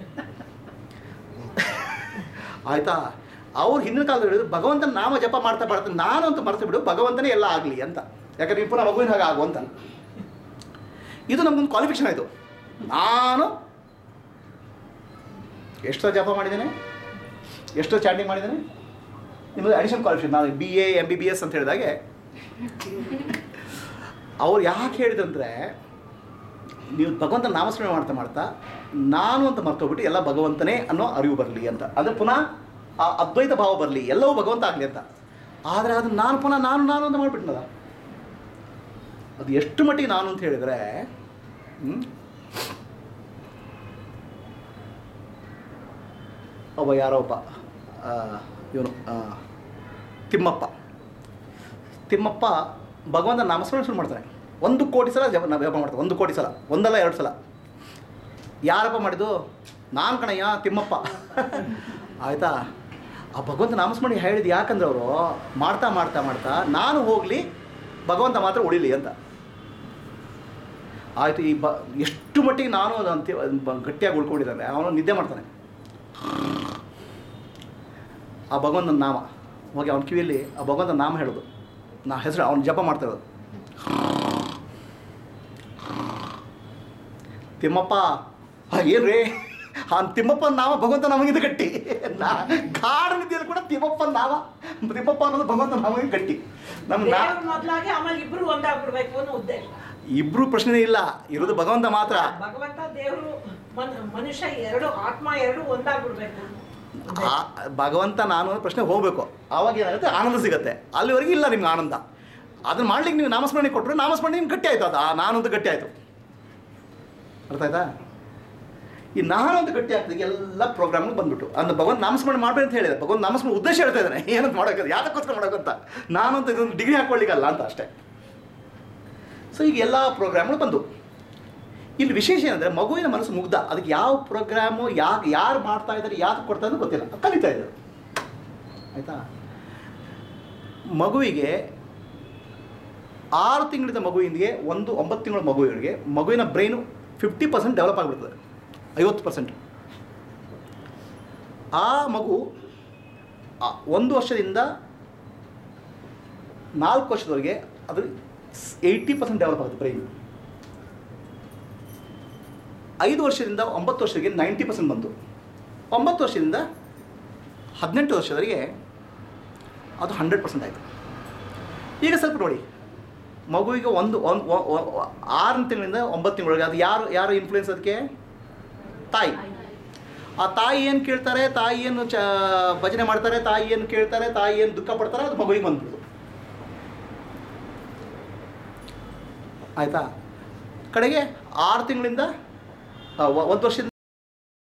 ಆಯ್ತಾ ಅವ್ರು ಹಿಂದಿನ ಕಾಲದಲ್ಲಿ ಹೇಳಿದ್ರು ಭಗವಂತನ ನಾಮ ಜಪ ಮಾಡ್ತಾ ಮಾಡ್ತಾ ನಾನು ಅಂತ ಮರೆತು ಬಿಡು ಭಗವಂತನೇ ಎಲ್ಲ ಆಗಲಿ ಅಂತ ಯಾಕಂದ್ರೆ ನೀವು ಪುನಃ ಮಗುವಿನ ಹಾಗೆ ಆಗು ಅಂತ ಇದು ನಮಗೊಂದು ಕ್ವಾಲಿಫಿಕೇಶನ್ ಆಯಿತು ನಾನು ಎಷ್ಟೋ ಜಪ ಮಾಡಿದ್ದೇನೆ ಎಷ್ಟೋ ಚಾಟಿಂಗ್ ಮಾಡಿದ್ದೇನೆ ನಿಮ್ಮದು ಅಡಿಷನ್ ಕ್ವಾಲಿಫಿಕೇಶನ್ ನಾನು B A M B B S ಅಂತ ಹೇಳಿದಾಗೆ ಅವ್ರು ಯಾಕೆ ಹೇಳಿದಂದ್ರೆ ನೀವು ಭಗವಂತ ನಾಮಸ್ಮರಣೆ ಮಾಡ್ತಾ ಮಾಡ್ತಾ ನಾನು ಅಂತ ಮರ್ತೋಗ್ಬಿಟ್ಟು ಎಲ್ಲ ಭಗವಂತನೇ ಅನ್ನೋ ಅರಿವು ಬರಲಿ ಅಂತ ಅಂದರೆ ಪುನಃ ಆ ಅದ್ವೈತ ಭಾವ ಬರಲಿ ಎಲ್ಲವೂ ಭಗವಂತ ಆಗಲಿ ಅಂತ ಆದರೆ ಅದು ನಾನು ಪುನಃ ನಾನು ನಾನು ಅಂತ ಮಾಡಿಬಿಟ್ನಲ್ಲ ಅದು ಎಷ್ಟು ಮಟ್ಟಿಗೆ ನಾನು ಅಂತ ಹೇಳಿದರೆ ಹ್ಮ್? ಒಬ್ಬ ಯಾರೋ ಒಬ್ಬ ಇವನು ತಿಮ್ಮಪ್ಪ ತಿಮ್ಮಪ್ಪ ಭಗವಂತ ನಾಮಸ್ಮರಣೆ ಶುರು ಮಾಡ್ತಾನೆ ಒಂದು ಕೋಟಿ ಸಲ ಜಪ ಜಪ ಮಾಡ್ತಾನೆ ಒಂದು ಕೋಟಿ ಸಲ ಒಂದಲ್ಲ ಎರಡು ಸಲ ಯಾರಪ್ಪ ಮಾಡಿದ್ದು ನಾನು ಕಣಯ್ಯ ತಿಮ್ಮಪ್ಪ ಆಯಿತಾ ಆ ಭಗವಂತ ನಾಮಸ್ಮರಣೆ ಹೇಳಿದ್ದು ಯಾಕಂದ್ರೆ ಅವರು ಮಾಡ್ತಾ ಮಾಡ್ತಾ ಮಾಡ್ತಾ ನಾನು ಹೋಗಲಿ ಭಗವಂತ ಮಾತ್ರ ಉಳಿಲಿ ಅಂತ ಆಯಿತು ಈ ಬ ಎಷ್ಟು ಮಟ್ಟಿಗೆ ನಾನು ಅಂತ್ಯ ಬ- ಗಟ್ಟಿಯಾಗಿ ಉಳ್ಕೊಂಡಿದ್ದಾನೆ ಅವನು ನಿದ್ದೆ ಮಾಡ್ತಾನೆ ಆ ಭಗವಂತನ ನಾಮ ಹೋಗಿ ಅವನ ಕಿವಿಯಲ್ಲಿ ಆ ಭಗವಂತನ ನಾಮ ಹೇಳೋದು ನಾ ಹೆಸರು ಅವನು ಜಪ ಮಾಡ್ತಾ ಇರೋದು ತಿಮ್ಮಪ್ಪ ಏನು ರೀ ಆ ತಿಮ್ಮಪ್ಪನ ನಾಮ ಭಗವಂತ ನಮಗಿಂದ ಗಟ್ಟಿ ನಾ ಗಾಢ ನಿದ್ದೆಯಲ್ಲಿ ಕೂಡ ತಿಮ್ಮಪ್ಪನ ನಾಮ ತಿಮ್ಮಪ್ಪ ಅನ್ನೋದು ಭಗವಂತ ನಮಗೆ ಗಟ್ಟಿ ನಮ್ಮ ನಾ ದೇವ್ರ ಮೊದ್ಲಾಗಿ ಆಮೇಲೆ ಇಬ್ರು ಒಂದಾಗ್ಬಿಡ್ಬೇಕು ಅನ್ನೋ ಉದ್ದೇಶ ಇಬ್ರು ಪ್ರಶ್ನೆ ಇಲ್ಲ ಇರೋದು ಭಗವಂತ ಮಾತ್ರ ಭಗವಂತ ದೇವರು ಮನುಷ್ಯ ಎರಡು ಆತ್ಮ ಎರಡು ಒಂದಾಗ್ಬಿಡ್ಬೇಕು ಆ ಭಗವಂತ ನಾನು ಅನ್ನೋ ಪ್ರಶ್ನೆ ಹೋಗಬೇಕು ಆವಾಗ ಏನಾಗುತ್ತೆ ಆನಂದ ಸಿಗುತ್ತೆ ಅಲ್ಲಿವರೆಗೆ ಇಲ್ಲ ನಿಮ್ಗೆ ಆನಂದ ಅದನ್ನ ಮಾಡ್ಲಿಕ್ಕೆ ನೀವು ನಾಮಸ್ಮರಣೆ ಕೊಟ್ಟರೆ ನಾಮಸ್ಮರಣೆ ನಿಮ್ಗೆ ಗಟ್ಟಿ ಆಯ್ತು ಅದು ಆ ನಾನೊಂದು ಗಟ್ಟಿ ಆಯಿತು ಅರ್ಥ ಆಯ್ತಾ ಈ ನಾನೊಂದು ಗಟ್ಟಿ ಆಗ್ತದೆ ಎಲ್ಲ ಪ್ರೋಗ್ರಾಮ್ಗೆ ಬಂದ್ಬಿಟ್ಟು ಅಂದ್ರೆ ಭಗವಂತ ನಾಮಸ್ಮರಣೆ ಮಾಡ್ಬೇಕು ಅಂತ ಹೇಳಿದೆ ಭಗವಂತ ನಾಮಸ್ಮರಣೆ ಉದ್ದೇಶ ಹೇಳ್ತಾ ಇದ್ದಾನೆ ಏನಂತ ಮಾಡೋಕೆ ಯಾತಕ್ಕೋಸ್ಕರ ಮಾಡೋಕ್ಕಂತ ನಾನು ಅಂತ ಇದೊಂದು ಡಿಗ್ರಿ ಹಾಕೊಳ್ಳಿಕ್ಕಲ್ಲ ಅಂತ ಅಷ್ಟೇ ಸೊ ಈಗ ಎಲ್ಲ ಪ್ರೋಗ್ರಾಮ್ಗಳು ಬಂದು ಇಲ್ಲಿ ವಿಶೇಷ ಏನಂದರೆ ಮಗುವಿನ ಮನಸ್ಸು ಮುಗ್ಧ ಅದಕ್ಕೆ ಯಾವ ಪ್ರೋಗ್ರಾಮು ಯಾಕೆ ಯಾರು ಮಾಡ್ತಾ ಇದ್ದಾರೆ ಯಾಕೆ ಕೊಡ್ತಾ ಇದ್ದಾರೆ ಗೊತ್ತಿಲ್ಲ ಕಲಿತಾ ಇದ್ದಾರೆ ಆಯಿತಾ ಮಗುವಿಗೆ ಆರು ತಿಂಗಳಿಂದ ಮಗುವಿಗೆ ಒಂದು ಒಂಬತ್ತು ತಿಂಗಳ ಮಗುವಿಗೆ ಮಗುವಿನ ಬ್ರೈನು ಫಿಫ್ಟಿ ಪರ್ಸೆಂಟ್ ಡೆವಲಪ್ ಆಗಿಬಿಡ್ತದೆ ಐವತ್ತು ಪರ್ಸೆಂಟ್ ಆ ಮಗು ಆ ಒಂದು ವರ್ಷದಿಂದ ನಾಲ್ಕು ವರ್ಷದವರೆಗೆ ಅದು ಏಯ್ಟಿ ಪರ್ಸೆಂಟ್ ಡೆವಲಪ್ ಆಗುತ್ತೆ ಬ್ರೈನ್ ಐದು ವರ್ಷದಿಂದ ಒಂಬತ್ತು ವರ್ಷಕ್ಕೆ ನೈಂಟಿ ಪರ್ಸೆಂಟ್ ಬಂತು ಒಂಬತ್ತು ವರ್ಷದಿಂದ ಹದಿನೆಂಟು ವರ್ಷದವರೆಗೆ ಅದು ಹಂಡ್ರೆಡ್ ಪರ್ಸೆಂಟ್ ಆಯಿತು ಈಗ ಸ್ವಲ್ಪ ನೋಡಿ ಮಗುವಿಗೆ ಒಂದು ಒಂದು ಆರು ತಿಂಗಳಿಂದ ಒಂಬತ್ತು ತಿಂಗಳೊಳಗೆ ಅದು ಯಾರು ಯಾರು ಇನ್ಫ್ಲೂಯೆನ್ಸ್ ಅದಕ್ಕೆ ತಾಯಿ ಆ ತಾಯಿ ಏನು ಕೇಳ್ತಾರೆ ತಾಯಿ ಏನು ಚ ಭಜನೆ ಮಾಡ್ತಾರೆ ತಾಯಿ ಏನು ಕೇಳ್ತಾರೆ ತಾಯಿ ಏನು ದುಃಖ ಪಡ್ತಾರೆ ಅದು ಮಗುವಿಗೆ ಬಂದ್ಬಿಡ್ತು ಆಯಿತಾ ಕಡೆಗೆ ಆರು ತಿಂಗಳಿಂದ ಆ, ಒ- ಒಂದು ವರ್ಷದಿಂದ